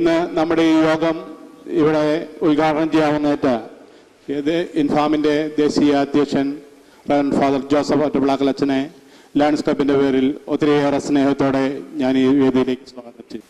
ഇന്ന് നമ്മുടെ ഈ യോഗം ഇവിടെ ഉദ്ഘാടനം ചെയ്യാവുന്നതായിട്ട് ഇത് ഇൻഫാമിന്റെ ദേശീയ അധ്യക്ഷൻ റവൻ ഫാദർ ജോസഫ് ഒറ്റപ്പിളാക്കൽ അച്ഛനെ ലയൺസ് ക്ലബിന്റെ പേരിൽ ഒത്തിരിയേറെ സ്നേഹത്തോടെ ഞാൻ ഈ വേദിയിലേക്ക് സ്വാഗതം ചെയ്യും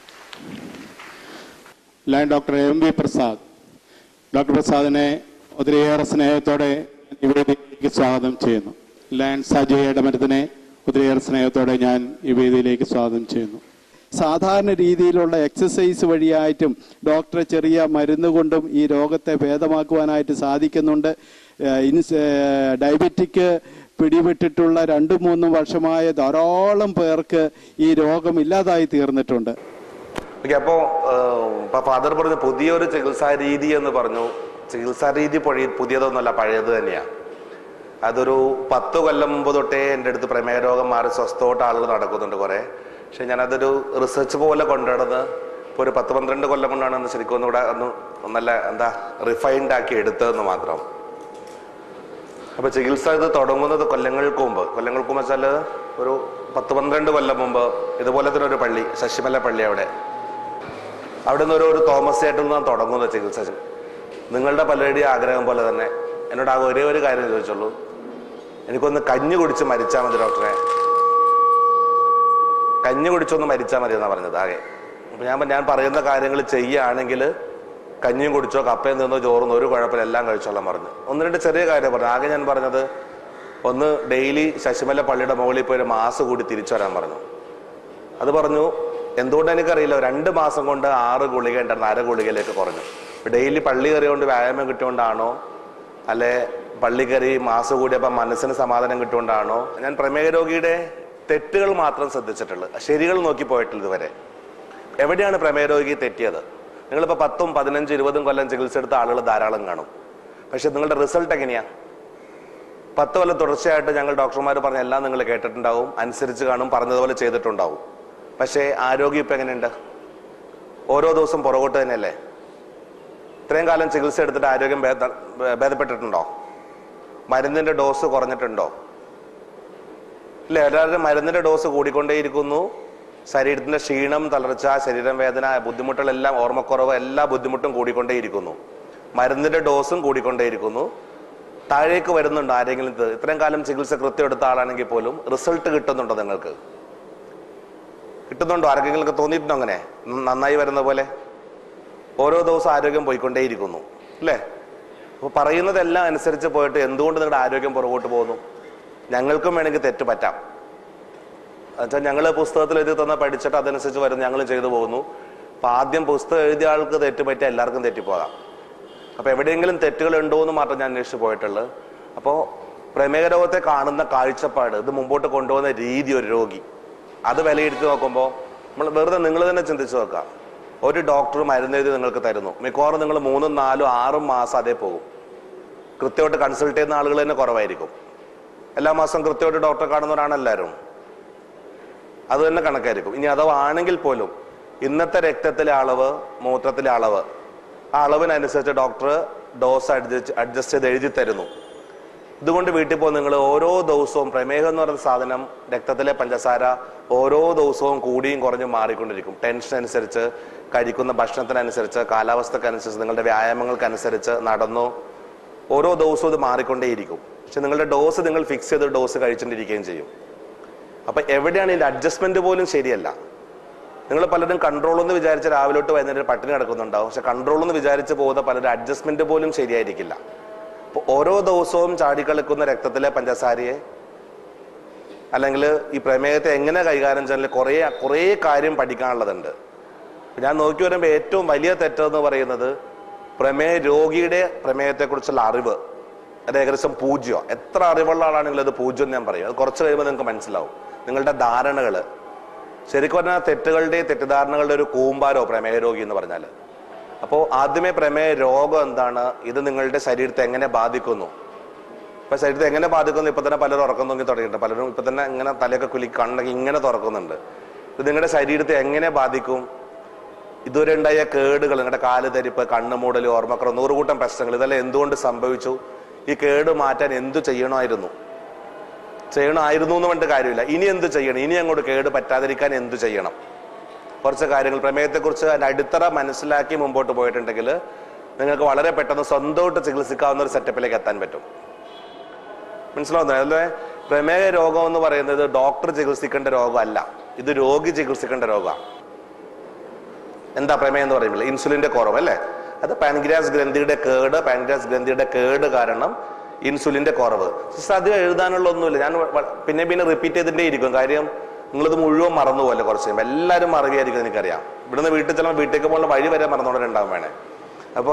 lion doctor M V Prasad doctor പ്രസാദിനെ ഒത്തിരിയേറെ സ്നേഹത്തോടെ ഈ വേദിയിലേക്ക് സ്വാഗതം ചെയ്യുന്നു ലയൺ സജയ് ഇടമരത്തിനെ ഒത്തിരിയേറെ സ്നേഹത്തോടെ ഞാൻ ഈ വേദിയിലേക്ക് സ്വാഗതം ചെയ്യുന്നു സാധാരണ രീതിയിലുള്ള എക്സസൈസ് വഴിയായിട്ടും ഡോക്ടറെ ചെറിയ മരുന്ന് കൊണ്ടും ഈ രോഗത്തെ ഭേദമാക്കുവാനായിട്ട് സാധിക്കുന്നുണ്ട് ഏഹ് ഇൻസ് ഏഹ് ഡയബറ്റിക് പിടിപെട്ടിട്ടുള്ള രണ്ടു മൂന്നും വർഷമായ ധാരാളം പേർക്ക് ഈ രോഗം ഇല്ലാതായി തീർന്നിട്ടുണ്ട് ഓക്കെ അപ്പോ ഏഹ്, ഇപ്പൊ ഫാദർ പറഞ്ഞു പുതിയൊരു ചികിത്സാ രീതി എന്ന് പറഞ്ഞു ചികിത്സാ രീതി പൊഴി പുതിയതൊന്നുമല്ല പഴയത് തന്നെയാ അതൊരു പത്ത് കൊല്ലം മുമ്പ് തൊട്ടേ എൻ്റെ അടുത്ത് പ്രമേഹ രോഗം മാറി സ്വസ്ഥമായിട്ട് ആളുകൾ നടക്കുന്നുണ്ട് കുറെ പക്ഷെ ഞാനതൊരു റിസർച്ച് പോലെ കൊണ്ടുനടന്ന് ഇപ്പോൾ ഒരു പത്ത് പന്ത്രണ്ട് കൊല്ലം കൊണ്ടാണ് ഒന്ന് ശരിക്കും ഒന്നുകൂടെ ഒന്ന് നല്ല എന്താ റിഫൈൻഡ് ആക്കി എടുത്തതെന്ന് മാത്രം അപ്പൊ ചികിത്സ ഇത് തുടങ്ങുന്നത് കൊല്ലങ്ങൾക്ക് മുമ്പ് കൊല്ലങ്ങൾക്ക് മുമ്പ് വെച്ചാൽ ഒരു പത്ത് പന്ത്രണ്ട് കൊല്ലം മുമ്പ് ഇതുപോലെ തന്നെ ഒരു പള്ളി ശശിമല പള്ളി അവിടെ അവിടെ നിന്ന് ഒരു ഒരു തോമസ് ചേട്ടൻ നിന്നാണ് തുടങ്ങുന്നത് ചികിത്സ നിങ്ങളുടെ പലരുടെയും ആഗ്രഹം പോലെ തന്നെ എന്നോട് ആകെ ഒരേ ഒരു കാര്യം ചോദിച്ചുള്ളൂ എനിക്കൊന്ന് കഞ്ഞി കുടിച്ച് മരിച്ചാൽ മതി ഡോക്ടറെ കഞ്ഞി കുടിച്ചൊന്ന് മരിച്ചാൽ മതി എന്നാണ് പറഞ്ഞത് ആകെ അപ്പൊ ഞാൻ ഞാൻ പറയുന്ന കാര്യങ്ങൾ ചെയ്യുകയാണെങ്കിൽ കഞ്ഞിയും കുടിച്ചോ കപ്പയും തിന്നോ ചോറുന്നോ ഒരു കുഴപ്പമില്ല എല്ലാം കഴിച്ചോളാം പറഞ്ഞു ഒന്ന് രണ്ട് ചെറിയ കാര്യം പറഞ്ഞു ആകെ ഞാൻ പറഞ്ഞത് ഒന്ന് ഡെയിലി ശശിമല പള്ളിയുടെ മുകളിൽ പോയി ഒരു മാസം കൂടി തിരിച്ചു വരാൻ പറഞ്ഞു അത് പറഞ്ഞു എന്തുകൊണ്ട് എനിക്കറിയില്ല രണ്ട് മാസം കൊണ്ട് ആറ് ഗുളിക ഉണ്ടായിരുന്നു അര ഗുളികയിലേക്ക് കുറഞ്ഞു ഡെയിലി പള്ളി കയറിയോണ്ട് വ്യായാമം കിട്ടിയോണ്ടാണോ അല്ലെ പള്ളി കയറി മാസം കൂടിയപ്പോൾ മനസ്സിന് സമാധാനം കിട്ടുകൊണ്ടാണോ ഞാൻ പ്രമേഹ രോഗിയുടെ തെറ്റുകൾ മാത്രം ശ്രദ്ധിച്ചിട്ടുള്ളത് ശരികൾ നോക്കി പോയിട്ടില്ല ഇതുവരെ എവിടെയാണ് പ്രമേഹ രോഗി തെറ്റിയത് നിങ്ങളിപ്പോൾ പത്തും പതിനഞ്ചും ഇരുപതും കൊല്ലം ചികിത്സ എടുത്ത ആളുകൾ ധാരാളം കാണും പക്ഷെ നിങ്ങളുടെ റിസൾട്ട് എങ്ങനെയാ പത്ത് കൊല്ലം തുടർച്ചയായിട്ട് ഞങ്ങൾ ഡോക്ടർമാർ പറഞ്ഞ എല്ലാം നിങ്ങൾ കേട്ടിട്ടുണ്ടാവും അനുസരിച്ച് കാണും പറഞ്ഞതുപോലെ ചെയ്തിട്ടുണ്ടാവും പക്ഷേ ആരോഗ്യം ഇപ്പം എങ്ങനെയുണ്ട് ഓരോ ദിവസം പുറകോട്ട് തന്നെയല്ലേ ഇത്രയും കാലം ചികിത്സ എടുത്തിട്ട് ആരോഗ്യം ഭേദ- ഭേദപ്പെട്ടിട്ടുണ്ടോ മരുന്നിന്റെ ഡോസ് കുറഞ്ഞിട്ടുണ്ടോ ഇല്ല എല്ലാവരും മരുന്നിന്റെ ഡോസ് കൂടിക്കൊണ്ടേയിരിക്കുന്നു ശരീരത്തിന്റെ ക്ഷീണം തളർച്ച ശരീരം വേദന ബുദ്ധിമുട്ടുകളെല്ലാം ഓർമ്മക്കുറവ് എല്ലാ ബുദ്ധിമുട്ടും കൂടിക്കൊണ്ടേയിരിക്കുന്നു മരുന്നിന്റെ ഡോസും കൂടിക്കൊണ്ടേയിരിക്കുന്നു താഴേക്ക് വരുന്നുണ്ടോ ആരെങ്കിലും ഇത് ഇത്രയും കാലം ചികിത്സ കൃത്യം എടുത്ത ആളാണെങ്കിൽ പോലും റിസൾട്ട് കിട്ടുന്നുണ്ടോ നിങ്ങൾക്ക് കിട്ടുന്നുണ്ടോ ആർക്കെങ്കിലും തോന്നിയിട്ടുണ്ടോ അങ്ങനെ ന- നന്നായി വരുന്ന പോലെ ഓരോ ദിവസം ആരോഗ്യം പോയിക്കൊണ്ടേയിരിക്കുന്നു അല്ലേ അപ്പോൾ പറയുന്നതെല്ലാം അനുസരിച്ച് പോയിട്ട് എന്തുകൊണ്ട് നിങ്ങളുടെ ആരോഗ്യം പുറകോട്ട് പോകുന്നു ഞങ്ങൾക്കും വേണമെങ്കിൽ തെറ്റ് പറ്റാം എന്നുവെച്ചാൽ ഞങ്ങൾ പുസ്തകത്തിൽ എഴുതി തന്ന പഠിച്ചിട്ട് അതനുസരിച്ച് വരുന്നു ഞങ്ങൾ ചെയ്തു പോകുന്നു അപ്പൊ ആദ്യം പുസ്തകം എഴുതിയ ആൾക്ക് തെറ്റ് പറ്റിയ എല്ലാവർക്കും തെറ്റിപ്പോകാം അപ്പൊ എവിടെയെങ്കിലും തെറ്റുകൾ ഉണ്ടോ എന്ന് മാത്രം ഞാൻ അന്വേഷിച്ച് പോയിട്ടുള്ളത് അപ്പോൾ പ്രമേഹ രോഗത്തെ കാണുന്ന കാഴ്ചപ്പാട് ഇത് മുമ്പോട്ട് കൊണ്ടുപോകുന്ന രീതി ഒരു രോഗി അത് വിലയിരുത്തി നോക്കുമ്പോൾ നമ്മൾ വെറുതെ നിങ്ങൾ തന്നെ ചിന്തിച്ച് നോക്കാം ഒരു ഡോക്ടർ മരുന്ന് എഴുതി നിങ്ങൾക്ക് തരുന്നു മിക്കവാറും നിങ്ങൾ മൂന്നും നാലും ആറും മാസം അതേ പോകും കൃത്യമായിട്ട് കൺസൾട്ട് ചെയ്യുന്ന ആളുകൾ തന്നെ കുറവായിരിക്കും എല്ലാ മാസം കൃത്യമായിട്ട് ഡോക്ടറെ കാണുന്നവരാണ് എല്ലാവരും അത് തന്നെ കണക്കായിരിക്കും ഇനി അഥവാ ആണെങ്കിൽ പോലും ഇന്നത്തെ രക്തത്തിലെ അളവ് മൂത്രത്തിലെ അളവ് ആ അളവിനനുസരിച്ച് ഡോക്ടർ ഡോസ് അഡ്ജസ്റ്റ് അഡ്ജസ്റ്റ് ചെയ്ത് എഴുതി തരുന്നു ഇതുകൊണ്ട് വീട്ടിൽ പോകുന്ന നിങ്ങൾ ഓരോ ദിവസവും പ്രമേഹം എന്ന് പറയുന്ന സാധനം രക്തത്തിലെ പഞ്ചസാര ഓരോ ദിവസവും കൂടിയും കുറഞ്ഞും മാറിക്കൊണ്ടിരിക്കും ടെൻഷൻ അനുസരിച്ച് കഴിക്കുന്ന ഭക്ഷണത്തിനനുസരിച്ച് കാലാവസ്ഥക്കനുസരിച്ച് നിങ്ങളുടെ വ്യായാമങ്ങൾക്കനുസരിച്ച് നടന്നു ഓരോ ദിവസവും ഇത് മാറിക്കൊണ്ടേയിരിക്കും പക്ഷെ നിങ്ങളുടെ ഡോസ് നിങ്ങൾ ഫിക്സ് ചെയ്ത് ഡോസ് കഴിച്ചുകൊണ്ടിരിക്കുകയും ചെയ്യും അപ്പൊ എവിടെയാണ് ഇതിന്റെ അഡ്ജസ്റ്റ്മെന്റ് പോലും ശരിയല്ല നിങ്ങൾ പലരും കൺട്രോൾ എന്ന് വിചാരിച്ച് രാവിലെ തൊട്ട് വൈകുന്നേരം പട്ടിണി കിടക്കുന്നുണ്ടാവും പക്ഷെ കൺട്രോൾ എന്ന് വിചാരിച്ച് പോകുന്ന പലരും അഡ്ജസ്റ്റ്മെന്റ് പോലും ശരിയായിരിക്കില്ല അപ്പൊ ഓരോ ദിവസവും ചാടിക്കളിക്കുന്ന രക്തത്തിലെ പഞ്ചസാരയെ അല്ലെങ്കിൽ ഈ പ്രമേഹത്തെ എങ്ങനെ കൈകാര്യം ചെയ്യാൻ കുറേ കുറേ കാര്യം പഠിക്കാനുള്ളതുണ്ട് ഞാൻ നോക്കി വരുമ്പോൾ ഏറ്റവും വലിയ തെറ്റെന്ന് പറയുന്നത് പ്രമേഹ രോഗിയുടെ പ്രമേഹത്തെക്കുറിച്ചുള്ള അറിവ് അത് ഏകദേശം പൂജ്യം എത്ര അറിവുള്ള ആളാണെങ്കിലും അത് പൂജ്യം എന്ന് ഞാൻ പറയും അത് കുറച്ച് കഴിയുമ്പോൾ നിങ്ങൾക്ക് മനസ്സിലാവും നിങ്ങളുടെ ധാരണകൾ ശരിക്കും പറഞ്ഞാൽ തെറ്റുകളുടെയും തെറ്റിദ്ധാരണകളുടെ ഒരു കൂമ്പാരോ പ്രമേഹ രോഗി എന്ന് പറഞ്ഞാൽ അപ്പോൾ ആദ്യമേ പ്രമേഹ രോഗം എന്താണ് ഇത് നിങ്ങളുടെ ശരീരത്തെ എങ്ങനെ ബാധിക്കുന്നു ഇപ്പൊ ശരീരത്തെ എങ്ങനെ ബാധിക്കുന്നു ഇപ്പൊ തന്നെ പലരും ഉറക്കം തൂങ്ങി തുടങ്ങിയിട്ടുണ്ട് പലരും ഇപ്പൊ തന്നെ ഇങ്ങനെ തലയൊക്കെ കുലി കണ്ണൊക്കെ ഇങ്ങനെ തുറക്കുന്നുണ്ട് ഇത് നിങ്ങളുടെ ശരീരത്തെ എങ്ങനെ ബാധിക്കും ഇതുവരെ ഉണ്ടായ കേടുകൾ നിങ്ങളുടെ കാല് തരിപ്പ് കണ്ണുമൂടൽ ഓർമ്മക്കുറവ് നൂറുകൂട്ടം പ്രശ്നങ്ങൾ ഇതെല്ലാം എന്തുകൊണ്ട് സംഭവിച്ചു ഈ കേട് മാറ്റാൻ എന്തു ചെയ്യണമായിരുന്നു ചെയ്യണമായിരുന്നു എന്ന് പറഞ്ഞിട്ട് കാര്യമില്ല ഇനി എന്ത് ചെയ്യണം ഇനി അങ്ങോട്ട് കേട് പറ്റാതിരിക്കാൻ എന്തു ചെയ്യണം കുറച്ച് കാര്യങ്ങൾ പ്രമേയത്തെക്കുറിച്ച് അതിന്റെ അടിത്തറ മനസ്സിലാക്കി മുമ്പോട്ട് പോയിട്ടുണ്ടെങ്കിൽ നിങ്ങൾക്ക് വളരെ പെട്ടെന്ന് സ്വന്തമായിട്ട് ചികിത്സിക്കാവുന്ന ഒരു സെറ്റപ്പിലേക്ക് എത്താൻ പറ്റും മനസ്സിലാവുന്നു അല്ലേ പ്രമേയ രോഗം എന്ന് പറയുന്നത് ഡോക്ടർ ചികിത്സിക്കേണ്ട രോഗമല്ല ഇത് രോഗി ചികിത്സിക്കേണ്ട രോഗമാണ് എന്താ പ്രമേയം എന്ന് പറയുമ്പോൾ ഇൻസുലിന്റെ കുറവ് അല്ലേ അത് പാൻഗ്രാസ് ഗ്രന്ഥിയുടെ കേട് പാൻഗ്രാസ് ഗ്രന്ഥിയുടെ കേട് കാരണം ഇൻസുലിന്റെ കുറവ് സിസ്റ്റർ അധികം എഴുതാനുള്ള ഒന്നുമില്ല ഞാൻ വ- വ- പിന്നെ പിന്നെ റിപ്പീറ്റ് ചെയ്തിട്ടേ ഇരിക്കും കാര്യം നിങ്ങളിത് മുഴുവൻ മറന്നു പോലെ കുറച്ച് കഴിയുമ്പോൾ എല്ലാവരും മറവിയായിരിക്കും എനിക്കറിയാം ഇവിടുന്ന് വീട്ടിൽ ചിലപ്പോൾ വീട്ടിലേക്ക് പോകുന്ന വഴി വരെ മറന്നുകൊണ്ടുണ്ടാവും വേണേ അപ്പോൾ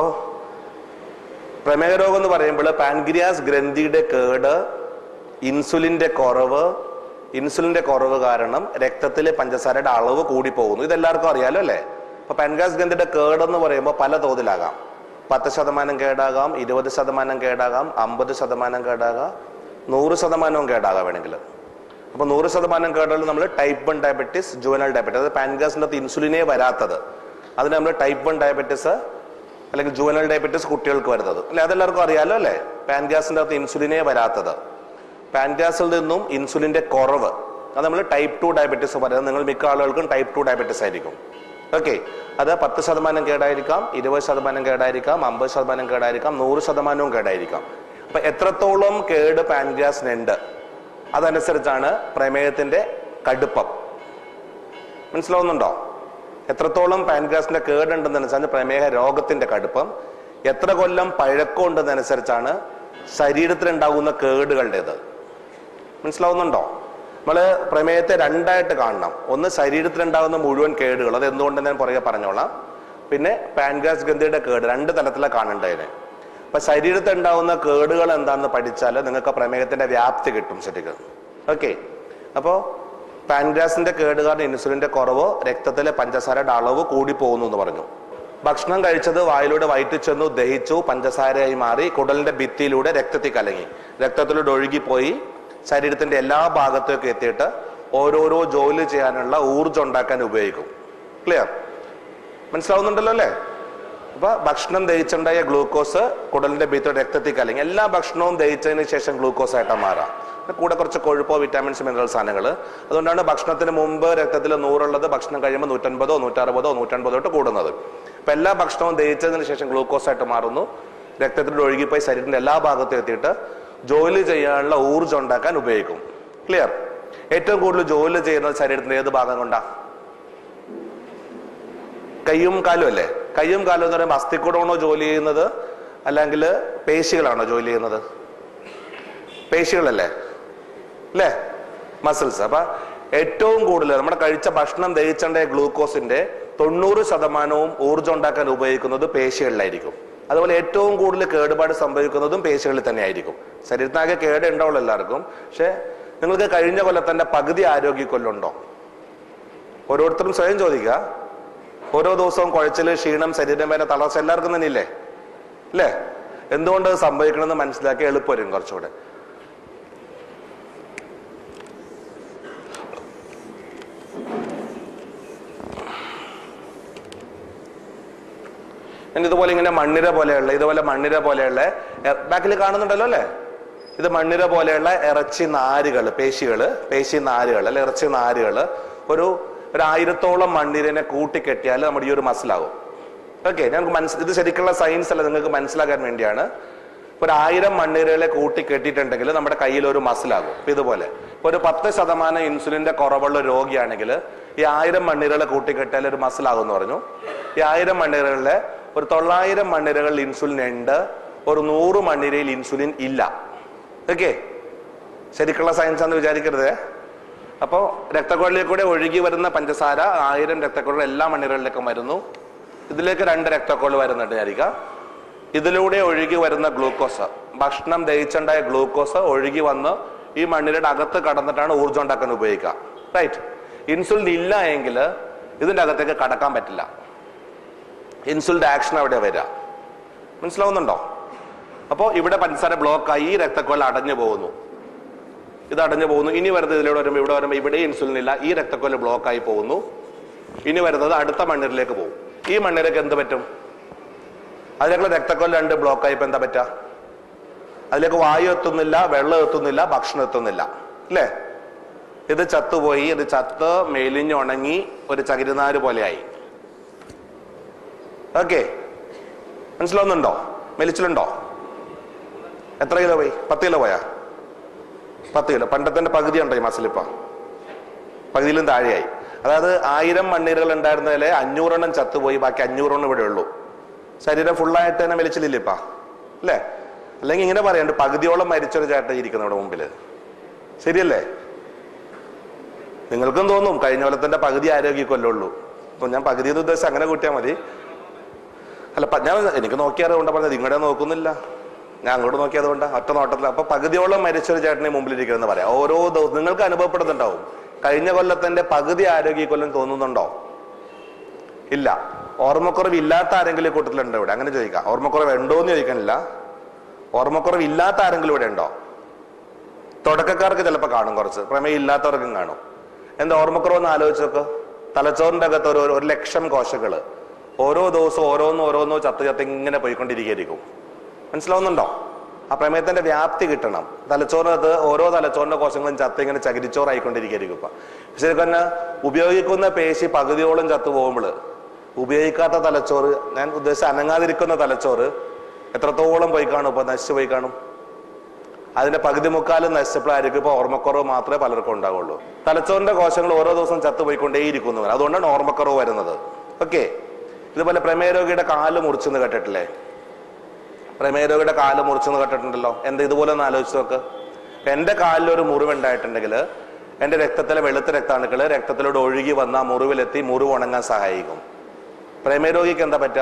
പ്രമേഹ രോഗം എന്ന് പറയുമ്പോൾ പാൻഗ്രിയാസ് ഗ്രന്ഥിയുടെ കേട് ഇൻസുലിന്റെ കുറവ് ഇൻസുലിന്റെ കുറവ് കാരണം രക്തത്തിലെ പഞ്ചസാരയുടെ അളവ് കൂടി പോകുന്നു ഇതെല്ലാവർക്കും അറിയാലോ അല്ലേ അപ്പൊ പാൻഗ്രിയാസ് ഗ്രന്ഥിയുടെ കേട് എന്ന് പറയുമ്പോൾ പല തോതിലാകാം പത്ത് ശതമാനം കേടാകാം ഇരുപത് ശതമാനം കേടാകാം അമ്പത് ശതമാനം കേടാകാം നൂറ് ശതമാനവും കേടാകാം വേണമെങ്കിൽ അപ്പൊ നൂറ് ശതമാനം കേടുകൾ നമ്മൾ type one diabetes juvenile diabetes അതായത് പാൻഗ്രിയാസിന്റെ അകത്ത് ഇൻസുലിനേ വരാത്തത് അതിന് നമ്മൾ ടൈപ്പ് വൺ ഡയബറ്റീസ് അല്ലെങ്കിൽ ജുവനൽ ഡയബറ്റീസ് കുട്ടികൾക്ക് വരുന്നത് അല്ലെ അതെല്ലാവർക്കും അറിയാലോ അല്ലേ പാൻഗ്യാസിന്റെ അകത്ത് ഇൻസുലിനേ വരാത്തത് പാൻഗ്യാസിൽ നിന്നും ഇൻസുലിന്റെ കുറവ് അത് നമ്മൾ ടൈപ്പ് ടു ഡയബറ്റീസ് പറയുന്നത് നിങ്ങൾ മിക്ക ആളുകൾക്കും ടൈപ്പ് ടു ഡയബറ്റീസ് ആയിരിക്കും ഓക്കെ അത് പത്ത് ശതമാനം കേടായിരിക്കാം ഇരുപത് ശതമാനം കേടായിരിക്കാം അമ്പത് ശതമാനം കേടായിരിക്കാം നൂറ് ശതമാനവും കേടായിരിക്കാം അപ്പൊ എത്രത്തോളം കേട് പാൻഗ്യാസിനുണ്ട് അതനുസരിച്ചാണ് പ്രമേയത്തിന്റെ കടുപ്പം മനസ്സിലാവുന്നുണ്ടോ എത്രത്തോളം പാൻഗ്രാസിന്റെ കേടുണ്ടെന്നനുസരിച്ച് പ്രമേഹ രോഗത്തിന്റെ കടുപ്പം എത്ര കൊല്ലം പഴക്കമുണ്ടെന്നനുസരിച്ചാണ് ശരീരത്തിലുണ്ടാകുന്ന കേടുകളുടേത് മനസ്സിലാവുന്നുണ്ടോ നമ്മള് പ്രമേയത്തെ രണ്ടായിട്ട് കാണണം ഒന്ന് ശരീരത്തിലുണ്ടാകുന്ന മുഴുവൻ കേടുകൾ അത് എന്തുകൊണ്ട് ഞാൻ പുറകെ പറഞ്ഞോളാം പിന്നെ പാൻഗ്രാസ് ഗ്രന്ഥിയുടെ കേട് രണ്ട് തലത്തിലാണ് കാണേണ്ടതിന് അപ്പൊ ശരീരത്തിൽ ഉണ്ടാകുന്ന കേടുകൾ എന്താണെന്ന് പഠിച്ചാൽ നിങ്ങൾക്ക് പ്രമേഹത്തിന്റെ വ്യാപ്തി കിട്ടും ശരിക്കും ഓക്കെ അപ്പോ പാൻഗ്രാസിന്റെ കേട് കാരണം ഇൻസുലിന്റെ കുറവ് രക്തത്തിലെ പഞ്ചസാരയുടെ അളവ് കൂടി പോകുന്നു എന്ന് പറഞ്ഞു ഭക്ഷണം കഴിച്ചത് വായിലൂടെ വയറ്റിൽ ചെന്നു ദഹിച്ചു പഞ്ചസാരയായി മാറി കുടലിന്റെ ഭിത്തിയിലൂടെ രക്തത്തിൽ കലങ്ങി രക്തത്തിലൂടെ ഒഴുകിപ്പോയി ശരീരത്തിന്റെ എല്ലാ ഭാഗത്തേക്കും എത്തിയിട്ട് ഓരോരോ ജോലി ചെയ്യാനുള്ള ഊർജ്ജം ഉണ്ടാക്കാൻ ഉപയോഗിക്കും ക്ലിയർ മനസ്സിലാവുന്നുണ്ടല്ലോ അല്ലേ അപ്പൊ ഭക്ഷണം ദഹിച്ചുണ്ടായ ഗ്ലൂക്കോസ് കുടലിന്റെ ഭിത്തിയുടെ രക്തത്തിൽ കലങ്ങി എല്ലാ ഭക്ഷണവും ദഹിച്ചതിന് ശേഷം ഗ്ലൂക്കോസ് ആയിട്ട് മാറാം പിന്നെ കൂടെ കുറച്ച് കൊഴുപ്പോ വിറ്റാമിൻസ് മിനറൽ സാധനങ്ങൾ അതുകൊണ്ടാണ് ഭക്ഷണത്തിന് മുമ്പ് രക്തത്തിൽ നൂറുള്ളത് ഭക്ഷണം കഴിയുമ്പോൾ നൂറ്റൻപതോ നൂറ്ററുപതോ നൂറ്റൻപതോ തൊട്ട് കൂടുന്നത് അപ്പൊ എല്ലാ ഭക്ഷണവും ദഹിച്ചതിന് ശേഷം ഗ്ലൂക്കോസ് ആയിട്ട് മാറുന്നു രക്തത്തിലൂടെ ഒഴുകിപ്പോയി ശരീരത്തിന്റെ എല്ലാ ഭാഗത്തും എത്തിയിട്ട് ജോലി ചെയ്യാനുള്ള ഊർജ്ജം ഉണ്ടാക്കാൻ ഉപയോഗിക്കും ക്ലിയർ ഏറ്റവും കൂടുതൽ ജോലി ചെയ്യുന്നത് ശരീരത്തിന്റെ ഏത് ഭാഗം കൊണ്ടാ കയ്യും കാലും അല്ലേ കയ്യും കാലും എന്ന് പറയുമ്പോൾ അസ്ഥിക്കൂടമാണോ ജോലി ചെയ്യുന്നത് അല്ലെങ്കിൽ പേശികളാണോ ജോലി ചെയ്യുന്നത് പേശികളല്ലേ അല്ലേ മസിൽസ് അപ്പൊ ഏറ്റവും കൂടുതൽ നമ്മുടെ കഴിച്ച ഭക്ഷണം ദഹിച്ചേണ്ട ഗ്ലൂക്കോസിന്റെ തൊണ്ണൂറ് ശതമാനവും ഊർജ്ജം ഉണ്ടാക്കാൻ ഉപയോഗിക്കുന്നത് പേശികളിലായിരിക്കും അതുപോലെ ഏറ്റവും കൂടുതൽ കേടുപാട് സംഭവിക്കുന്നതും പേശികളിൽ തന്നെ ആയിരിക്കും ശരീരത്തിനാകെ കേട് ഉണ്ടാവുള്ളൂ എല്ലാവർക്കും പക്ഷെ നിങ്ങൾക്ക് കഴിഞ്ഞ കൊല്ലത്തിന്റെ പകുതി ആരോഗ്യ കൊല്ലുണ്ടോ ഓരോരുത്തരും സ്വയം ചോദിക്കുക ഓരോ ദിവസവും കുഴച്ചില് ക്ഷീണം ശരീരവേദന തളർച്ച എല്ലാവർക്കും തന്നെ ഇല്ലേ അല്ലേ എന്തുകൊണ്ട് അത് സംഭവിക്കണമെന്ന് മനസ്സിലാക്കി എളുപ്പം വരും കുറച്ചുകൂടെ ഇനി ഇതുപോലെ ഇങ്ങനെ മണ്ണിര പോലെയുള്ള ഇതുപോലെ മണ്ണിര പോലെയുള്ള ബാക്കിൽ കാണുന്നുണ്ടല്ലോ അല്ലേ ഇത് മണ്ണിര പോലെയുള്ള ഇറച്ചി നാരുകൾ പേശികള് പേശി നാരുകൾ അല്ലെ ഇറച്ചി നാരുകൾ ഒരു ഒരു ആയിരത്തോളം മണ്ണിരനെ കൂട്ടിക്കെട്ടിയാൽ നമ്മുടെ ഈ ഒരു മസിലാകും ഓക്കെ ഞങ്ങൾക്ക് മനസ്സിൽ ഇത് ശരിക്കുള്ള സയൻസ് അല്ല നിങ്ങൾക്ക് മനസ്സിലാക്കാൻ വേണ്ടിയാണ് ഒരു ആയിരം മണ്ണിരകളെ കൂട്ടിക്കെട്ടിയിട്ടുണ്ടെങ്കിൽ നമ്മുടെ കയ്യിൽ ഒരു മസിലാകും ഇപ്പൊ ഇതുപോലെ ഇപ്പൊ ഒരു പത്ത് ശതമാനം ഇൻസുലിന്റെ കുറവുള്ള രോഗിയാണെങ്കിൽ ഈ ആയിരം മണ്ണിരകളെ കൂട്ടിക്കെട്ടിയാൽ ഒരു മസിലാകും എന്ന് പറഞ്ഞു ഈ ആയിരം മണ്ണിരകളിലെ ഒരു തൊള്ളായിരം മണ്ണിരകളിൽ ഇൻസുലിൻ ഉണ്ട് ഒരു നൂറ് മണ്ണിരയിൽ ഇൻസുലിൻ ഇല്ല ഓക്കെ ശരിക്കുള്ള സയൻസ് ആണെന്ന് വിചാരിക്കരുത് അപ്പോൾ രക്തക്കുഴലിൽ കൂടെ ഒഴുകി വരുന്ന പഞ്ചസാര ആയിരം രക്തക്കുഴൽ എല്ലാ മണ്ണിരകളിലേക്കും വരുന്നു ഇതിലേക്ക് രണ്ട് രക്തക്കുഴൽ വരുന്നുണ്ട് വിചാരിക്കുക ഇതിലൂടെ ഒഴുകി വരുന്ന ഗ്ലൂക്കോസ് ഭക്ഷണം ദഹിച്ചുണ്ടായ ഗ്ലൂക്കോസ് ഒഴുകി വന്ന് ഈ മണ്ണിരയുടെ അകത്ത് കടന്നിട്ടാണ് ഊർജ്ജം ഉണ്ടാക്കാൻ ഉപയോഗിക്കുക റൈറ്റ് ഇൻസുലിൻ ഇല്ല എങ്കിൽ ഇതിന്റെ അകത്തേക്ക് കടക്കാൻ പറ്റില്ല ഇൻസുലിന്റെ ആക്ഷൻ അവിടെ വരിക മനസ്സിലാവുന്നുണ്ടോ അപ്പോൾ ഇവിടെ പഞ്ചസാര ബ്ലോക്കായി ഈ രക്തക്കുഴൽ അടഞ്ഞു പോകുന്നു ഇത് അടഞ്ഞു പോകുന്നു ഇനി വരുന്നത് ഇതിലൂടെ വരുമ്പോൾ ഇവിടെ വരുമ്പോൾ ഇവിടെ ഇൻസുലിൻ ഇല്ല ഈ രക്തക്കുഴൽ ബ്ലോക്കായി പോകുന്നു ഇനി വരുന്നത് അടുത്ത മണ്ണിരയിലേക്ക് പോകും ഈ മണ്ണിരക്ക് എന്ത് പറ്റും അതിലേക്കുള്ള രക്തക്കൊല്ല രണ്ട് ബ്ലോക്കായി ഇപ്പൊ എന്താ പറ്റുക അതിലേക്ക് വായു എത്തുന്നില്ല വെള്ളം എത്തുന്നില്ല ഭക്ഷണം എത്തുന്നില്ല അല്ലേ ഇത് ചത്തുപോയി ഇത് ചത്ത് മെലിഞ്ഞുണങ്ങി ഒരു ചകിരിനാര് പോലെയായി ഓക്കെ മനസ്സിലാവുന്നുണ്ടോ മെലിച്ചിലുണ്ടോ എത്ര കിലോ പോയി പത്ത് കിലോ പോയാ പത്ത് കിലോ പണ്ടത്തെ പകുതി ഉണ്ടോ ഈ മസിലിപ്പ പകുതിയിലും താഴെയായി അതായത് ആയിരം മണ്ണീരുകൾ ഉണ്ടായിരുന്നതിലെ അഞ്ഞൂറെണ്ണം ചത്തുപോയി ബാക്കി അഞ്ഞൂറെണ്ണം ഇവിടെ ഉള്ളൂ ശരീരം ഫുള്ളായിട്ട് തന്നെ വലിച്ചില്ല ഇപ്പ അല്ലേ അല്ലെങ്കിൽ ഇങ്ങനെ പറയാണ്ട് പകുതിയോളം മരിച്ചൊരു ചേട്ടൻ ഇരിക്കുന്നു ഇവിടെ മുമ്പില് ശരിയല്ലേ നിങ്ങൾക്കും തോന്നും കഴിഞ്ഞ കൊല്ലത്തിന്റെ പകുതി ആരോഗ്യക്കൊല്ലുള്ളൂ അപ്പൊ ഞാൻ പകുതി എന്ന് ഉദ്ദേശിച്ച് അങ്ങനെ കൂട്ടിയാൽ മതി അല്ല പ- ഞാൻ എനിക്ക് നോക്കിയാറുകൊണ്ട് പറഞ്ഞത് ഇങ്ങോട്ട് നോക്കുന്നില്ല ഞാൻ അങ്ങോട്ട് നോക്കിയത് കൊണ്ട് ഒറ്റ നോട്ടത്തിൽ അപ്പൊ പകുതിയോളം മരിച്ചൊരു ചേട്ടനെ മുമ്പിലിരിക്കുന്നെന്ന് പറയാം ഓരോ ദിവസം നിങ്ങൾക്ക് അനുഭവപ്പെടുന്നുണ്ടാവും കഴിഞ്ഞ കൊല്ലത്തിന്റെ പകുതി ആരോഗ്യ കൊല്ലം തോന്നുന്നുണ്ടോ ഇല്ല ഓർമ്മക്കുറവ് ഇല്ലാത്ത ആരെങ്കിലും ഈ കൂട്ടത്തിലുണ്ടോ ഇവിടെ അങ്ങനെ ചോദിക്കാം ഓർമ്മക്കുറവ് ഉണ്ടോ എന്ന് ചോദിക്കാനില്ല ഓർമ്മക്കുറവ് ഇല്ലാത്ത ആരെങ്കിലും ഇവിടെ ഉണ്ടോ തുടക്കക്കാർക്ക് ചിലപ്പോൾ കാണും കുറച്ച് പ്രമേയം ഇല്ലാത്തവർക്കും കാണും എന്താ ഓർമ്മക്കുറവ് എന്ന് ആലോചിച്ച് നോക്ക് തലച്ചോറിന്റെ അകത്ത് ഒരു ഒരു ലക്ഷം കോശങ്ങള് ഓരോ ദിവസവും ഓരോന്നോ ഓരോന്നോ ചത്ത് ചത്ത് ഇങ്ങനെ പോയിക്കൊണ്ടിരിക്കും മനസ്സിലാവുന്നുണ്ടോ ആ പ്രമേയത്തിന്റെ വ്യാപ്തി കിട്ടണം തലച്ചോറിനകത്ത് ഓരോ തലച്ചോറിന്റെ കോശങ്ങളും ചത്ത് ഇങ്ങനെ ചകിരിച്ചോറായിക്കൊണ്ടിരിക്കും ഇപ്പൊ ശരിക്കും തന്നെ ഉപയോഗിക്കുന്ന പേശി പകുതിയോളം ചത്തു പോകുമ്പോൾ ഉപയോഗിക്കാത്ത തലച്ചോറ് ഞാൻ ഉദ്ദേശിച്ച അനങ്ങാതിരിക്കുന്ന തലച്ചോറ് എത്രത്തോളം പോയി കാണും ഇപ്പൊ നശിച്ചു പോയി കാണും അതിന്റെ പകുതി മുക്കാലും നശിച്ചപ്പോഴായിരിക്കും ഇപ്പൊ ഓർമ്മക്കുറവ് മാത്രമേ പലർക്കും ഉണ്ടാവുള്ളൂ തലച്ചോറിന്റെ കോശങ്ങൾ ഓരോ ദിവസം ചത്തുപോയിക്കൊണ്ടേയിരിക്കുന്നു അതുകൊണ്ടാണ് ഓർമ്മക്കുറവ് വരുന്നത് ഓക്കെ ഇതുപോലെ പ്രമേയ രോഗിയുടെ കാല് മുറിച്ചെന്ന് കേട്ടിട്ടില്ലേ പ്രമേയ രോഗിയുടെ കാല് മുറിച്ചെന്ന് കേട്ടിട്ടുണ്ടല്ലോ എന്താ ഇതുപോലെ ഒന്ന് ആലോചിച്ച് നോക്ക് എന്റെ കാലിൽ ഒരു മുറിവുണ്ടായിട്ടുണ്ടെങ്കിൽ എന്റെ രക്തത്തിലെ വെളുത്ത രക്താണുക്കൾ രക്തത്തിലൂടെ ഒഴുകി വന്ന ആ മുറിവിലെത്തി മുറിവ് ഉണങ്ങാൻ സഹായിക്കും പ്രമേയ രോഗിക്ക് എന്താ പറ്റുക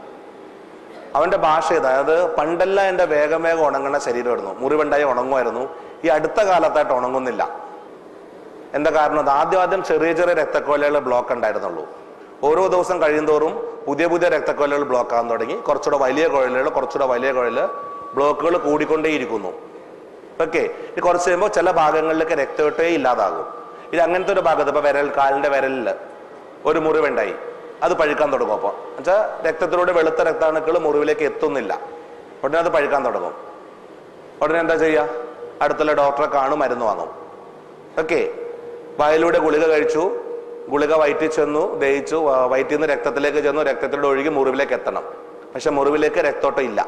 അവന്റെ ഭാഷ ഇത് അതായത് പണ്ടെല്ലാം എന്റെ വേഗം വേഗം ഉണങ്ങുന്ന ശരീരമായിരുന്നു മുറിവുണ്ടായി ഉണങ്ങുമായിരുന്നു ഈ അടുത്ത കാലത്തായിട്ട് ഉണങ്ങുന്നില്ല എന്താ കാരണം അത് ആദ്യം ആദ്യം ചെറിയ ചെറിയ രക്തക്കൊലകൾ ബ്ലോക്ക് ഉണ്ടായിരുന്നുള്ളൂ ഓരോ ദിവസം കഴിയുന്തോറും പുതിയ പുതിയ രക്തക്കൊലകൾ ബ്ലോക്ക് ആകാൻ തുടങ്ങി കുറച്ചുകൂടെ വലിയ കുഴലുകൾ കുറച്ചുകൂടെ വലിയ കുഴല് ബ്ലോക്കുകൾ കൂടിക്കൊണ്ടേയിരിക്കുന്നു ഓക്കെ ഇത് കുറച്ച് കഴിയുമ്പോൾ ചില ഭാഗങ്ങളിലേക്ക് രക്തയോട്ടേ ഇല്ലാതാകും ഇത് അങ്ങനത്തെ ഒരു ഭാഗത്ത് ഇപ്പൊ വിരൽ കാലിന്റെ വിരലില് ഒരു മുറിവുണ്ടായി അത് പഴുക്കാൻ തുടങ്ങും അപ്പോൾ എന്നുവെച്ചാൽ രക്തത്തിലൂടെ വെളുത്ത രക്താണുക്കൾ മുറിവിലേക്ക് എത്തുന്നില്ല ഉടനെ അത് പഴുക്കാൻ തുടങ്ങും ഉടനെ എന്താ ചെയ്യുക അടുത്തുള്ള ഡോക്ടറെ കാണും മരുന്ന് വാങ്ങും ഓക്കെ വായിലൂടെ ഗുളിക കഴിച്ചു ഗുളിക വയറ്റിൽ ചെന്നു ദഹിച്ചു വ- വയറ്റിൽ നിന്ന് രക്തത്തിലേക്ക് ചെന്നു രക്തത്തിലൂടെ ഒഴുകി മുറിവിലേക്ക് എത്തണം പക്ഷെ മുറിവിലേക്ക് രക്തോട്ടം ഇല്ല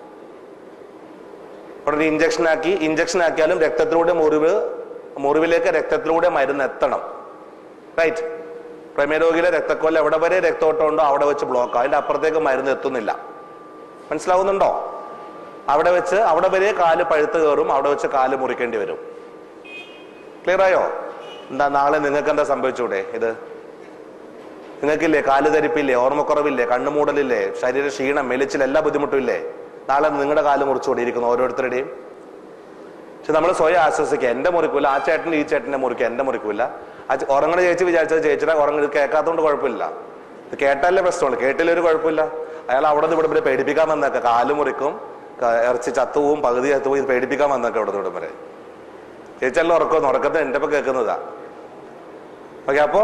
ഉടനെ ഇഞ്ചക്ഷൻ ആക്കി ഇഞ്ചക്ഷൻ ആക്കിയാലും രക്തത്തിലൂടെ മുറിവ് മുറിവിലേക്ക് രക്തത്തിലൂടെ മരുന്ന് എത്തണം റൈറ്റ് പ്രമേയ രോഗിയിലെ രക്തക്കൊല്ല എവിടെ വരെ രക്തോട്ടം ഉണ്ടോ അവിടെ വെച്ച് ബ്ലോക്ക് അതിന്റെ അപ്പുറത്തേക്ക് മരുന്ന് എത്തുന്നില്ല മനസ്സിലാവുന്നുണ്ടോ അവിടെ വെച്ച് അവിടെ വരെ കാല് പഴുത്ത് കയറും അവിടെ വെച്ച് കാല് മുറിക്കേണ്ടി വരും ക്ലിയർ ആയോ എന്താ നാളെ നിങ്ങൾക്ക് എന്താ സംഭവിച്ചൂടെ ഇത് നിങ്ങൾക്കില്ലേ കാല് ധരിപ്പില്ലേ ഓർമ്മക്കുറവില്ലേ കണ്ണുമൂടലില്ലേ ശരീര ക്ഷീണം മെലിച്ചിൽ എല്ലാ ബുദ്ധിമുട്ടും ഇല്ലേ നാളെ നിങ്ങളുടെ കാല് മുറിച്ചുകൊണ്ടിരിക്കുന്നു ഓരോരുത്തരുടെയും പക്ഷെ നമ്മൾ സ്വയം ആശ്വസിക്കുക എന്റെ മുറിക്കൂല ആ ചേട്ടൻ ഈ ചേട്ടന്റെ മുറിക്കുക എന്റെ മുറിക്കൂല ആ ചെ- ഉറങ്ങണ ചേച്ചി വിചാരിച്ചത് ചേച്ചിയുടെ ഉറങ്ങ കേൾക്കാത്തതുകൊണ്ട് കുഴപ്പമില്ല ഇത് കേട്ടാലേ പ്രശ്നമുള്ളൂ കേട്ടില്ല ഒരു കുഴപ്പമില്ല അയാൾ അവിടെ നിന്ന് ഇവിടെ വരെ പേടിപ്പിക്കാൻ വന്നേക്ക കാല് മുറിക്കും ക- ഇറച്ചി ചത്തുപോവും പകുതി ചത്തുപോയി ഇത് പേടിപ്പിക്കാൻ വന്നേക്ക ഇവിടെ ഇവിടെ വരെ ചേച്ചിയെല്ലാം ഉറക്കുന്നു ഉറക്കത്തിന് എന്റെ ഇപ്പൊ കേൾക്കുന്നതാ ഓക്കെ അപ്പോ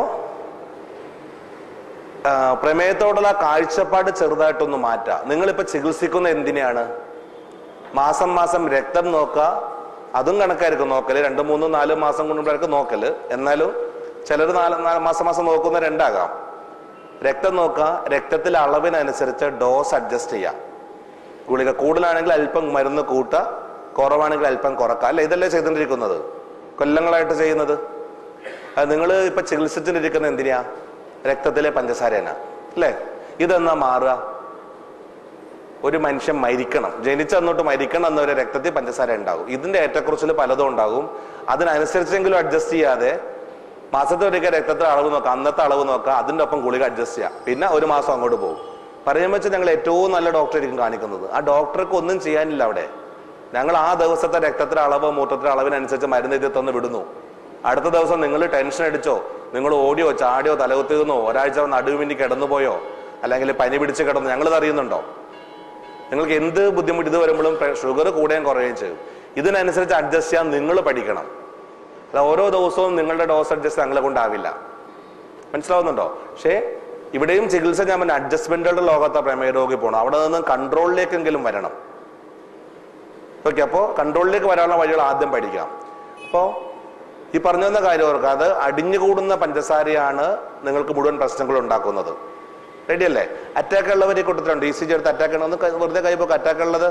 ആ, പ്രമേയത്തോടുള്ള കാഴ്ചപ്പാട് ചെറുതായിട്ടൊന്ന് മാറ്റാം നിങ്ങളിപ്പോ ചികിത്സിക്കുന്ന എന്തിനെയാണ് മാസം മാസം രക്തം നോക്കുക അതും കണക്കായിരിക്കും നോക്കല് രണ്ട് മൂന്നും നാലും മാസം കൊണ്ടുള്ളവർക്ക് നോക്കല് എന്നാലും ചിലർ നാല് നാല് മാസം മാസം നോക്കുന്ന രണ്ടാകാം രക്തം നോക്കുക രക്തത്തിലെ അളവിനനുസരിച്ച് ഡോസ് അഡ്ജസ്റ്റ് ചെയ്യാം ഗുളിക കൂടുതലാണെങ്കിൽ അല്പം മരുന്ന് കൂട്ടുക കുറവാണെങ്കിൽ അല്പം കുറക്കുക അല്ല ഇതല്ലേ ചെയ്തുകൊണ്ടിരിക്കുന്നത് കൊല്ലങ്ങളായിട്ട് ചെയ്യുന്നത് നിങ്ങൾ ഇപ്പൊ ചികിത്സിച്ചിട്ടിരിക്കുന്ന എന്തിനാ രക്തത്തിലെ പഞ്ചസാരേന അല്ലേ ഇതെന്നാ മാറുക ഒരു മനുഷ്യൻ മരിക്കണം ജനിച്ചന്നോട്ട് മരിക്കണം എന്നൊരു രക്തത്തിൽ പഞ്ചസാര ഉണ്ടാകും ഇതിന്റെ ഏറ്റക്കുറച്ചിൽ പലതും ഉണ്ടാകും അതിനനുസരിച്ചെങ്കിലും അഡ്ജസ്റ്റ് ചെയ്യാതെ മാസത്തെ ഒരിക്കൽ രക്തത്തിൽ അളവ് നോക്കാം അന്നത്തെ അളവ് നോക്കാം അതിന്റെ ഒപ്പം ഗുളിക അഡ്ജസ്റ്റ് ചെയ്യാം പിന്നെ ഒരു മാസം അങ്ങോട്ട് പോകും പറയുമ്പോൾ വെച്ചാൽ ഞങ്ങൾ ഏറ്റവും നല്ല ഡോക്ടറായിരിക്കും കാണിക്കുന്നത് ആ ഡോക്ടർക്ക് ഒന്നും ചെയ്യാനില്ല അവിടെ ഞങ്ങൾ ആ ദിവസത്തെ രക്തത്തിലെ അളവ് മൂത്രത്തിലെ അളവിനനുസരിച്ച് മരുന്ന് എഴുതി തന്ന് വിടുന്നു അടുത്ത ദിവസം നിങ്ങൾ ടെൻഷൻ അടിച്ചോ നിങ്ങൾ ഓടിയോ ചാടിയോ തലകുത്തിരുന്നോ ഒരാഴ്ച നടുവിന് കിടന്നുപോയോ അല്ലെങ്കിൽ പനി പിടിച്ച് കിടന്നു ഞങ്ങളിത് അറിയുന്നുണ്ടോ നിങ്ങൾക്ക് എന്ത് ബുദ്ധിമുട്ട് ഇത് വരുമ്പോഴും ഷുഗർ കൂടുകയും കുറയുകയും ചെയ്യും ഇതിനനുസരിച്ച് അഡ്ജസ്റ്റ് ചെയ്യാൻ നിങ്ങൾ പഠിക്കണം അല്ല ഓരോ ദിവസവും നിങ്ങളുടെ ഡോസ് അഡ്ജസ്റ്റ് ഞങ്ങളെ കൊണ്ടാവില്ല മനസ്സിലാവുന്നുണ്ടോ പക്ഷേ ഇവിടെയും ചികിത്സ ഞാൻ പറഞ്ഞ അഡ്ജസ്റ്റ്മെന്റുകളുടെ ലോകത്തെ പ്രമേയ രോഗി പോകണം അവിടെ നിന്ന് കൺട്രോളിലേക്കെങ്കിലും വരണം ഓക്കെ അപ്പോൾ കൺട്രോളിലേക്ക് വരാനുള്ള വഴികൾ ആദ്യം പഠിക്കാം അപ്പോൾ ഈ പറഞ്ഞു വന്ന കാര്യം ഓർക്കുക അത് അടിഞ്ഞുകൂടുന്ന പഞ്ചസാരയാണ് നിങ്ങൾക്ക് മുഴുവൻ പ്രശ്നങ്ങൾ ഉണ്ടാക്കുന്നത് റെഡി അല്ലേ അറ്റാക്ക് ഉള്ളവർ ഈ കൂട്ടത്തിലുണ്ട് ഇ സി ജി എടുത്ത് അറ്റാക്ക് ഉണ്ടോ ഒന്ന് ക- വെറുതെ കൈപ്പൊക്കെ അറ്റാക്ക് ഉള്ളത്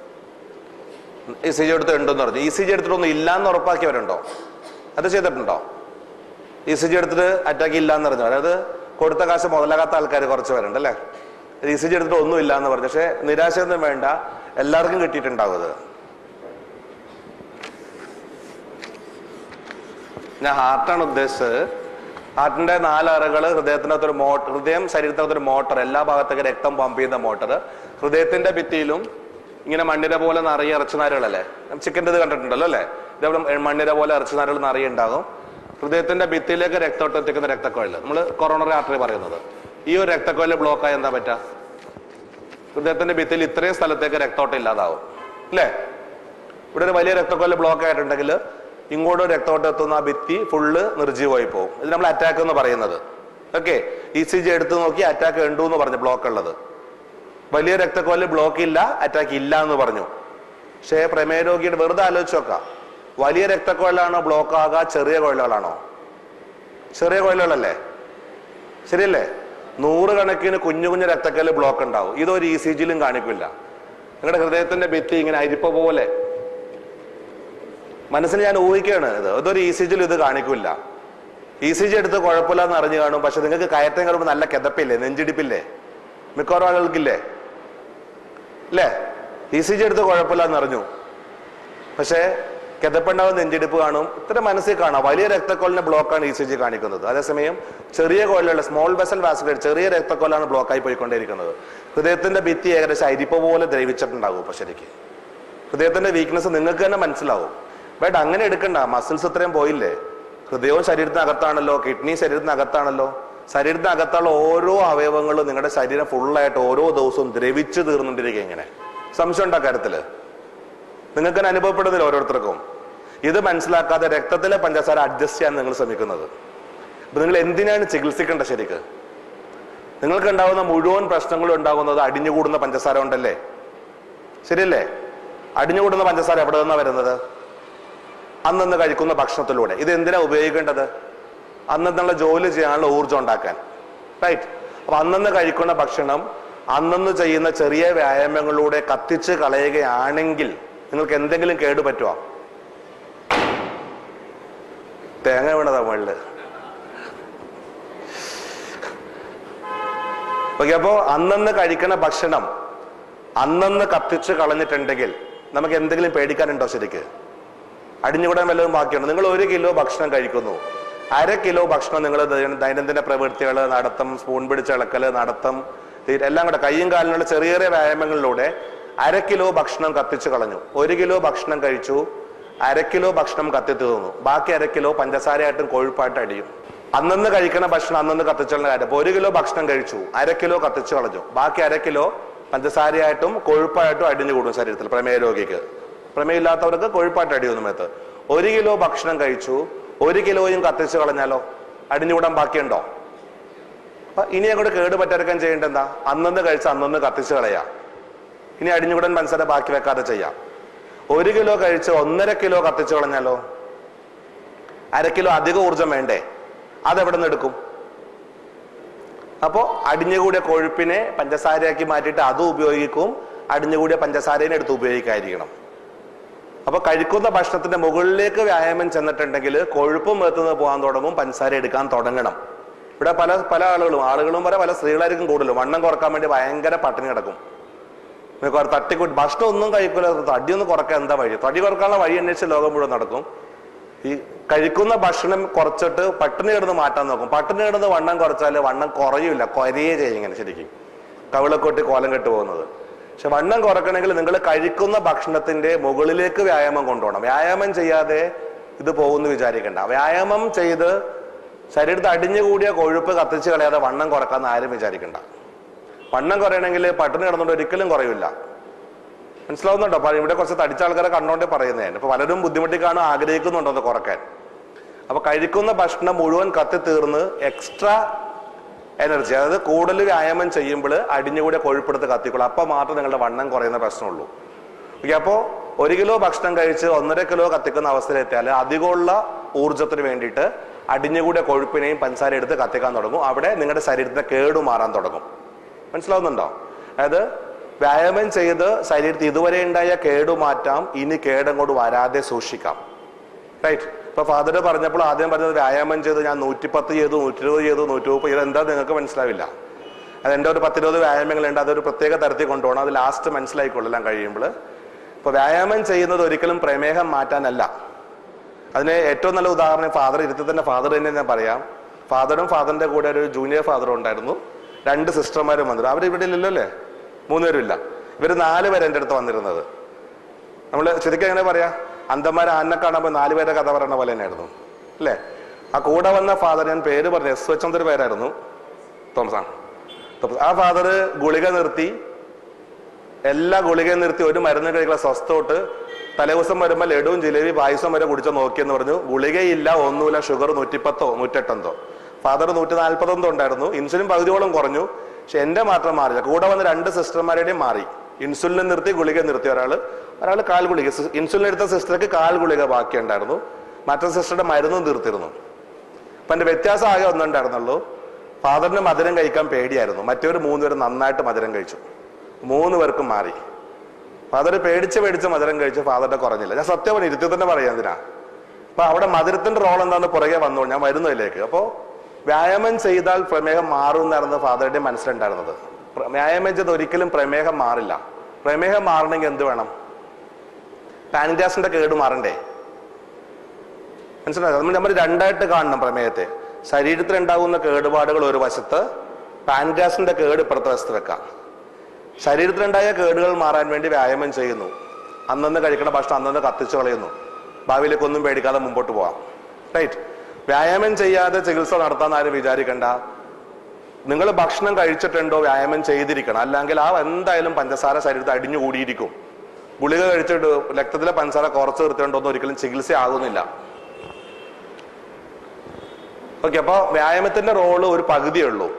ഇ സി ജി എടുത്ത് ഉണ്ടെന്ന് പറഞ്ഞു ഇ സി ജി എടുത്തിട്ടൊന്നും ഇല്ലാന്ന് ഉറപ്പാക്കിയവരുണ്ടോ അത് ചെയ്തിട്ടുണ്ടോ ഇ സി ജി എടുത്തിട്ട് അറ്റാക്ക് ഇല്ലാന്ന് പറഞ്ഞു അതായത് കൊടുത്ത കാശ് മുതലാകാത്ത ആൾക്കാർ കുറച്ച് പേരുണ്ട് അല്ലേ ഇ സി ജി എടുത്തിട്ട് ഒന്നും ഇല്ലാന്ന് പറഞ്ഞു പക്ഷെ നിരാശയൊന്നും വേണ്ട എല്ലാവർക്കും കിട്ടിയിട്ടുണ്ടാവും അത് ഞാൻ ഹാർട്ടാണ് ഉദ്ദേശിച്ചത് ഹാർട്ടിന്റെ നാലറകൾ ഹൃദയത്തിനകത്തൊരു മോട്ടർ ഹൃദയം ശരീരത്തിനകത്തൊരു മോട്ടർ എല്ലാ ഭാഗത്തേക്ക് രക്തം പമ്പ് ചെയ്യുന്ന മോട്ടർ ഹൃദയത്തിന്റെ ഭിത്തിയിലും ഇങ്ങനെ മണ്ണിര പോലെ നിറയെ ഇറച്ചിനാരുകളല്ലേ ചിക്കൻ്റെ ഇത് കണ്ടിട്ടുണ്ടല്ലോ അല്ലേ ഇതേപോലെ മണ്ണിര പോലെ ഇറച്ചിനാരുകൾ നിറയെ ഉണ്ടാകും ഹൃദയത്തിന്റെ ഭിത്തിയിലേക്ക് രക്തോട്ടം എത്തിക്കുന്ന രക്തക്കോയിൽ നമ്മൾ കൊറോണറി ആർട്ടറി പറയുന്നത് ഈ ഒരു രക്തക്കോയിൽ ബ്ലോക്ക് ആയി എന്താ പറ്റുക ഹൃദയത്തിന്റെ ഭിത്തിയിൽ ഇത്രയും സ്ഥലത്തേക്ക് രക്തോട്ടം ഇല്ലാതാവും അല്ലേ ഇവിടെ ഒരു വലിയ രക്തക്കൊല്ല ബ്ലോക്ക് ആയിട്ടുണ്ടെങ്കിൽ ഇങ്ങോട്ട് രക്തോട്ടം എത്തുന്ന ആ ഭിത്തി ഫുള്ള് നിർജീവമായി പോകും ഇത് നമ്മൾ അറ്റാക്ക് എന്ന് പറയുന്നത് ഓക്കെ ഇ സി ജി എടുത്തു നോക്കി അറ്റാക്ക് ഉണ്ടു എന്ന് പറഞ്ഞു ബ്ലോക്ക് ഉള്ളത് വലിയ രക്തക്കൊല്ല ബ്ലോക്ക് ഇല്ല അറ്റാക്ക് ഇല്ല എന്ന് പറഞ്ഞു പക്ഷേ പ്രമേയ രോഗിയുടെ വെറുതെ ആലോചിച്ച് നോക്കാം വലിയ രക്തക്കൊഴലാണോ ബ്ലോക്ക് ആകുക ചെറിയ കൊഴലുകളാണോ ചെറിയ കൊഴലുകളല്ലേ ശരിയല്ലേ നൂറുകണക്കിന് കുഞ്ഞു കുഞ്ഞു രക്തക്കല്ല് ബ്ലോക്ക് ഉണ്ടാവും ഇതൊരു ഇ സി ജിയിലും കാണിക്കില്ല നിങ്ങളുടെ ഹൃദയത്തിന്റെ ഭിത്തി ഇങ്ങനെ അരിപ്പ പോലെ മനസ്സിൽ ഞാൻ ഊഹിക്കുകയാണ് ഇത് ഇതൊരു ഇ സി ജിയിൽ ഇത് കാണിക്കില്ല ഇ സി ജി എടുത്ത് കുഴപ്പമില്ലെന്ന് അറിഞ്ഞു കാണും പക്ഷെ നിങ്ങൾക്ക് കയറ്റം കയറുമ്പോൾ നല്ല കിതപ്പില്ലേ നെഞ്ചിടിപ്പില്ലേ മിക്കവാറും ആളുകൾക്കില്ലേ അല്ലേ ഇ സി ജി എടുത്ത് കുഴപ്പമില്ലെന്ന് അറിഞ്ഞു പക്ഷേ കിതപ്പുണ്ടാവും നെഞ്ചിടിപ്പ് കാണും ഇത്ര മനസ്സിൽ കാണാം വലിയ രക്തക്കൊല്ലിന്റെ ബ്ലോക്കാണ് ഇ സി ജി കാണിക്കുന്നത് അതേസമയം ചെറിയ കൊല്ലുള്ള സ്മോൾ വെസൽ വാസ്കുലർ ചെറിയ രക്തക്കൊല്ലാണ് ബ്ലോക്കായി പോയിക്കൊണ്ടേയിരിക്കുന്നത് ഹൃദയത്തിന്റെ ഭിത്തി ഏകദേശം അരിപ്പ പോലെ ദ്രവിച്ചിട്ടുണ്ടാകും ഇപ്പൊ ശരിക്ക് ഹൃദയത്തിന്റെ വീക്ക്നെസ് നിങ്ങൾക്ക് തന്നെ മനസ്സിലാവും ബട്ട് അങ്ങനെ എടുക്കണ്ട മസിൽസ് ഇത്രയും പോയില്ലേ ഹൃദയവും ശരീരത്തിനകത്താണല്ലോ കിഡ്നി ശരീരത്തിനകത്താണല്ലോ ശരീരത്തിനകത്തുള്ള ഓരോ അവയവങ്ങളും നിങ്ങളുടെ ശരീരം ഫുള്ളായിട്ട് ഓരോ ദിവസവും ദ്രവിച്ചു തീർന്നുകൊണ്ടിരിക്കുക ഇങ്ങനെ സംശയം ഉണ്ടോ കാര്യത്തില് നിങ്ങൾക്ക് തന്നെ അനുഭവപ്പെടുന്നില്ല ഓരോരുത്തർക്കും ഇത് മനസ്സിലാക്കാതെ രക്തത്തിലെ പഞ്ചസാര അഡ്ജസ്റ്റ് ചെയ്യാൻ നിങ്ങൾ ശ്രമിക്കുന്നത് അപ്പൊ നിങ്ങൾ എന്തിനാണ് ചികിത്സിക്കേണ്ടത് ശരിക്ക് നിങ്ങൾക്ക് ഉണ്ടാകുന്ന മുഴുവൻ പ്രശ്നങ്ങളും ഉണ്ടാകുന്നത് അടിഞ്ഞുകൂടുന്ന പഞ്ചസാര കൊണ്ടല്ലേ ശരിയല്ലേ അടിഞ്ഞുകൂടുന്ന പഞ്ചസാര എവിടെ നിന്നാണ് വരുന്നത് അന്നന്ന് കഴിക്കുന്ന ഭക്ഷണത്തിലൂടെ ഇത് എന്തിനാ ഉപയോഗിക്കേണ്ടത് അന്നന്നുള്ള ജോലി ചെയ്യാനുള്ള ഊർജ്ജം ഉണ്ടാക്കാൻ റൈറ്റ് അപ്പൊ അന്നന്ന് കഴിക്കുന്ന ഭക്ഷണം അന്നന്ന് ചെയ്യുന്ന ചെറിയ വ്യായാമങ്ങളിലൂടെ കത്തിച്ച് കളയുകയാണെങ്കിൽ നിങ്ങൾക്ക് എന്തെങ്കിലും കേട് പറ്റുമോ തേങ്ങ വീണതാ മുകളില് ഓക്കെ അപ്പോ അന്നന്ന് കഴിക്കുന്ന ഭക്ഷണം അന്നന്ന് കത്തിച്ച് കളഞ്ഞിട്ടുണ്ടെങ്കിൽ നമുക്ക് എന്തെങ്കിലും പേടിക്കാനുണ്ടോ ശരിക്ക് അടിഞ്ഞുകൂടാൻ വല്ലതും ബാക്കിയുണ്ട് നിങ്ങൾ ഒരു കിലോ ഭക്ഷണം കഴിക്കുന്നു അര കിലോ ഭക്ഷണം നിങ്ങൾ ദൈനംദിന പ്രവൃത്തികൾ നടത്തം സ്പൂൺ പിടിച്ച് ഇളക്കല് നടത്തം ഈ- എല്ലാം കൂടെ കയ്യും കാലിനുള്ള ചെറിയ ചെറിയ വ്യായാമങ്ങളിലൂടെ അര കിലോ ഭക്ഷണം കത്തിച്ച് കളഞ്ഞു ഒരു കിലോ ഭക്ഷണം കഴിച്ചു അര കിലോ ഭക്ഷണം കത്തി തീർന്നു ബാക്കി അര കിലോ പഞ്ചസാരയായിട്ടും കൊഴുപ്പായിട്ട് അടിയും അന്നന്ന് കഴിക്കണ ഭക്ഷണം അന്നന്ന് കത്തിച്ചുള്ള കാര്യം അപ്പൊ ഒരു കിലോ ഭക്ഷണം കഴിച്ചു അര കിലോ കത്തിച്ച് കളഞ്ഞു ബാക്കി അര കിലോ പഞ്ചസാരയായിട്ടും കൊഴുപ്പായിട്ടും അടിഞ്ഞു കൂടും ശരീരത്തിൽ പ്രമേയ രോഗിക്ക് പ്രമേയമില്ലാത്തവർക്ക് കൊഴുപ്പായിട്ട് അടിയുന്നു മേത്ത് ഒരു കിലോ ഭക്ഷണം കഴിച്ചു ഒരു കിലോയും കത്തിച്ച് കളഞ്ഞാലോ അടിഞ്ഞുകൂടാൻ ബാക്കിയുണ്ടോ അപ്പൊ ഇനി അങ്ങോട്ട് കേട് പറ്റാതിരിക്കാൻ ചെയ്യേണ്ടത് എന്താ അന്നന്ന് കഴിച്ച് അന്നന്ന് കത്തിച്ച് കളയാ ഇനി അടിഞ്ഞുകൂടാൻ പഞ്ചസാര ബാക്കി വെക്കാതെ ചെയ്യാം ഒരു കിലോ കഴിച്ച് ഒന്നര കിലോ കത്തിച്ച് കളഞ്ഞാലോ അര കിലോ അധിക ഊർജം വേണ്ടേ അതെവിടെ നിന്ന് എടുക്കും അപ്പോ അടിഞ്ഞുകൂടിയ കൊഴുപ്പിനെ പഞ്ചസാരയാക്കി മാറ്റിയിട്ട് അതും ഉപയോഗിക്കും അടിഞ്ഞുകൂടിയ പഞ്ചസാരേനെ എടുത്ത് ഉപയോഗിക്കാതിരിക്കണം അപ്പൊ കഴിക്കുന്ന ഭക്ഷണത്തിന്റെ മുകളിലേക്ക് വ്യായാമം ചെന്നിട്ടുണ്ടെങ്കിൽ കൊഴുപ്പും എത്തുന്നത് പോകാൻ തുടങ്ങും പഞ്ചസാര എടുക്കാൻ തുടങ്ങണം ഇവിടെ പല പല ആളുകളും ആളുകളും വരെ പല സ്ത്രീകളായിരിക്കും കൂടുതലും വണ്ണം കുറക്കാൻ വേണ്ടി ഭയങ്കര പട്ടിണി കിടക്കും മിക്കവാറും തട്ടിക്കൂട്ടി ഭക്ഷണം ഒന്നും കഴിക്കില്ല തടി ഒന്ന് കുറക്കാൻ എന്താ വഴി തടി കുറക്കാനുള്ള വഴി അന്വേഷിച്ച് ലോകം മുഴുവൻ നടക്കും ഈ കഴിക്കുന്ന ഭക്ഷണം കുറച്ചിട്ട് പട്ടിണി കിടന്ന് മാറ്റാൻ നോക്കും പട്ടിണി കിടന്ന് വണ്ണം കുറച്ചാൽ വണ്ണം കുറയില്ല കുറയേ ചെയ്യും ഇങ്ങനെ ശരിക്കും കവിളക്കൊട്ടി കോലം കെട്ട് പോകുന്നത് പക്ഷെ വണ്ണം കുറക്കണമെങ്കിൽ നിങ്ങൾ കഴിക്കുന്ന ഭക്ഷണത്തിന്റെ മുകളിലേക്ക് വ്യായാമം കൊണ്ടുപോകണം വ്യായാമം ചെയ്യാതെ ഇത് പോകുമെന്ന് വിചാരിക്കണ്ട വ്യായാമം ചെയ്ത് ശരീരത്തിൽ അടിഞ്ഞുകൂടിയ കൊഴുപ്പ് കത്തിച്ച് കളയാതെ വണ്ണം കുറക്കാന്ന് ആരും വിചാരിക്കണ്ട വണ്ണം കുറയണമെങ്കിൽ പട്ടിണി കിടന്നുകൊണ്ട് ഒരിക്കലും കുറയില്ല മനസ്സിലാവുന്നുണ്ടോ അപ്പൊ ഇവിടെ കുറച്ച് തടിച്ച ആൾക്കാരെ കണ്ടോണ്ടേ പറയുന്നേ ഇപ്പൊ പലരും ബുദ്ധിമുട്ടി കാണും ആഗ്രഹിക്കുന്നുണ്ടോ അത് കുറക്കാൻ അപ്പൊ കഴിക്കുന്ന ഭക്ഷണം മുഴുവൻ കത്തി തീർന്ന് എക്സ്ട്രാ എനർജി അതായത് കൂടുതൽ വ്യായാമം ചെയ്യുമ്പോൾ അടിഞ്ഞുകൂടിയ കൊഴുപ്പെടുത്ത് കത്തിക്കൊള്ളും അപ്പൊ മാത്രം നിങ്ങളുടെ വണ്ണം കുറയുന്ന പ്രശ്നമുള്ളൂ ഓക്കെ അപ്പോ ഒരു കിലോ ഭക്ഷണം കഴിച്ച് ഒന്നര കിലോ കത്തിക്കുന്ന അവസ്ഥയിലെത്തിയാൽ അധികമുള്ള ഊർജത്തിന് വേണ്ടിയിട്ട് അടിഞ്ഞുകൂടിയ കൊഴുപ്പിനെയും പഞ്ചസാര എടുത്ത് കത്തിക്കാൻ തുടങ്ങും അവിടെ നിങ്ങളുടെ ശരീരത്തിന്റെ കേടു മാറാൻ തുടങ്ങും മനസ്സിലാവുന്നുണ്ടോ അതായത് വ്യായാമം ചെയ്ത് ശരീരത്തിൽ ഇതുവരെ ഉണ്ടായ കേടു മാറ്റാം ഇനി കേടങ്ങോട്ട് വരാതെ സൂക്ഷിക്കാം റൈറ്റ് ഇപ്പൊ ഫാദർ പറഞ്ഞപ്പോൾ ആദ്യം പറഞ്ഞത് വ്യായാമം ചെയ്ത് ഞാൻ നൂറ്റിപ്പത്ത് ചെയ്തു നൂറ്റി ഇരുപത് ചെയ്തു നൂറ്റി മുപ്പത് ചെയ്തു എന്താ നിങ്ങൾക്ക് മനസ്സിലാവില്ല അത് എൻ്റെ ഒരു പത്തിരുപത് വ്യായാമങ്ങളുണ്ട് അതൊരു പ്രത്യേക തരത്തിൽ കൊണ്ടുപോകണം അത് ലാസ്റ്റ് മനസ്സിലായിക്കൊള്ളാൻ കഴിയുമ്പോൾ ഇപ്പൊ വ്യായാമം ചെയ്യുന്നത് ഒരിക്കലും പ്രമേഹം മാറ്റാനല്ല അതിന് ഏറ്റവും നല്ല ഉദാഹരണം ഫാദർ ഇരുത്തി തന്നെ ഫാദർ തന്നെ ഞാൻ പറയാം ഫാദറും ഫാദറിന്റെ കൂടെ ഒരു ജൂനിയർ ഫാദറും ഉണ്ടായിരുന്നു രണ്ട് സിസ്റ്റർമാരും വന്നിരുന്നു അവർ ഇവിടെ ഇല്ലല്ലോ അല്ലേ മൂന്നുപേരും ഇല്ല ഇവർ നാല് പേര് എൻ്റെ അടുത്ത് വന്നിരുന്നത് നമ്മൾ ശരിക്കും എങ്ങനെ പറയാ അന്തന്മാർ ആനെ കാണുമ്പോൾ നാല് പേരെ കഥ പറയുന്ന പോലെ തന്നെയായിരുന്നു അല്ലേ ആ കൂടെ വന്ന ഫാദർ ഞാൻ പേര് പറഞ്ഞു എസ് എച്ച് എന്നൊരു പേരായിരുന്നു തോമസ് ആണ് തോമസ്. ആ ഫാദർ ഗുളിക നിർത്തി എല്ലാ ഗുളികയും നിർത്തി ഒരു മരുന്ന് കഴിക്കുന്ന സ്വസ്ഥോട്ട് തലേദിവസം വരുമ്പോൾ ലഡുവും ജിലേബി പായസം വരെ കുടിച്ചോ നോക്കിയെന്ന് പറഞ്ഞു ഗുളികയില്ല ഒന്നുമില്ല ഷുഗർ നൂറ്റിപ്പത്തോ നൂറ്റെട്ടെന്തോ ഫാദർ നൂറ്റി നാൽപ്പത്തൊന്നോ ഉണ്ടായിരുന്നു ഇൻസുലിൻ പകുതിയോളം കുറഞ്ഞു പക്ഷെ എന്റെ മാത്രം മാറില്ല കൂടെ വന്ന രണ്ട് സിസ്റ്റർമാരുടെയും മാറി ഇൻസുലിൻ നിർത്തി ഗുളിക നിർത്തി ഒരാള് ഒരാൾ കാൽ ഗുളിക സി- ഇൻസുലിൻ എടുത്ത സിസ്റ്റർക്ക് കാൽ ഗുളിക ബാക്കി ഉണ്ടായിരുന്നു മറ്റേ സിസ്റ്ററുടെ മരുന്നും തീർത്തിരുന്നു അപ്പൊ എന്റെ വ്യത്യാസം ആകെ ഒന്നുണ്ടായിരുന്നുള്ളൂ ഫാദറിന് മധുരം കഴിക്കാൻ പേടിയായിരുന്നു മറ്റൊരു മൂന്ന് പേര് നന്നായിട്ട് മധുരം കഴിച്ചു മൂന്ന് പേർക്കും മാറി ഫാദർ പേടിച്ച് പേടിച്ച് മധുരം കഴിച്ച് ഫാദറിന്റെ കുറഞ്ഞില്ല ഞാൻ സത്യം പറഞ്ഞു ഇരുത്തി തന്നെ പറയാം എന്തിനാ അപ്പൊ അവിടെ മധുരത്തിന്റെ റോൾ എന്താന്ന് പുറകെ വന്നു ഞാൻ വരുന്നു ഇതിലേക്ക് അപ്പോ വ്യായാമം ചെയ്താൽ പ്രമേഹം മാറും എന്നായിരുന്നു ഫാദറുടെ മനസ്സിലുണ്ടായിരുന്നത് പ്ര- വ്യായാമം ചെയ്ത് ഒരിക്കലും പ്രമേഹം മാറില്ല പ്രമേഹം മാറണമെങ്കിൽ എന്ത് വേണം പാൻഗ്രാസിന്റെ കേട് മാറണ്ടേ മനസ്സിലായോ നമ്മൾ നമ്മൾ രണ്ടായിട്ട് കാണണം പ്രമേഹത്തെ ശരീരത്തിൽ ഉണ്ടാകുന്ന കേടുപാടുകൾ ഒരു വശത്ത് പാൻഗ്രാസിന്റെ കേട് ഇപ്പുറത്തെ വശത്ത് വെക്കാം ശരീരത്തിലുണ്ടായ കേടുകൾ മാറാൻ വേണ്ടി വ്യായാമം ചെയ്യുന്നു അന്നന്ന് കഴിക്കുന്ന ഭക്ഷണം അന്നന്ന് കത്തിച്ചു കളയുന്നു ഭാവിയിലേക്ക് ഒന്നും പേടിക്കാതെ മുമ്പോട്ട് പോവാം റൈറ്റ് വ്യായാമം ചെയ്യാതെ ചികിത്സ നടത്താൻ ആരും വിചാരിക്കണ്ട നിങ്ങൾ ഭക്ഷണം കഴിച്ചിട്ടുണ്ടോ വ്യായാമം ചെയ്തിരിക്കണം അല്ലെങ്കിൽ ആ എന്തായാലും പഞ്ചസാര ശരീരത്തിൽ അടിഞ്ഞു കൂടിയിരിക്കും ഗുളിക കഴിച്ചിട്ട് രക്തത്തിലെ പഞ്ചസാര കുറച്ച് നിർത്തേണ്ടോ ഒന്നും ഒരിക്കലും ചികിത്സ ആകുന്നില്ല ഓക്കെ അപ്പൊ വ്യായാമത്തിന്റെ റോള് ഒരു പകുതിയേ ഉള്ളൂ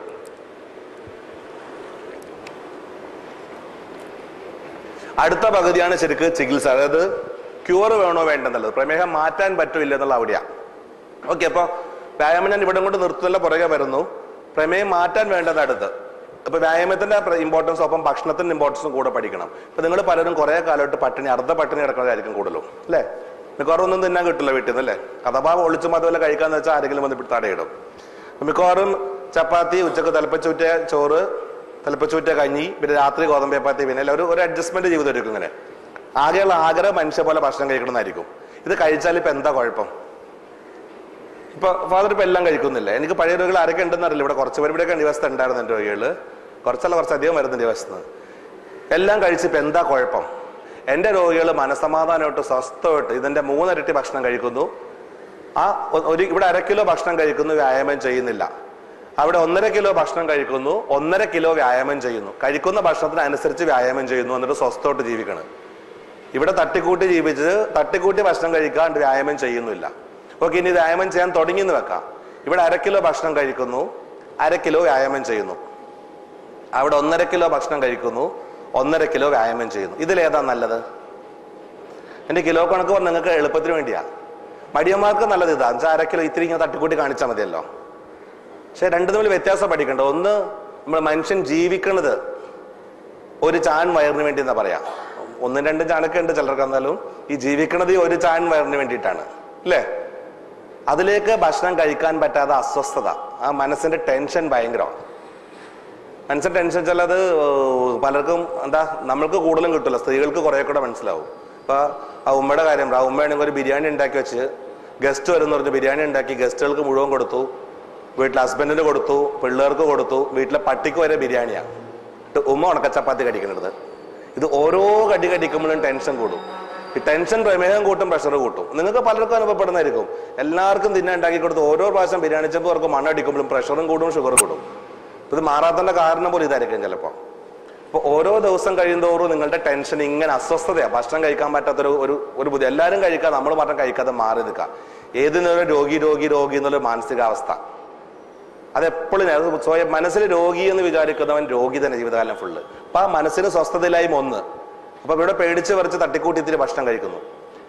അടുത്ത പകുതിയാണ് ശരിക്ക് ചികിത്സ അതായത് ക്യൂർ വേണോ വേണ്ടെന്നുള്ളത് പ്രമേഹം മാറ്റാൻ പറ്റില്ല എന്നുള്ള അവിടെയാ ഓക്കെ അപ്പൊ വ്യായാമം ഞാൻ ഇവിടെ കൊണ്ട് നിർത്തുന്നില്ല പുറകെ വരുന്നു പ്രമേയം മാറ്റാൻ വേണ്ടത് അടുത്ത് അപ്പൊ വ്യായാമത്തിന്റെ ഇമ്പോർട്ടൻസ് ഒപ്പം ഭക്ഷണത്തിന്റെ ഇമ്പോർട്ടൻസും കൂടെ പഠിക്കണം ഇപ്പൊ നിങ്ങൾ പലരും കുറെ കാലമായിട്ട് പട്ടിണി അർദ്ധ പട്ടിണി കിടക്കുന്നതായിരിക്കും കൂടുതലും അല്ലേ മിക്കവാറും ഒന്നും തിന്നാൻ കിട്ടില്ല വീട്ടിൽ നിന്ന് അല്ലേ അഥവാ ഒളിച്ചും അതുപോലെ കഴിക്കാന്ന് വെച്ചാൽ ആരെങ്കിലും വന്ന് ഇവിടെ തടയിടും അപ്പൊ മിക്കവാറും ചപ്പാത്തി ഉച്ചക്ക് തിളപ്പിച്ചൂറ്റിയ ചോറ് തിളപ്പിച്ചൂറ്റിയ കഞ്ഞി പിന്നെ രാത്രി ഗോതമ്പ് ചപ്പാത്തി പിന്നെ എല്ലാം ഒരു ഒരു അഡ്ജസ്റ്റ്മെന്റ് ജീവിതം എടുക്കും ഇങ്ങനെ ആകെയുള്ള ആഗ്രഹം മനുഷ്യ പോലെ ഭക്ഷണം കഴിക്കണമെന്നായിരിക്കും ഇത് കഴിച്ചാൽ ഇപ്പൊ എന്താ കുഴപ്പം ഇപ്പൊ ഫാദർ ഇപ്പൊ എല്ലാം കഴിക്കുന്നില്ല എനിക്ക് പഴയ രോഗികൾ ആരൊക്കെ ഉണ്ടെന്ന് അറിയില്ല ഇവിടെ കുറച്ച് പേര് ഇവിടെയൊക്കെ ദിവസത്തെ ഉണ്ടായിരുന്നു എൻ്റെ രോഗികള് കുറച്ചല്ല കുറച്ചധികം വരുന്ന ദിവസത്ത് എല്ലാം കഴിച്ചിപ്പോ എന്താ കുഴപ്പം എൻ്റെ രോഗികൾ മനസമാധാനമായിട്ട് സ്വസ്ഥമായിട്ട് ഇതിന്റെ മൂന്നിരട്ടി ഭക്ഷണം കഴിക്കുന്നു ആ ഒ- ഒരു ഇവിടെ അര കിലോ ഭക്ഷണം കഴിക്കുന്നു വ്യായാമം ചെയ്യുന്നില്ല അവിടെ ഒന്നര കിലോ ഭക്ഷണം കഴിക്കുന്നു ഒന്നര കിലോ വ്യായാമം ചെയ്യുന്നു കഴിക്കുന്ന ഭക്ഷണത്തിനനുസരിച്ച് വ്യായാമം ചെയ്യുന്നു എന്നിട്ട് സ്വസ്ഥമായിട്ട് ജീവിക്കണം ഇവിടെ തട്ടിക്കൂട്ടി ജീവിച്ച് തട്ടിക്കൂട്ടി ഭക്ഷണം കഴിക്കാണ്ട് വ്യായാമം ചെയ്യുന്നില്ല ഓക്കെ ഇനി വ്യായാമം ചെയ്യാൻ തുടങ്ങി എന്ന് വെക്കാം ഇവിടെ അര കിലോ ഭക്ഷണം കഴിക്കുന്നു അര കിലോ വ്യായാമം ചെയ്യുന്നു അവിടെ ഒന്നര കിലോ ഭക്ഷണം കഴിക്കുന്നു ഒന്നര കിലോ വ്യായാമം ചെയ്യുന്നു ഇതിലേതാ നല്ലത് എന്റെ കിലോ കണക്ക് പറഞ്ഞ നിങ്ങൾക്ക് എളുപ്പത്തിന് വേണ്ടിയാ മടിയന്മാർക്ക് നല്ലത് ഇതാ അഞ്ചാ അര കിലോ ഇത്തിരി ഇങ്ങനെ തട്ടിക്കൂട്ടി കാണിച്ചാൽ മതിയല്ലോ പക്ഷെ രണ്ടു തമ്മിൽ വ്യത്യാസം പഠിക്കണ്ട ഒന്ന് നമ്മൾ മനുഷ്യൻ ജീവിക്കണത് ഒരു ചാൻ വയറിന് വേണ്ടി എന്നാ പറയാ ഒന്നും രണ്ടും ചാണൊക്കെ ഉണ്ട് ചിലർക്ക് എന്നാലും ഈ ജീവിക്കണത് ഈ ഒരു ചാൻ വയറിന് വേണ്ടിയിട്ടാണ് അല്ലേ അതിലേക്ക് ഭക്ഷണം കഴിക്കാൻ പറ്റാത്ത അസ്വസ്ഥത ആ മനസ്സിന്റെ ടെൻഷൻ ഭയങ്കരമാണ് മനസ്സിന്റെ ടെൻഷൻ വെച്ചാൽ അത് ഏഹ്, പലർക്കും എന്താ നമ്മൾക്ക് കൂടുതലും കിട്ടില്ല സ്ത്രീകൾക്ക് കുറെ കൂടെ മനസ്സിലാവും ഇപ്പൊ ആ ഉമ്മയുടെ കാര്യം പറ. ആ ഉമ്മയാണെങ്കിൽ ഒരു ബിരിയാണി ഉണ്ടാക്കി വെച്ച് ഗസ്റ്റ് വരുന്ന പറഞ്ഞ് ബിരിയാണി ഉണ്ടാക്കി ഗസ്റ്റുകൾക്ക് മുഴുവൻ കൊടുത്തു വീട്ടിൽ ഹസ്ബൻഡിന് കൊടുത്തു പിള്ളേർക്ക് കൊടുത്തു വീട്ടിലെ പട്ടിക്ക് വരെ ബിരിയാണിയാണ് എന്നിട്ട് ഉമ്മ ഉണക്ക ചപ്പാത്തി കടിക്കുന്നത് ഇത് ഓരോ കടി കടിക്കുമ്പോഴും ടെൻഷൻ കൂടും ഈ ടെൻഷൻ പ്രമേഹം കൂട്ടും പ്രഷർ കൂട്ടും നിങ്ങൾക്ക് പലർക്കും അനുഭവപ്പെടുന്നതായിരിക്കും എല്ലാവർക്കും തിന്നാൻ ഉണ്ടാക്കി കൊടുത്ത് ഓരോ പ്രാവശ്യം ബിരിയാണി ചെമ്പ് അവർക്ക് മണ്ണടിക്കുമ്പോഴും പ്രഷറും കൂടും ഷുഗർ കൂടും ഇത് മാറാത്തതിന്റെ കാരണം പോലും ഇതായിരിക്കും ചിലപ്പോൾ അപ്പൊ ഓരോ ദിവസം കഴിയുന്തോറും നിങ്ങളുടെ ടെൻഷൻ ഇങ്ങനെ അസ്വസ്ഥതയാണ് ഭക്ഷണം കഴിക്കാൻ പറ്റാത്തൊരു ഒരു ഒരു ബുദ്ധി എല്ലാവരും കഴിക്കാതെ നമ്മൾ മാത്രം കഴിക്കാതെ മാറി നിൽക്കുക ഏതിനൊരു രോഗി രോഗി രോഗി എന്നുള്ള മാനസികാവസ്ഥ അതെപ്പോഴും ഞാൻ സ്വയം മനസ്സിൽ രോഗി എന്ന് വിചാരിക്കുന്നവൻ രോഗി തന്നെ ജീവിതകാലം ഫുള്ള് അപ്പൊ ആ മനസ്സിന് സ്വസ്ഥതയിലായും ഒന്ന് അപ്പൊ ഇവിടെ പേടിച്ച് പറിച്ച് തട്ടിക്കൂട്ടി ഇത്തിരി ഭക്ഷണം കഴിക്കുന്നു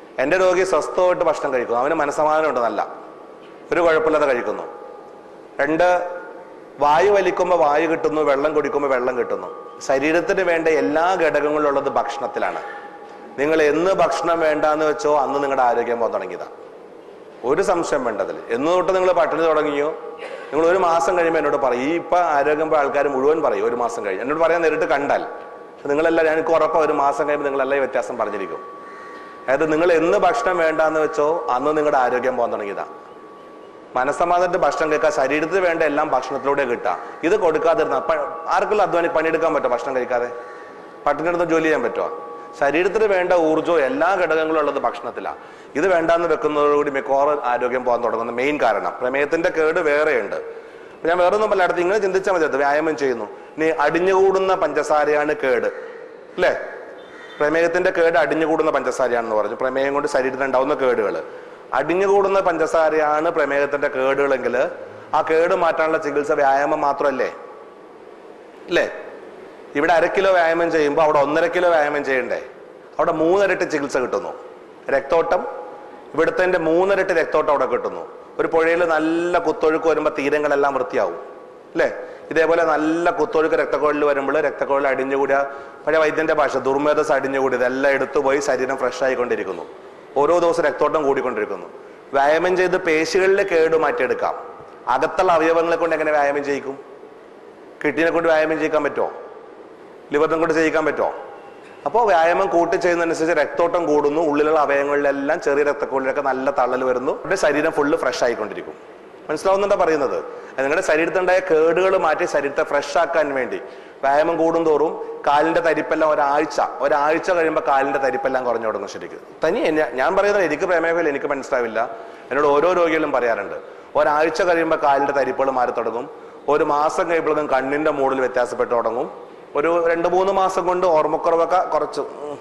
എൻ്റെ രോഗി സ്വസ്ഥമായിട്ട് ഭക്ഷണം കഴിക്കുന്നു അവന് മനസ്സമാധാനമുണ്ട് നല്ല ഒരു കുഴപ്പമില്ലാതെ കഴിക്കുന്നു രണ്ട് വായു വലിക്കുമ്പോൾ വായു കിട്ടുന്നു വെള്ളം കുടിക്കുമ്പോൾ വെള്ളം കിട്ടുന്നു ശരീരത്തിന് വേണ്ട എല്ലാ ഘടകങ്ങളും ഉള്ളത് ഭക്ഷണത്തിലാണ് നിങ്ങൾ എന്ന് ഭക്ഷണം വേണ്ടാന്ന് വെച്ചോ അന്ന് നിങ്ങളുടെ ആരോഗ്യം പോകാൻ തുടങ്ങിയതാണ് ഒരു സംശയം വേണ്ടതിൽ എന്ന് തൊട്ട് നിങ്ങൾ പട്ടിണി തുടങ്ങിയോ നിങ്ങൾ ഒരു മാസം കഴിയുമ്പോൾ എന്നോട് പറയും ഈ ഇപ്പൊ ആരോഗ്യം പോയ ആൾക്കാർ മുഴുവൻ പറയും ഒരു മാസം കഴിഞ്ഞ് എന്നോട് പറയാൻ നേരിട്ട് കണ്ടാൽ നിങ്ങളെല്ലാം എനിക്ക് ഉറപ്പാണ് ഒരു മാസം കഴിയുമ്പോൾ നിങ്ങളെല്ലാം ഈ വ്യത്യാസം പറഞ്ഞിരിക്കും അതായത് നിങ്ങൾ എന്ന് ഭക്ഷണം വേണ്ടാന്ന് വെച്ചോ അന്ന് നിങ്ങളുടെ ആരോഗ്യം പോകാൻ തുടങ്ങിയതാണ് മനസ്സമാധാനത്തിൽ ഭക്ഷണം കഴിക്കുക ശരീരത്തിന് വേണ്ട എല്ലാം ഭക്ഷണത്തിലൂടെ കിട്ടുക ഇത് കൊടുക്കാതിരുന്ന ആർക്കെങ്കിലും അധ്വാനി പണിയെടുക്കാൻ പറ്റുമോ ഭക്ഷണം കഴിക്കാതെ പട്ടിണിയെടുത്ത് ജോലി ചെയ്യാൻ പറ്റുമോ ശരീരത്തിന് വേണ്ട ഊർജ്ജവും എല്ലാ ഘടകങ്ങളും ഉള്ളത് ഭക്ഷണത്തിലാണ് ഇത് വേണ്ടാന്ന് വെക്കുന്നതോടുകൂടി മിക്കവാറും ആരോഗ്യം പോകാൻ തുടങ്ങുന്ന മെയിൻ കാരണം പ്രമേയത്തിന്റെ കേട് വേറെയുണ്ട് അപ്പൊ ഞാൻ വേറെ ഒന്നും അടുത്ത് ഇങ്ങനെ ചിന്തിച്ചാൽ മതി അത് വ്യായാമം ചെയ്യുന്നു ഇനി അടിഞ്ഞുകൂടുന്ന പഞ്ചസാരയാണ് കേട് അല്ലേ പ്രമേഹത്തിന്റെ കേട് അടിഞ്ഞുകൂടുന്ന പഞ്ചസാരയാണെന്ന് പറഞ്ഞു പ്രമേഹം കൊണ്ട് ശരീരത്തിൽ ഉണ്ടാവുന്ന കേടുകൾ അടിഞ്ഞുകൂടുന്ന പഞ്ചസാരയാണ് പ്രമേഹത്തിന്റെ കേടുകളെങ്കിൽ ആ കേട് മാറ്റാനുള്ള ചികിത്സ വ്യായാമം മാത്രമല്ലേ അല്ലേ ഇവിടെ അര കിലോ വ്യായാമം ചെയ്യുമ്പോൾ അവിടെ ഒന്നര കിലോ വ്യായാമം ചെയ്യണ്ടേ അവിടെ മൂന്നരട്ടി ചികിത്സ കിട്ടുന്നു രക്തോട്ടം ഇവിടുത്തെ മൂന്നരട്ടി രക്തോട്ടം അവിടെ കിട്ടുന്നു ഒരു പുഴയിൽ നല്ല കുത്തൊഴുക്ക് വരുമ്പോൾ തീരങ്ങളെല്ലാം വൃത്തിയാവും അല്ലേ ഇതേപോലെ നല്ല കുത്തൊഴുക്ക് രക്തക്കുഴലിൽ വരുമ്പോൾ രക്തക്കുഴൽ അടിഞ്ഞുകൂടിയ പഴയ വൈദ്യന്റെ ഭാഷ ദുർമേധസ് അടിഞ്ഞുകൂടി ഇതെല്ലാം എടുത്തുപോയി ശരീരം ഫ്രഷ് ആയിക്കൊണ്ടിരിക്കുന്നു ഓരോ ദിവസം രക്തോട്ടം കൂടിക്കൊണ്ടിരിക്കുന്നു വ്യായാമം ചെയ്ത് പേശികളിലെ കേട് മാറ്റിയെടുക്കാം അകത്തുള്ള അവയവങ്ങളെ കൊണ്ട് എങ്ങനെ വ്യായാമം ചെയ്യിക്കും കിഡ്നിനെ കൊണ്ട് വ്യായാമം ചെയ്യിക്കാൻ പറ്റുമോ ലിവറിനെ കൊണ്ട് ചെയ്യിക്കാൻ പറ്റുമോ അപ്പോൾ വ്യായാമം കൂട്ടി ചെയ്യുന്നതനുസരിച്ച് രക്തോട്ടം കൂടുന്നു ഉള്ളിലുള്ള അവയവങ്ങളിലെല്ലാം ചെറിയ രക്തക്കുള്ളിലൊക്കെ നല്ല തള്ളൽ വരുന്നു അവരുടെ ശരീരം ഫുള്ള് ഫ്രഷ് ആയിക്കൊണ്ടിരിക്കും മനസ്സിലാവുന്നുണ്ടോ പറയുന്നത് അത് നിങ്ങളുടെ ശരീരത്തിലുണ്ടായ കേടുകൾ മാറ്റി ശരീരത്തെ ഫ്രഷ് ആക്കാൻ വേണ്ടി വ്യായാമം കൂടുന്തോറും കാലിന്റെ തരിപ്പെല്ലാം ഒരാഴ്ച ഒരാഴ്ച കഴിയുമ്പോൾ കാലിന്റെ തരിപ്പെല്ലാം കുറഞ്ഞു തുടങ്ങും ശരിക്കും തനി എന്നെ- ഞാൻ പറയുന്നത് എനിക്ക് പ്രമേഹമില്ല എനിക്ക് മനസ്സിലാവില്ല എന്നോട് ഓരോ രോഗികളും പറയാറുണ്ട് ഒരാഴ്ച കഴിയുമ്പോൾ കാലിന്റെ തരിപ്പുകൾ മാറി തുടങ്ങും ഒരു മാസം കഴിയുമ്പോഴേക്കും കണ്ണിന്റെ മൂടിൽ വ്യത്യാസപ്പെട്ട് തുടങ്ങും ഒരു രണ്ട് മൂന്ന് മാസം കൊണ്ട് ഓർമ്മക്കുറവൊക്കെ കുറച്ചു ഉം.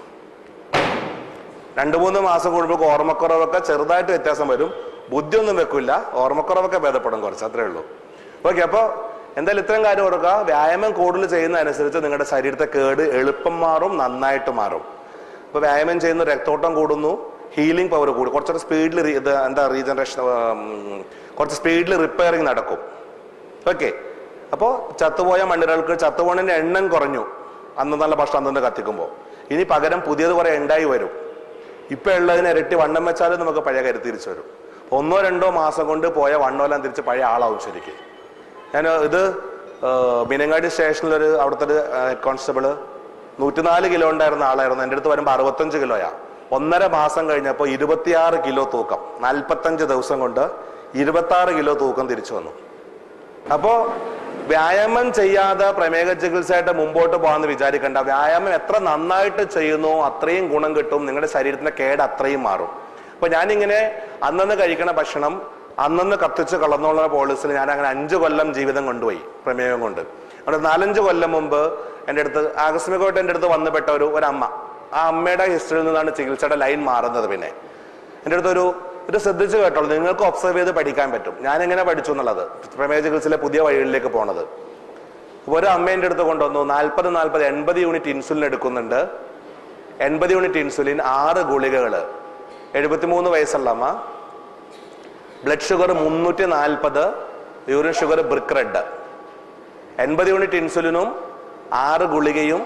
രണ്ട് മൂന്ന് മാസം കൂടുമ്പോൾ ഓർമ്മക്കുറവൊക്കെ ചെറുതായിട്ട് വ്യത്യാസം വരും ബുദ്ധിയൊന്നും വെക്കില്ല ഓർമ്മക്കുറവൊക്കെ ഭേദപ്പെടും കുറച്ച് അത്രേ ഉള്ളൂ ഓക്കെ അപ്പോൾ എന്തായാലും ഇത്രയും കാര്യം ഓർക്കുക വ്യായാമം കൂടുതൽ ചെയ്യുന്ന അനുസരിച്ച് നിങ്ങളുടെ ശരീരത്തെ കേട് എളുപ്പം മാറും നന്നായിട്ട് മാറും ഇപ്പൊ വ്യായാമം ചെയ്യുന്ന രക്തോട്ടം കൂടുന്നു ഹീലിംഗ് പവർ കൂടും കുറച്ചുകൂടെ സ്പീഡിൽ ഇത് എന്താ റീജനറേഷൻ കുറച്ച് സ്പീഡിൽ റിപ്പയറിങ് നടക്കും ഓക്കെ അപ്പോൾ ചത്തുപോയ മണ്ണിരകൾക്ക് ചത്തുപോണതിന്റെ എണ്ണം കുറഞ്ഞു അന്ന് നല്ല ഭക്ഷണം അന്നു കത്തിക്കുമ്പോൾ ഇനി പകരം പുതിയത് കുറെ ഉണ്ടായി വരും ഇപ്പൊ ഉള്ളതിന് ഇരട്ടി വണ്ണം വെച്ചാലും നമുക്ക് പഴയ കരുത്ത് തിരിച്ചു വരും ഒന്നോ രണ്ടോ മാസം കൊണ്ട് പോയ വണ്ണമെല്ലാം തിരിച്ച് പഴയ ആളാവും ശരിക്കും ഞാൻ ഇത് മീനങ്ങാടി സ്റ്റേഷനിലൊരു അവിടുത്തെ ഒരു കോൺസ്റ്റബിള് നൂറ്റിനാല് കിലോ ഉണ്ടായിരുന്ന ആളായിരുന്നു എൻ്റെ അടുത്ത് വരുമ്പോൾ അറുപത്തഞ്ച് കിലോയാ ഒന്നര മാസം കഴിഞ്ഞപ്പോൾ ഇരുപത്തിയാറ് കിലോ തൂക്കം നാൽപ്പത്തഞ്ച് ദിവസം കൊണ്ട് ഇരുപത്തി ആറ് കിലോ തൂക്കം തിരിച്ചു വന്നു അപ്പോ വ്യായാമം ചെയ്യാതെ പ്രമേഹ ചികിത്സയായിട്ട് മുമ്പോട്ട് പോകാമെന്ന് വിചാരിക്കണ്ട വ്യായാമം എത്ര നന്നായിട്ട് ചെയ്യുന്നോ അത്രയും ഗുണം കിട്ടും നിങ്ങളുടെ ശരീരത്തിന്റെ കേട് അത്രയും മാറും അപ്പൊ ഞാനിങ്ങനെ അന്നന്ന് കഴിക്കണ ഭക്ഷണം അന്നന്ന് കത്തിച്ച് കളന്നുള്ള പോളിസിൽ ഞാൻ അങ്ങനെ അഞ്ചു കൊല്ലം ജീവിതം കൊണ്ടുപോയി പ്രമേഹം കൊണ്ട് അവിടെ നാലഞ്ച് കൊല്ലം മുമ്പ് എൻ്റെ അടുത്ത് ആകസ്മികമായിട്ട് എൻ്റെ അടുത്ത് വന്നുപെട്ട ഒരു ഒരു അമ്മ ആ അമ്മയുടെ ഹിസ്റ്ററിയിൽ നിന്നാണ് ചികിത്സയുടെ ലൈൻ മാറുന്നത് പിന്നെ എൻ്റെ അടുത്ത് ഒരു ഇത് ശ്രദ്ധിച്ച് കേട്ടോളൂ നിങ്ങൾക്ക് ഒബ്സർവ് ചെയ്ത് പഠിക്കാൻ പറ്റും ഞാൻ എങ്ങനെ പഠിച്ചു എന്നുള്ളത് പ്രമേഹ ചികിത്സയിലെ പുതിയ വഴികളിലേക്ക് പോണത് അപ്പൊ ഒരു അമ്മേന്റെ അടുത്ത് കൊണ്ടുവന്നു നാൽപ്പത് നാൽപ്പത് എൺപത് യൂണിറ്റ് ഇൻസുലിൻ എടുക്കുന്നുണ്ട് എൺപത് യൂണിറ്റ് ഇൻസുലിൻ ആറ് ഗുളികകൾ എഴുപത്തിമൂന്ന് വയസ്സുള്ള അമ്മ ബ്ലഡ് ഷുഗർ മുന്നൂറ്റി നാൽപ്പത് യൂറിൻ ഷുഗർ ബ്രിക്ക് റെഡ് എൺപത് യൂണിറ്റ് ഇൻസുലിനും ആറ് ഗുളികയും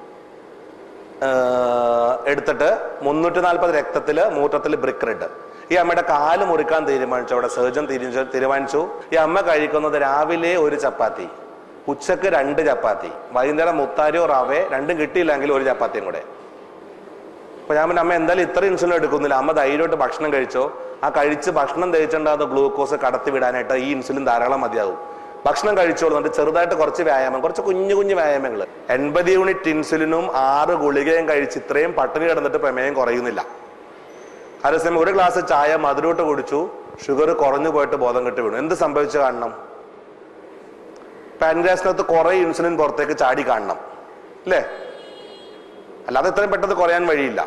ഏഹ്, എടുത്തിട്ട് മുന്നൂറ്റി നാൽപ്പത് രക്തത്തില് മൂത്രത്തിൽ ബ്രിക്ക് റെഡ് ഈ അമ്മയുടെ കാല് മുറിക്കാൻ തീരുമാനിച്ചു അവിടെ സർജൻ തീരുമാനിച്ചു തീരുമാനിച്ചു ഈ അമ്മ കഴിക്കുന്നത് രാവിലെ ഒരു ചപ്പാത്തി ഉച്ചക്ക് രണ്ട് ചപ്പാത്തി വൈകുന്നേരം മുത്താരിയോ റവേ രണ്ടും കിട്ടിയില്ലെങ്കിൽ ഒരു ചപ്പാത്തിയും കൂടെ അപ്പൊ ഞാൻ പറഞ്ഞു അമ്മ എന്തായാലും ഇത്ര ഇൻസുലിൻ എടുക്കുന്നില്ല അമ്മ ധൈര്യമായിട്ട് ഭക്ഷണം കഴിച്ചോ ആ കഴിച്ച് ഭക്ഷണം തേച്ചിട്ടുണ്ടാകുന്ന ഗ്ലൂക്കോസ് കടത്തി വിടാനായിട്ട് ഈ ഇൻസുലിൻ ധാരാളം മതിയാകും ഭക്ഷണം കഴിച്ചോളൂ എന്നിട്ട് ചെറുതായിട്ട് കുറച്ച് വ്യായാമം കുറച്ച് കുഞ്ഞു കുഞ്ഞു വ്യായാമങ്ങൾ എൺപത് യൂണിറ്റ് ഇൻസുലിനും ആറ് ഗുളികയും കഴിച്ച് ഇത്രയും പട്ടിണി കിടന്നിട്ട് പ്രമേയം കുറയുന്നില്ല അതേസമയം ഒരു ഗ്ലാസ് ചായ മധുരോട്ട് കുടിച്ചു ഷുഗർ കുറഞ്ഞു പോയിട്ട് ബോധം കെട്ട് വീണു എന്ത് സംഭവിച്ചു കാണണം പാൻഗ്രാസിനകത്ത് കുറെ ഇൻസുലിൻ പുറത്തേക്ക് ചാടി കാണണം അല്ലേ അല്ലാതെ ഇത്രയും പെട്ടെന്ന് കുറയാൻ വഴിയില്ല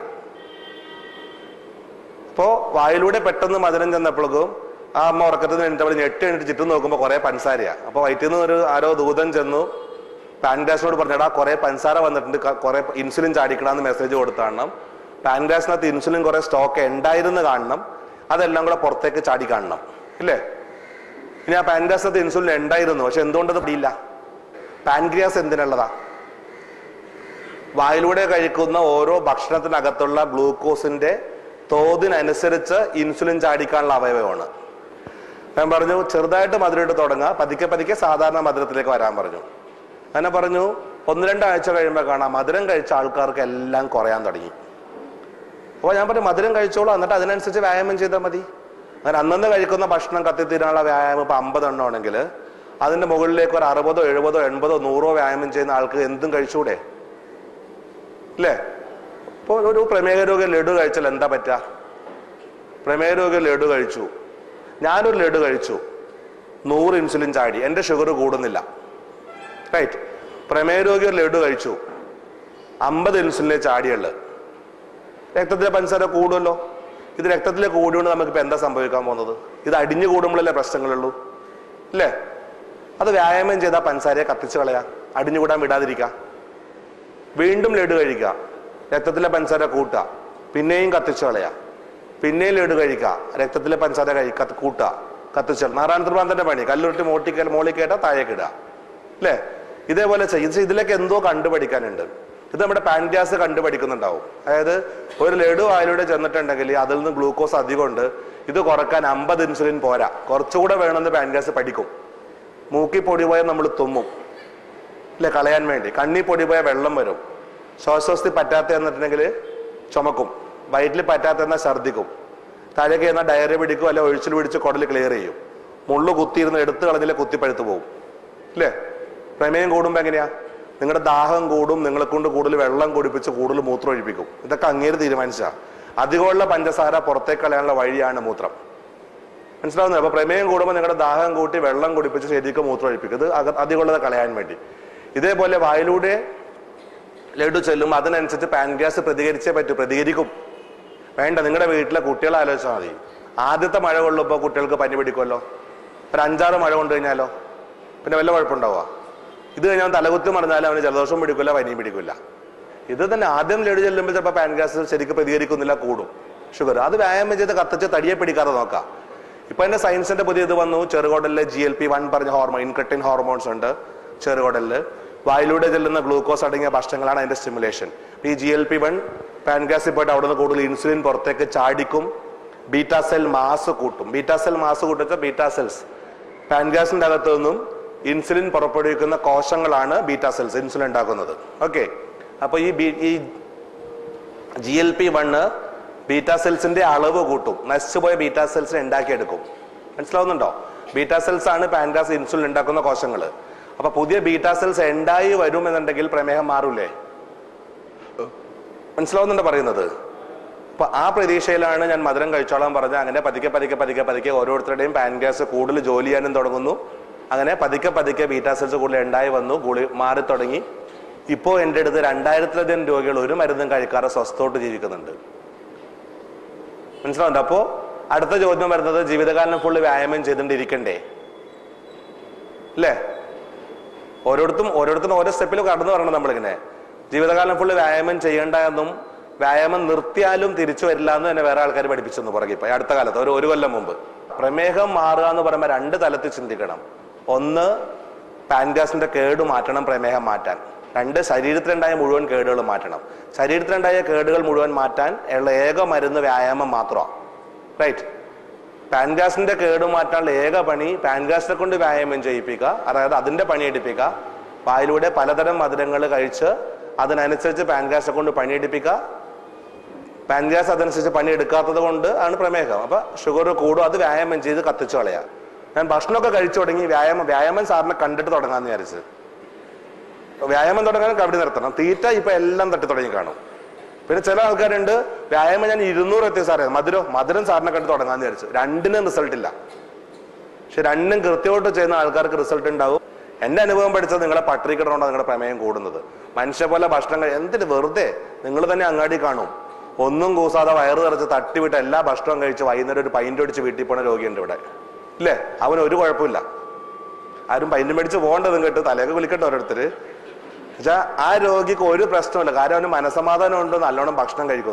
അപ്പോ വായിലൂടെ പെട്ടെന്ന് മധുരം ചെന്നപ്പോഴേക്കും ആ അമ്മ ഉറക്കത്തിൽ നിന്ന് എണീറ്റപ്പോൾ ഞെട്ടി എണീറ്റ് ചുറ്റും നോക്കുമ്പോൾ കുറെ പഞ്ചസാരയാ അപ്പൊ വയറ്റിൽ നിന്ന് ഒരു ആരോ ദൂതൻ ചെന്നു പാൻഗ്രാസിനോട് പറഞ്ഞടാ കുറെ പഞ്ചസാര വന്നിട്ടുണ്ട് ക- കുറെ ഇൻസുലിൻ ചാടിക്കണമെന്ന് മെസ്സേജ് കൊടുത്താണ് പാൻഗ്രാസിനകത്ത് ഇൻസുലിൻ കുറെ സ്റ്റോക്ക് ഉണ്ടായിരുന്നു കാണണം അതെല്ലാം കൂടെ പുറത്തേക്ക് ചാടി കാണണം ഇല്ലേ ഇനി ആ പാൻഗ്രാസിനകത്ത് ഇൻസുലിൻ ഉണ്ടായിരുന്നു പക്ഷെ എന്തുകൊണ്ടത് പിടിയില്ല പാൻക്രിയാസ് എന്തിനുള്ളതാ വായിലൂടെ കഴിക്കുന്ന ഓരോ ഭക്ഷണത്തിനകത്തുള്ള ഗ്ലൂക്കോസിന്റെ തോതിനനുസരിച്ച് ഇൻസുലിൻ ചാടിക്കാനുള്ള അവയവമാണ് ഞാൻ പറഞ്ഞു ചെറുതായിട്ട് മധുരമായിട്ട് തുടങ്ങുക പതുക്കെ പതുക്കെ സാധാരണ മധുരത്തിലേക്ക് വരാൻ പറഞ്ഞു അങ്ങനെ പറഞ്ഞു ഒന്ന് രണ്ടാഴ്ച കഴിയുമ്പോൾ കാണാം മധുരം കഴിച്ച ആൾക്കാർക്ക് എല്ലാം കുറയാൻ തുടങ്ങി അപ്പോൾ ഞാൻ പറഞ്ഞു മധുരം കഴിച്ചോളൂ എന്നിട്ട് അതിനനുസരിച്ച് വ്യായാമം ചെയ്താൽ മതി അങ്ങനെ അന്നന്ന് കഴിക്കുന്ന ഭക്ഷണം കത്തിത്തീരാനുള്ള വ്യായാമം ഇപ്പൊ അമ്പത് എണ്ണം ആണെങ്കിൽ അതിന്റെ മുകളിലേക്ക് ഒരു അറുപതോ എഴുപതോ എൺപതോ നൂറോ വ്യായാമം ചെയ്യുന്ന ആൾക്ക് എന്തും കഴിച്ചൂടെ അല്ലേ ഇപ്പോൾ ഒരു പ്രമേഹ രോഗി ലഡു കഴിച്ചാൽ എന്താ പറ്റുക പ്രമേഹ രോഗി ലഡു കഴിച്ചു ഞാനൊരു ലഡു കഴിച്ചു നൂറ് ഇൻസുലിൻ ചാടി എൻ്റെ ഷുഗർ കൂടുന്നില്ല റൈറ്റ് പ്രമേഹ രോഗി ഒരു ലഡു കഴിച്ചു അമ്പത് ഇൻസുലിനെ ചാടിയുള്ളു രക്തത്തിലെ പഞ്ചസാര കൂടുമല്ലോ ഇത് രക്തത്തിലെ കൂടിയോണ്ട് നമുക്കിപ്പോൾ എന്താ സംഭവിക്കാൻ പോകുന്നത് ഇത് അടിഞ്ഞു കൂടുമ്പോഴല്ലേ പ്രശ്നങ്ങളുള്ളൂ അല്ലേ അത് വ്യായാമം ചെയ്താൽ പഞ്ചസാരയെ കത്തിച്ച് കളയാം അടിഞ്ഞുകൂടാൻ വിടാതിരിക്കാം വീണ്ടും ലഡു കഴിക്കുക രക്തത്തിലെ പഞ്ചസാര കൂട്ടുക പിന്നെയും കത്തിച്ചു കളയുക പിന്നെയും ലഡു കഴിക്കുക രക്തത്തിലെ പഞ്ചസാര കഴി കത്ത് കൂട്ടുക കത്തിച്ചു നാരായണ പണി കല്ലുരുട്ടി മോട്ടിക്കൽ മോളി കേട്ടാ താഴേക്ക് ഇടുക അല്ലേ ഇതേപോലെ ചെയ്ത് ഇതിലൊക്കെ എന്തോ കണ്ടുപഠിക്കാനുണ്ട് ഇത് നമ്മുടെ പാൻഗ്യാസ് കണ്ടുപഠിക്കുന്നുണ്ടാവും അതായത് ഒരു ലഡു വായിലൂടെ ചെന്നിട്ടുണ്ടെങ്കിൽ അതിൽ നിന്ന് ഗ്ലൂക്കോസ് അധികമുണ്ട് ഇത് കുറക്കാൻ അമ്പത് ഇൻസുലിൻ പോരാ കുറച്ചുകൂടെ വേണമെന്ന് പാൻഗ്യാസ് പഠിക്കും മൂക്കി പൊടി പോയാൽ നമ്മൾ തുമ്മും അല്ലെ കളയാൻ വേണ്ടി കണ്ണി പൊടി പോയാൽ വെള്ളം വരും ശ്വാസോസ്തി പറ്റാത്ത എന്നിട്ടുണ്ടെങ്കിൽ ചുമക്കും വയറ്റിൽ പറ്റാത്ത എന്നാൽ ഛർദിക്കും താഴേക്ക് എന്നാൽ ഡയറി പിടിക്കും അല്ലെ ഒഴിച്ചിൽ പിടിച്ച് കുടൽ ക്ലിയർ ചെയ്യും മുള്ളു കുത്തിയിരുന്ന് എടുത്തു കളഞ്ഞില്ല കുത്തിപ്പഴുത്ത് പോകും അല്ലേ പ്രമേയം കൂടുമ്പോ എങ്ങനെയാ നിങ്ങളുടെ ദാഹം കൂടും നിങ്ങളെ കൊണ്ട് കൂടുതൽ വെള്ളം കുടിപ്പിച്ച് കൂടുതൽ മൂത്രം ഒഴിപ്പിക്കും ഇതൊക്കെ അങ്ങേര് തീരുമാനിച്ച അധികമുള്ള പഞ്ചസാര പുറത്തേക്ക് കളയാനുള്ള വഴിയാണ് മൂത്രം മനസ്സിലാവുന്നത് അപ്പൊ പ്രമേയം കൂടുമ്പോൾ നിങ്ങളുടെ ദാഹം കൂട്ടി വെള്ളം കുടിപ്പിച്ച് ശരിക്കും മൂത്രം ഒഴിപ്പിക്കും ഇത് അക- അധികമുള്ളത് കളയാൻ വേണ്ടി ഇതേപോലെ വായിലൂടെ ലഡു ചെല്ലും അതിനനുസരിച്ച് പാൻഗ്യാസ് പ്രതികരിച്ചേ പറ്റൂ പ്രതികരിക്കും വേണ്ട നിങ്ങളുടെ വീട്ടിലെ കുട്ടികളെ ആലോചിച്ചാൽ മതി ആദ്യത്തെ മഴ കൊള്ളുമ്പോൾ കുട്ടികൾക്ക് പനി പിടിക്കുമല്ലോ ഒരു അഞ്ചാറ് മഴ കൊണ്ടു കഴിഞ്ഞാലോ പിന്നെ വല്ല കുഴപ്പമുണ്ടാവുക ഇത് കഴിഞ്ഞാൽ തലകുത്തി മറിഞ്ഞാലും അവന് ജലദോഷം പിടിക്കില്ല പനിയും പിടിക്കില്ല ഇത് തന്നെ ആദ്യം ലഡു ചെല്ലുമ്പോൾ ചിലപ്പോൾ പാൻഗ്യാസ് ശരിക്കും പ്രതികരിക്കുന്നില്ല കൂടും ഷുഗർ അത് വ്യായാമം ചെയ്ത് കത്തിച്ച് തടിയെ പിടിക്കാതെ നോക്കാം ഇപ്പൊ എന്റെ സയൻസിന്റെ പുതിയ ഇത് വന്നു ചെറുകുടലിലെ ജി എൽ പി വൺ പറഞ്ഞ ഹോർമോൺ ഇൻക്രട്ടിൻ ഹോർമോൺസ് ഉണ്ട് ചെറുകുടലില് വായിലൂടെ ചെല്ലുന്ന ഗ്ലൂക്കോസ് അടങ്ങിയ ഭക്ഷണങ്ങളാണ് അതിന്റെ സ്റ്റിമുലേഷൻ ഈ ജി എൽ പി വൺ പാൻഗ്യാസിൽ പോയിട്ട് അവിടെ നിന്ന് കൂടുതൽ ഇൻസുലിൻ പുറത്തേക്ക് ചാടിക്കും ബീറ്റാ സെൽ മാസ് കൂട്ടും ബീറ്റാ സെൽ മാസ് കൂട്ടിച്ച ബീറ്റാ സെൽസ് പാൻഗ്യാസിന്റെ അകത്തു നിന്നും ഇൻസുലിൻ പുറപ്പെടുവിക്കുന്ന കോശങ്ങളാണ് ബീറ്റാ സെൽസ് ഇൻസുലിൻ ഉണ്ടാക്കുന്നത് ഓക്കെ അപ്പൊ ഈ ബി- ഈ G L P one beta സെൽസിന്റെ അളവ് കൂട്ടും നശിച്ചുപോയ ബീറ്റാ സെൽസിനെ ഉണ്ടാക്കിയെടുക്കും മനസ്സിലാവുന്നുണ്ടോ ബീറ്റാ സെൽസ് ആണ് പാൻഗ്രാസ് ഇൻസുലിൻ ഉണ്ടാക്കുന്ന കോശങ്ങൾ അപ്പൊ പുതിയ ബീറ്റാ സെൽസ് ഉണ്ടായി വരും എന്നുണ്ടെങ്കിൽ പ്രമേഹം മാറൂലേ മനസ്സിലാവുന്നുണ്ടോ പറയുന്നത് അപ്പൊ ആ പ്രതീക്ഷയിലാണ് ഞാൻ മധുരം കഴിച്ചോളാൻ പറഞ്ഞത് അങ്ങനെ പതുക്കെ പതുക്കെ പതുക്കെ പതുക്കെ ഓരോരുത്തരുടെയും പാൻഗ്രാസ് കൂടുതൽ ജോലി ചെയ്യാനും തുടങ്ങുന്നു അങ്ങനെ പതുക്കെ പതുക്കെ ബീറ്റാ സെൽസ് കൂടുതൽ ഉണ്ടായി വന്നു ഗുളി മാറി തുടങ്ങി ഇപ്പോൾ എൻ്റെ അടുത്ത് രണ്ടായിരത്തിലധികം രോഗികൾ ഒരു മരുന്നും കഴിക്കാതെ സ്വസ്ഥോട്ട് ജീവിക്കുന്നുണ്ട് മനസ്സിലാവുന്നുണ്ട് അപ്പോ അടുത്ത ചോദ്യം വരുന്നത് ജീവിതകാലം ഫുള്ള് വ്യായാമം ചെയ്തുകൊണ്ടിരിക്കണ്ടേ അല്ലേ ഓരോരുത്തും ഓരോരുത്തരും ഓരോ സ്റ്റെപ്പിലും കടന്നു പറയണം നമ്മളിങ്ങനെ ജീവിതകാലം ഫുള്ള് വ്യായാമം ചെയ്യേണ്ട എന്നും വ്യായാമം നിർത്തിയാലും തിരിച്ചു വരില്ല എന്ന് തന്നെ വേറെ ആൾക്കാർ പഠിപ്പിച്ചെന്ന് പുറകെ ഇപ്പൊ ഈ അടുത്ത കാലത്ത് ഒരു ഒരു കൊല്ലം മുമ്പ് പ്രമേഹം മാറുക എന്ന് പറയുമ്പോൾ രണ്ട് തലത്തിൽ ചിന്തിക്കണം ഒന്ന് പാൻഗ്യാസിന്റെ കേട് മാറ്റണം പ്രമേഹം മാറ്റാൻ രണ്ട് ശരീരത്തിലുണ്ടായ മുഴുവൻ കേടുകൾ മാറ്റണം ശരീരത്തിലുണ്ടായ കേടുകൾ മുഴുവൻ മാറ്റാൻ ഉള്ള ഏക മരുന്ന് വ്യായാമം മാത്രമാണ് റൈറ്റ് പാൻഗ്യാസിന്റെ കേട് മാറ്റാനുള്ള ഏക പണി പാൻഗ്യാസിനെ കൊണ്ട് വ്യായാമം ചെയ്യിപ്പിക്കുക അതായത് അതിന്റെ പണി എടുപ്പിക്കുക വായിലൂടെ പലതരം മധുരങ്ങൾ കഴിച്ച് അതിനനുസരിച്ച് പാൻഗ്യാസിനെ കൊണ്ട് പണിയെടുപ്പിക്കുക പാൻഗ്യാസ് അതനുസരിച്ച് പണി എടുക്കാത്തത് കൊണ്ട് ആണ് പ്രമേഹം അപ്പൊ ഷുഗർ കൂടും അത് വ്യായാമം ചെയ്ത് കത്തിച്ചു കളയാ ഞാൻ ഭക്ഷണമൊക്കെ കഴിച്ചു തുടങ്ങി വ്യായാമം വ്യായാമം സാറിനെ കണ്ടിട്ട് തുടങ്ങാന്ന് വിചാരിച്ച് വ്യായാമം തുടങ്ങാൻ കബഡി നിർത്തണം തീറ്റ ഇപ്പൊ എല്ലാം തട്ടി തുടങ്ങി കാണും പിന്നെ ചില ആൾക്കാരുണ്ട് വ്യായാമം ഞാൻ ഇരുന്നൂറ് എത്തിയ സാറേ മധുരം മധുരം സാറിനെ കണ്ട് തുടങ്ങാന്ന് വിചാരിച്ചു രണ്ടിനും റിസൾട്ട് ഇല്ല പക്ഷെ രണ്ടും കൃത്യമായിട്ട് ചെയ്യുന്ന ആൾക്കാർക്ക് റിസൾട്ട് ഉണ്ടാവും എന്റെ അനുഭവം പഠിച്ചത് നിങ്ങളെ പട്ടിരിക്കണോണ്ടോ നിങ്ങളുടെ പ്രമേയം കൂടുന്നത് മനുഷ്യ പോലെ ഭക്ഷണം കഴി- എന്തിന് വെറുതെ നിങ്ങൾ തന്നെ അങ്ങാടി കാണും ഒന്നും കൂസാതെ വയറ് നിറച്ച് തട്ടിവിട്ട് എല്ലാ ഭക്ഷണവും കഴിച്ച് വൈകുന്നേരം ഒരു പൈൻ്റ് അടിച്ച് വീട്ടിൽ പോണ രോഗിയുണ്ട് ഇവിടെ ഇല്ലേ അവന് ഒരു കുഴപ്പമില്ല ആരും പൈൻ്റ് മേടിച്ച് പോകേണ്ടതും കേട്ട് തലയൊക്കെ വിളിക്കട്ടെ ഓരോരുത്തര് എന്നുവെച്ചാ ആ രോഗിക്ക് ഒരു പ്രശ്നമില്ല കാരണം അവന് മനസമാധാനം ഉണ്ട് നല്ലോണം ഭക്ഷണം കഴിക്കുന്നു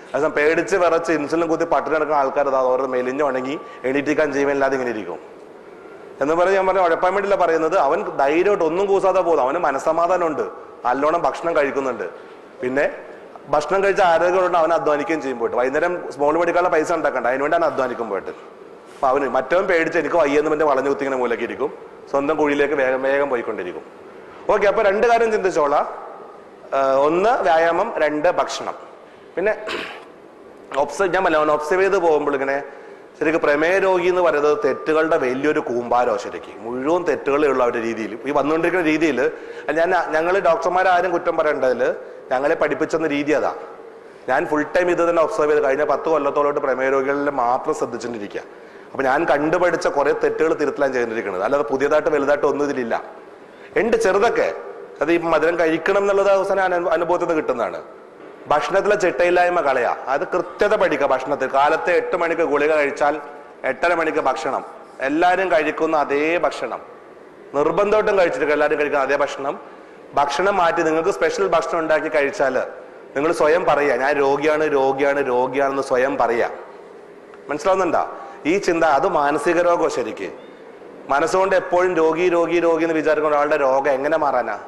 അതേസമയം പേടിച്ച് വിറച്ച് ഇൻസുലിൻ കുത്തി പട്ടിണി നടക്കുന്ന ആൾക്കാർ അതാ ഓരോ മെലിഞ്ഞ് ഉണങ്ങി എണീറ്റിക്കാൻ ജീവനില്ലാതെ ഇങ്ങനെ ഇരിക്കും എന്ന് പറഞ്ഞ് ഞാൻ പറഞ്ഞ ഉഴപ്പാൻ വേണ്ടിയില്ല പറയുന്നത് അവൻ ധൈര്യമായിട്ട് ഒന്നും കൂസാതെ പോകും അവന് മനസ്സമാധാനമുണ്ട് നല്ലോണം ഭക്ഷണം കഴിക്കുന്നുണ്ട് പിന്നെ ഭക്ഷണം കഴിച്ച ആരോഗ്യമുണ്ട് അവൻ അധ്വാനിക്കുകയും ചെയ്യും പോയിട്ട് വൈകുന്നേരം സ്മോൾ മേടിക്കാനുള്ള പൈസ ഉണ്ടാക്കണ്ട അതിനുവേണ്ടി അവൻ അധ്വാനിക്കും പോയിട്ട് അപ്പൊ അവന് മറ്റവൻ പേടിച്ച് എനിക്ക് വയ്യെന്ന് പിന്നെ വളഞ്ഞു കുത്തിങ്ങനെ മൂലക്ക് ഇരിക്കും സ്വന്തം കുഴിയിലേക്ക് വേഗം വേഗം പോയിക്കൊണ്ടിരിക്കും ഓക്കെ അപ്പൊ രണ്ട് കാര്യം ചിന്തിച്ചോളാം ആഹ് ഒന്ന് വ്യായാമം രണ്ട് ഭക്ഷണം പിന്നെ ഒബ്സർവ് ഞാൻ പറഞ്ഞ ഒബ്സർവ് ചെയ്ത് പോകുമ്പോൾ ഇങ്ങനെ ശരിക്കും പ്രമേയ രോഗി എന്ന് പറയുന്നത് തെറ്റുകളുടെ വലിയൊരു കൂമ്പാരോ ശരിക്കും മുഴുവൻ തെറ്റുകളേ ഉള്ള അവരുടെ രീതിയിൽ ഈ വന്നുകൊണ്ടിരിക്കുന്ന രീതിയിൽ ഞാൻ ഞങ്ങൾ ഡോക്ടർമാരാരും കുറ്റം പറയേണ്ടതിൽ ഞങ്ങളെ പഠിപ്പിച്ചെന്ന രീതി അതാ ഞാൻ ഫുൾ ടൈം ഇത് തന്നെ ഒബ്സർവ് ചെയ്ത് കഴിഞ്ഞ പത്ത് കൊല്ലത്തോളോട്ട് പ്രമേയ രോഗികളിൽ മാത്രം ശ്രദ്ധിച്ചിട്ടിരിക്കുക അപ്പൊ ഞാൻ കണ്ടുപഠിച്ച കുറെ തെറ്റുകൾ തിരുത്തലാണ് ചെയ്തിരിക്കുന്നത് അല്ലാതെ പുതിയതായിട്ട് വലുതായിട്ട് ഒന്നും ഇതിലില്ല ഉണ്ട് ചെറുതൊക്കെ അത് ഈ മധുരം കഴിക്കണം എന്നുള്ളത് അവസാനം അനു- അനുഭവത്തിൽ നിന്ന് കിട്ടുന്നതാണ് ഭക്ഷണത്തിലെ ചിട്ടയില്ലായ്മ കളയാ അത് കൃത്യത പഠിക്കുക ഭക്ഷണത്തിൽ കാലത്തെ എട്ട് മണിക്ക് ഗുളിക കഴിച്ചാൽ എട്ടര മണിക്ക് ഭക്ഷണം എല്ലാവരും കഴിക്കുന്ന അതേ ഭക്ഷണം നിർബന്ധമായിട്ടും കഴിച്ചിട്ട് എല്ലാവരും കഴിക്കുന്ന അതേ ഭക്ഷണം ഭക്ഷണം മാറ്റി നിങ്ങൾക്ക് സ്പെഷ്യൽ ഭക്ഷണം ഉണ്ടാക്കി കഴിച്ചാൽ നിങ്ങൾ സ്വയം പറയുക ഞാൻ രോഗിയാണ് രോഗിയാണ് രോഗിയാണെന്ന് സ്വയം പറയുക മനസ്സിലാവുന്നുണ്ടോ ഈ ചിന്ത അത് മാനസിക രോഗം ശരിക്ക് മനസ്സുകൊണ്ട് എപ്പോഴും രോഗി രോഗി രോഗി എന്ന് വിചാരിക്കുന്ന ഒരാളുടെ രോഗം എങ്ങനെ മാറാനാ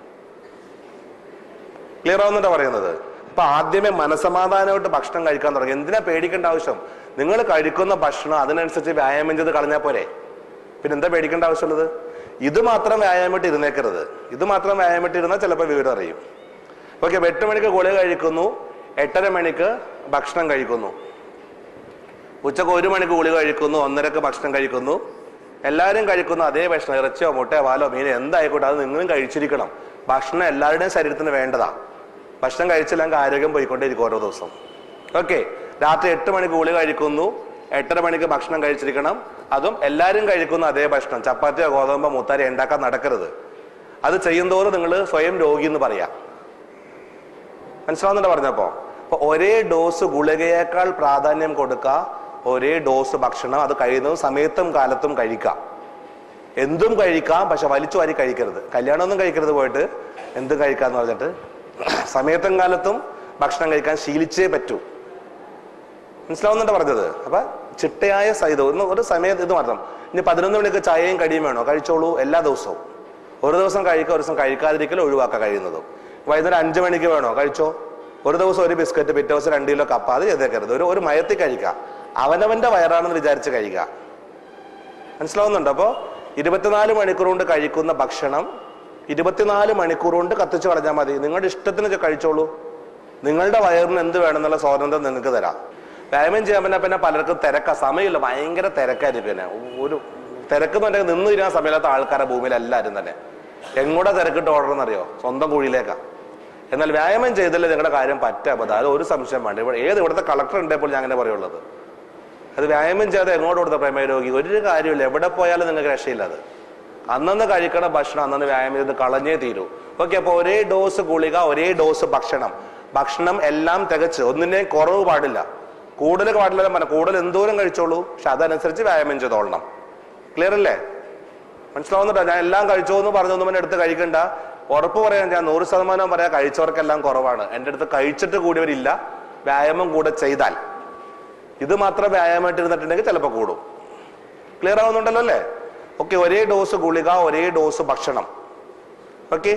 ക്ലിയർ ആവുന്നുണ്ടോ പറയുന്നത് അപ്പൊ ആദ്യമേ മനസമാധാനമായിട്ട് ഭക്ഷണം കഴിക്കാൻ തുടങ്ങി എന്തിനാ പേടിക്കേണ്ട ആവശ്യം നിങ്ങൾ കഴിക്കുന്ന ഭക്ഷണം അതിനനുസരിച്ച് വ്യായാമം ചെയ്ത് കളഞ്ഞാൽ പോരെ പിന്നെ എന്താ പേടിക്കേണ്ട ആവശ്യമുള്ളത് ഇത് മാത്രം വ്യായാമമായിട്ട് ഇരുന്നേക്കരുത് ഇത് മാത്രം വ്യായാമമായിട്ട് ഇരുന്നാൽ ചിലപ്പോൾ വിവരം അറിയും ഓക്കെ എട്ട് മണിക്ക് ഗുളിക കഴിക്കുന്നു എട്ടര മണിക്ക് ഭക്ഷണം കഴിക്കുന്നു ഉച്ചക്ക് ഒരു മണിക്ക് ഗുളിക കഴിക്കുന്നു ഒന്നരക്ക് ഭക്ഷണം കഴിക്കുന്നു എല്ലാവരും കഴിക്കുന്നു അതേ ഭക്ഷണം ഇറച്ചിയോ മുട്ടയോ പാലോ മീനോ എന്തായിക്കോട്ടെ അത് നിങ്ങളും കഴിച്ചിരിക്കണം ഭക്ഷണം എല്ലാവരുടെയും ശരീരത്തിന് വേണ്ടതാ ഭക്ഷണം കഴിച്ചില്ലെങ്കിൽ ആരോഗ്യം പോയിക്കൊണ്ടേയിരിക്കും ഓരോ ദിവസം ഓക്കെ രാത്രി എട്ട് മണിക്ക് ഗുളിക കഴിക്കുന്നു എട്ടര മണിക്ക് ഭക്ഷണം കഴിച്ചിരിക്കണം അതും എല്ലാവരും കഴിക്കുന്ന അതേ ഭക്ഷണം ചപ്പാത്തിയോ ഗോതമ്പോ മുത്താരി ഉണ്ടാക്കാൻ നടക്കരുത് അത് ചെയ്യുന്തോറും നിങ്ങൾ സ്വയം രോഗി എന്ന് പറയാം മനസ്സിലാവുന്നുണ്ടോ പറഞ്ഞപ്പോ അപ്പൊ ഒരേ ഡോസ് ഗുളികയേക്കാൾ പ്രാധാന്യം കൊടുക്കുക ഒരേ ഡോസ് ഭക്ഷണം അത് കഴിയുന്നതും സമയത്തും കാലത്തും കഴിക്കാം എന്തും കഴിക്കാം പക്ഷെ വലിച്ചു വാരി കഴിക്കരുത് കല്യാണമൊന്നും കഴിക്കരുത് പോയിട്ട് എന്തും കഴിക്കാന്ന് പറഞ്ഞിട്ട് സമയത്തും കാലത്തും ഭക്ഷണം കഴിക്കാൻ ശീലിച്ചേ പറ്റൂ മനസ്സിലാവുന്നുണ്ടോ പറഞ്ഞത് അപ്പൊ ചിട്ടയായ സൈതം ഒന്ന് ഒരു സമയത്ത് ഇത് മാത്രം ഇനി പതിനൊന്ന് മണിക്ക് ചായയും കടിയും വേണോ കഴിച്ചോളൂ എല്ലാ ദിവസവും ഒരു ദിവസം കഴിക്കുക ഒരു ദിവസം കഴിക്കാതിരിക്കൽ ഒഴിവാക്കുക കഴിയുന്നതും വൈകുന്നേരം അഞ്ചു മണിക്ക് വേണോ കഴിച്ചോ ഒരു ദിവസം ഒരു ബിസ്ക്കറ്റ് പിറ്റേ ദിവസം രണ്ട് കിലോ കപ്പ അത് ചെയ്തേക്കരുത് ഒരു ഒരു മയത്തിൽ കഴിക്കുക അവനവന്റെ വയറാണെന്ന് വിചാരിച്ച് കഴിക്കുക മനസ്സിലാവുന്നുണ്ടോ അപ്പോൾ ഇരുപത്തിനാല് മണിക്കൂർ കൊണ്ട് കഴിക്കുന്ന ഭക്ഷണം ഇരുപത്തിനാല് മണിക്കൂർ കൊണ്ട് കത്തിച്ചു കളഞ്ഞാൽ മതി നിങ്ങളുടെ ഇഷ്ടത്തിന് കഴിച്ചോളൂ നിങ്ങളുടെ വയറിന് എന്ത് വേണമെന്നുള്ള സ്വാതന്ത്ര്യം നിങ്ങൾക്ക് തരാം വ്യായാമം ചെയ്യാൻ പിന്നെ പിന്നെ പലർക്കും തിരക്ക സമയമില്ല ഭയങ്കര തിരക്കായിരിക്കും പിന്നെ ഒരു തിരക്ക് എന്ന് പറഞ്ഞാൽ നിന്ന് തിരിയാൻ സമയമില്ലാത്ത ആൾക്കാരെ ഭൂമിയിൽ എല്ലാവരും തന്നെ എങ്ങോട്ടാ തിരക്കിട്ട് ഓർഡർ അറിയോ സ്വന്തം കുഴിയിലേക്കാ എന്നാൽ വ്യായാമം ചെയ്തല്ലേ നിങ്ങളുടെ കാര്യം പറ്റാ അത് ഒരു സംശയം വേണ്ട ഇവിടെ ഏത് ഇവിടുത്തെ കളക്ടർ ഉണ്ടെപ്പോൾ ഞാൻ അങ്ങനെ പറയുള്ളത് അത് വ്യായാമം ചെയ്യാതെ എങ്ങോട്ട് കൊടുത്ത പ്രമേയ രോഗി ഒരു കാര്യമില്ല എവിടെ പോയാലും നിങ്ങൾക്ക് രക്ഷയില്ല അത് അന്നന്ന് കഴിക്കണ ഭക്ഷണം അന്നന്ന് വ്യായാമം ചെയ്ത് കളഞ്ഞേ തീരൂ ഓക്കെ അപ്പൊ ഒരേ ഡോസ് ഗുളിക ഒരേ ഡോസ് ഭക്ഷണം ഭക്ഷണം എല്ലാം തികച്ച് ഒന്നിന്റെയും കുറവ് പാടില്ല കൂടുതൽ പാടില്ല പറഞ്ഞ കൂടുതൽ എന്തോരം കഴിച്ചോളൂ പക്ഷെ അതനുസരിച്ച് വ്യായാമം ചെയ്തോളണം ക്ലിയർ അല്ലേ മനസ്സിലാവുന്നുണ്ടോ ഞാൻ എല്ലാം കഴിച്ചോ എന്ന് പറഞ്ഞൊന്നും എന്നെ അടുത്ത് കഴിക്കണ്ട ഉറപ്പ് പറയാൻ ഞാൻ നൂറ് ശതമാനം പറയാം കഴിച്ചവർക്കെല്ലാം കുറവാണ് എൻ്റെ അടുത്ത് കഴിച്ചിട്ട് കൂടിയവരില്ല വ്യായാമം കൂടെ ചെയ്താൽ ഇത് മാത്രം വ്യായാമമായിട്ട് ഇരുന്നിട്ടുണ്ടെങ്കിൽ ചിലപ്പോൾ കൂടും ക്ലിയർ ആവുന്നുണ്ടല്ലോ അല്ലേ ഓക്കെ ഒരേ ഡോസ് ഗുളിക ഒരേ ഡോസ് ഭക്ഷണം ഓക്കെ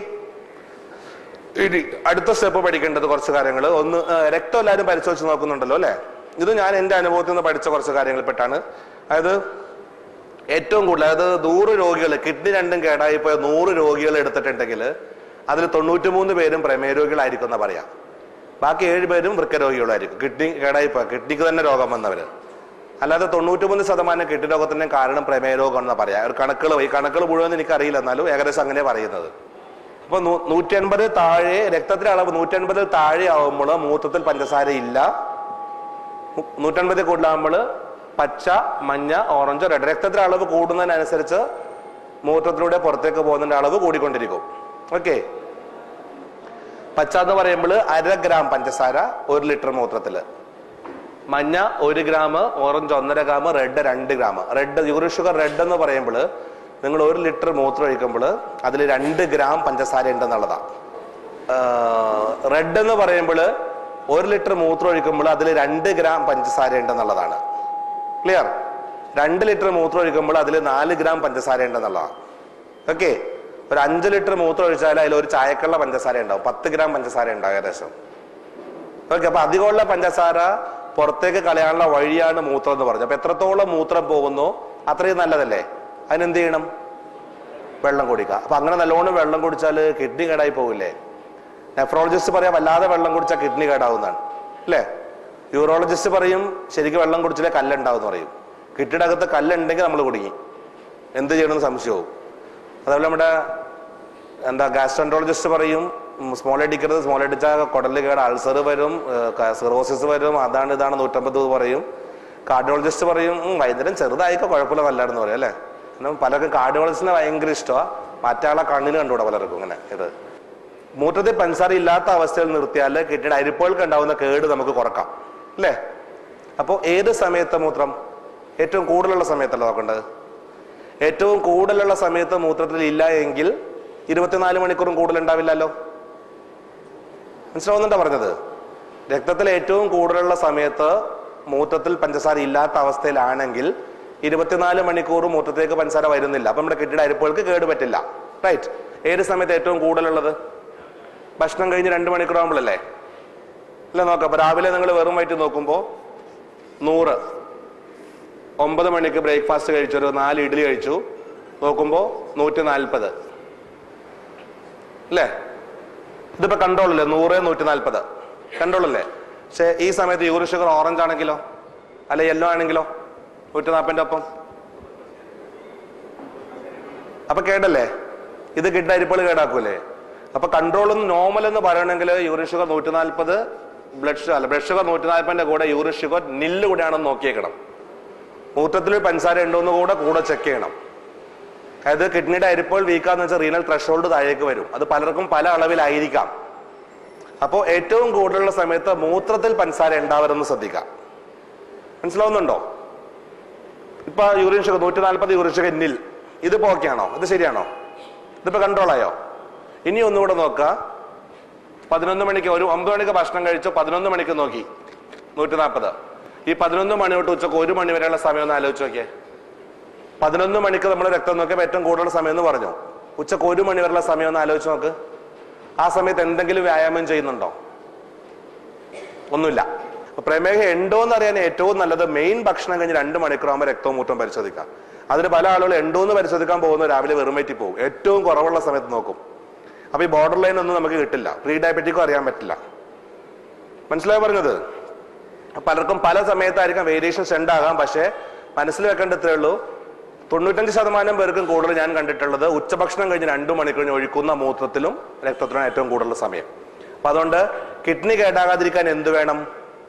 ഇനി അടുത്ത സ്റ്റെപ്പ് പഠിക്കേണ്ടത് കുറച്ച് കാര്യങ്ങൾ ഒന്ന് ആ, രക്തം എല്ലാവരും പരിശോധിച്ച് നോക്കുന്നുണ്ടല്ലോ അല്ലേ ഇത് ഞാൻ എൻ്റെ അനുഭവത്തിൽ നിന്ന് പഠിച്ച കുറച്ച് കാര്യങ്ങളിൽപ്പെട്ടാണ് അതായത് ഏറ്റവും കൂടുതൽ അതായത് നൂറ് രോഗികൾ കിഡ്നി രണ്ടും കേടായി പോയ നൂറ് രോഗികൾ എടുത്തിട്ടുണ്ടെങ്കിൽ അതിൽ തൊണ്ണൂറ്റിമൂന്ന് പേരും പ്രമേയ രോഗികളായിരിക്കും എന്നാ പറയാം ബാക്കി ഏഴ് പേരും വൃക്കരോഗികളായിരിക്കും കിഡ്നി കേടായി പോയ കിഡ്നിക്ക് തന്നെ രോഗം വന്നവര് അല്ലാതെ തൊണ്ണൂറ്റിമൂന്ന് ശതമാനം കിഡ്നി രോഗത്തിന്റെ കാരണം പ്രമേയ രോഗം എന്നാ പറയാം ഒരു കണക്കുകൾ ഈ കണക്കുകൾ മുഴുവൻ എനിക്ക് അറിയില്ല എന്നാലും ഏകദേശം അങ്ങനെ പറയുന്നത് അപ്പൊ നൂറ്റി അൻപത് താഴെ രക്തത്തിലെ അളവ് നൂറ്റി അൻപതിൽ താഴെ ആവുമ്പോൾ മൂത്രത്തിൽ പഞ്ചസാര ഇല്ല മു- നൂറ്റൻപതിൽ കൂടുതലാകുമ്പോൾ പച്ച മഞ്ഞ ഓറഞ്ച് റെഡ് രക്തത്തിലെ അളവ് കൂടുന്നതിനനുസരിച്ച് മൂത്രത്തിലൂടെ പുറത്തേക്ക് പോകുന്നതിന്റെ അളവ് കൂടിക്കൊണ്ടിരിക്കും ഓക്കെ പച്ച എന്ന് പറയുമ്പോൾ അര ഗ്രാം പഞ്ചസാര ഒരു ലിറ്റർ മൂത്രത്തില് മഞ്ഞ ഒരു ഗ്രാം ഓറഞ്ച് ഒന്നര ഗ്രാം റെഡ് രണ്ട് gram red uric sugar red എന്ന് പറയുമ്പോൾ നിങ്ങൾ ഒരു ലിറ്റർ മൂത്രം ഒഴിക്കുമ്പോൾ അതിൽ രണ്ട് ഗ്രാം പഞ്ചസാര ഉണ്ടെന്നുള്ളതാണ് റെഡ് എന്ന് പറയുമ്പോൾ ഒരു ലിറ്റർ മൂത്രം ഒഴിക്കുമ്പോൾ അതിൽ രണ്ട് ഗ്രാം പഞ്ചസാര ഉണ്ടെന്നുള്ളതാണ് ക്ലിയർ രണ്ട് ലിറ്റർ മൂത്രം ഒഴിക്കുമ്പോൾ അതിൽ നാല് ഗ്രാം പഞ്ചസാര ഉണ്ടെന്നുള്ളതാണ് ഓക്കെ ഒരു അഞ്ച് ലിറ്റർ മൂത്രം ഒഴിച്ചാൽ അതിൽ ഒരു ചായക്കുള്ള പഞ്ചസാര ഉണ്ടാവും പത്ത് ഗ്രാം പഞ്ചസാര ഉണ്ടാവും ഏകദേശം ഓക്കെ അപ്പൊ അധികമുള്ള പഞ്ചസാര പുറത്തേക്ക് കളയാനുള്ള വഴിയാണ് മൂത്രം എന്ന് പറഞ്ഞു അപ്പൊ എത്രത്തോളം മൂത്രം പോകുന്നു അത്രയും നല്ലതല്ലേ അതിനെന്ത് ചെയ്യണം വെള്ളം കുടിക്കുക അപ്പൊ അങ്ങനെ നല്ലോണം വെള്ളം കുടിച്ചാൽ കിഡ്നി കേടായി പോകില്ലേ നെഫ്രോളജിസ്റ്റ് പറയാം വല്ലാതെ വെള്ളം കുടിച്ചാൽ കിഡ്നി കേടാവുന്നതാണ് അല്ലേ യൂറോളജിസ്റ്റ് പറയും ശരിക്കും വെള്ളം കുടിച്ചാലേ കല്ലുണ്ടാവും എന്ന് പറയും കിഡ്നിയുടെ അകത്ത് കല്ലുണ്ടെങ്കിൽ നമ്മൾ കുടുങ്ങി എന്ത് ചെയ്യണമെന്ന് സംശയവും അതുപോലെ നമ്മുടെ എന്താ ഗാസ്ട്രോൻട്രോളജിസ്റ്റ് പറയും സ്മോൾ അടിക്കരുത് സ്മോൾ അടിച്ചാൽ കുടല് കേട് അൾസർ വരും സിറോസിസ് വരും അതാണ് ഇതാണ് നൂറ്റമ്പത് പറയും കാർഡിയോളജിസ്റ്റ് പറയും "ഉം, വൈകുന്നേരം ചെറുതായിക്കോ കുഴപ്പമില്ല നല്ലതാണെന്ന് പറയും അല്ലേ കാരണം പലർക്കും കാർഡിയോളജിസ്റ്റിനെ ഭയങ്കര ഇഷ്ടമാണ് മറ്റാളെ കണ്ണിന് കണ്ടുകൂടാ പലർക്കും ഇങ്ങനെ ഇത് മൂത്രത്തിൽ പഞ്ചസാര ഇല്ലാത്ത അവസ്ഥയിൽ നിർത്തിയാൽ കിഡ്നിയുടെ അരിപ്പുകൾക്ക് ഉണ്ടാവുന്ന കേട് നമുക്ക് കുറക്കാം അല്ലേ അപ്പോൾ ഏത് സമയത്ത് മൂത്രം ഏറ്റവും കൂടുതലുള്ള സമയത്തല്ല നോക്കേണ്ടത് ഏറ്റവും കൂടുതലുള്ള സമയത്ത് മൂത്രത്തിൽ ഇല്ല എങ്കിൽ ഇരുപത്തിനാല് മണിക്കൂറും കൂടുതൽ ഉണ്ടാവില്ലല്ലോ മനസ്സിലാവുന്നുണ്ടോ പറഞ്ഞത് രക്തത്തിൽ ഏറ്റവും കൂടുതലുള്ള സമയത്ത് മൂത്രത്തിൽ പഞ്ചസാര ഇല്ലാത്ത അവസ്ഥയിലാണെങ്കിൽ ഇരുപത്തിനാല് മണിക്കൂർ മൂത്രത്തിലേക്ക് പഞ്ചസാര വരുന്നില്ല അപ്പൊ നമ്മുടെ കിട്ടിയുടെ അരിപ്പുകൾക്ക് കേട് പറ്റില്ല റൈറ്റ് ഏത് സമയത്ത് ഏറ്റവും കൂടുതലുള്ളത് ഭക്ഷണം കഴിഞ്ഞ് രണ്ട് മണിക്കൂർ ആകുമ്പോഴല്ലേ അല്ല നോക്കാം അപ്പൊ രാവിലെ നിങ്ങൾ വെറും വയറ്റ് നോക്കുമ്പോൾ നൂറ് ഒമ്പത് മണിക്ക് ബ്രേക്ക്ഫാസ്റ്റ് കഴിച്ചു ഒരു നാല് ഇഡ്ഡലി കഴിച്ചു നോക്കുമ്പോൾ നൂറ്റി നാൽപ്പത് അല്ലേ ഇതിപ്പോ കൺട്രോൾ അല്ലേ നൂറ് നൂറ്റി നാൽപ്പത് കൺട്രോൾ അല്ലേ പക്ഷെ ഈ സമയത്ത് യൂറിൻ ഷുഗർ ഓറഞ്ച് ആണെങ്കിലോ അല്ലെ യെല്ലോ ആണെങ്കിലോ നൂറ്റി നാൽപ്പതിന്റെ ഒപ്പം അപ്പൊ കേടല്ലേ ഇത് കിട്ട അരിപ്പള് കേടാക്കൂലേ അപ്പൊ കൺട്രോൾ നോർമൽ എന്ന് പറയണമെങ്കിൽ യൂറിൻ ഷുഗർ നൂറ്റി നാൽപ്പത് ബ്ലഡ് ഷുഗർ അല്ല ബ്ലഡ് ഷുഗർ നൂറ്റി നാൽപ്പതിന്റെ കൂടെ യൂറിൻ ഷുഗർ നില്ല് കൂടെയാണെന്ന് നോക്കിയേക്കണം മൂത്രത്തിൽ പഞ്ചസാര ഉണ്ടോന്ന് കൂടെ കൂടെ ചെക്ക് ചെയ്യണം അതായത് കിഡ്നിയുടെ അരിപ്പോൾ വീക്കാന്ന് വെച്ചാൽ റീനൽ ത്രഷോൾഡ് താഴേക്ക് വരും അത് പലർക്കും പല അളവിലായിരിക്കാം അപ്പോൾ ഏറ്റവും കൂടുതലുള്ള സമയത്ത് മൂത്രത്തിൽ പഞ്ചസാര ഉണ്ടാവരുതെന്ന് ശ്രദ്ധിക്കാം മനസ്സിലാവുന്നുണ്ടോ ഇപ്പൊ യൂറിൻ ഷുഗർ നൂറ്റി നാൽപ്പത് യൂറിൻ ഷുഗർ നിൽ ഇതിപ്പോ ഓക്കെ ആണോ ഇത് ശരിയാണോ ഇതിപ്പോ കൺട്രോൾ ആയോ ഇനി ഒന്നുകൂടെ നോക്കുക പതിനൊന്ന് മണിക്ക് ഒരു ഒമ്പത് മണിക്ക് ഭക്ഷണം കഴിച്ചു പതിനൊന്ന് മണിക്ക് നോക്കി നൂറ്റി നാൽപ്പത് ഈ പതിനൊന്ന് മണി തൊട്ട് ഉച്ചക്ക് ഒരു മണി വരെയുള്ള സമയം ഒന്ന് ആലോചിച്ച് നോക്കിയേ പതിനൊന്ന് മണിക്ക് നമ്മൾ രക്തം നോക്കിയപ്പോൾ ഏറ്റവും കൂടുതൽ സമയം എന്ന് പറഞ്ഞു ഉച്ചക്ക് ഒരു മണി വരെയുള്ള സമയം ഒന്ന് ആലോചിച്ച് നോക്ക് ആ സമയത്ത് എന്തെങ്കിലും വ്യായാമം ചെയ്യുന്നുണ്ടോ ഒന്നുമില്ല അപ്പൊ പ്രമേഹം ഉണ്ടോ എന്ന് അറിയാൻ ഏറ്റവും നല്ലത് മെയിൻ ഭക്ഷണം കഴിഞ്ഞ് രണ്ട് മണിക്കൂറാകുമ്പോൾ രക്തവും മൂത്രവും പരിശോധിക്കാം അതിന് പല ആളുകൾ ഉണ്ടോ എന്ന് പരിശോധിക്കാൻ പോകുന്ന രാവിലെ വെറുമേറ്റി പോകും ഏറ്റവും കുറവുള്ള സമയത്ത് നോക്കും അപ്പൊ ഈ ബോർഡർ ലൈൻ ഒന്നും നമുക്ക് കിട്ടില്ല പ്രീ ഡയബറ്റിക്കും അറിയാൻ പറ്റില്ല മനസ്സിലായി പറഞ്ഞത് പലർക്കും പല സമയത്തായിരിക്കും വേരിയേഷൻസ് ഉണ്ടാകാം പക്ഷേ മനസ്സിൽ വെക്കേണ്ടത്രേ ഉള്ളൂ തൊണ്ണൂറ്റഞ്ച് ശതമാനം പേർക്കും കൂടുതൽ ഞാൻ കണ്ടിട്ടുള്ളത് ഉച്ചഭക്ഷണം കഴിഞ്ഞ് രണ്ടു മണിക്കൂറിന് ഒഴിക്കുന്ന മൂത്രത്തിലും രക്തത്തിലും ഏറ്റവും കൂടുതൽ സമയം അപ്പൊ അതുകൊണ്ട് കിഡ്നി കേടാകാതിരിക്കാൻ എന്ത് വേണം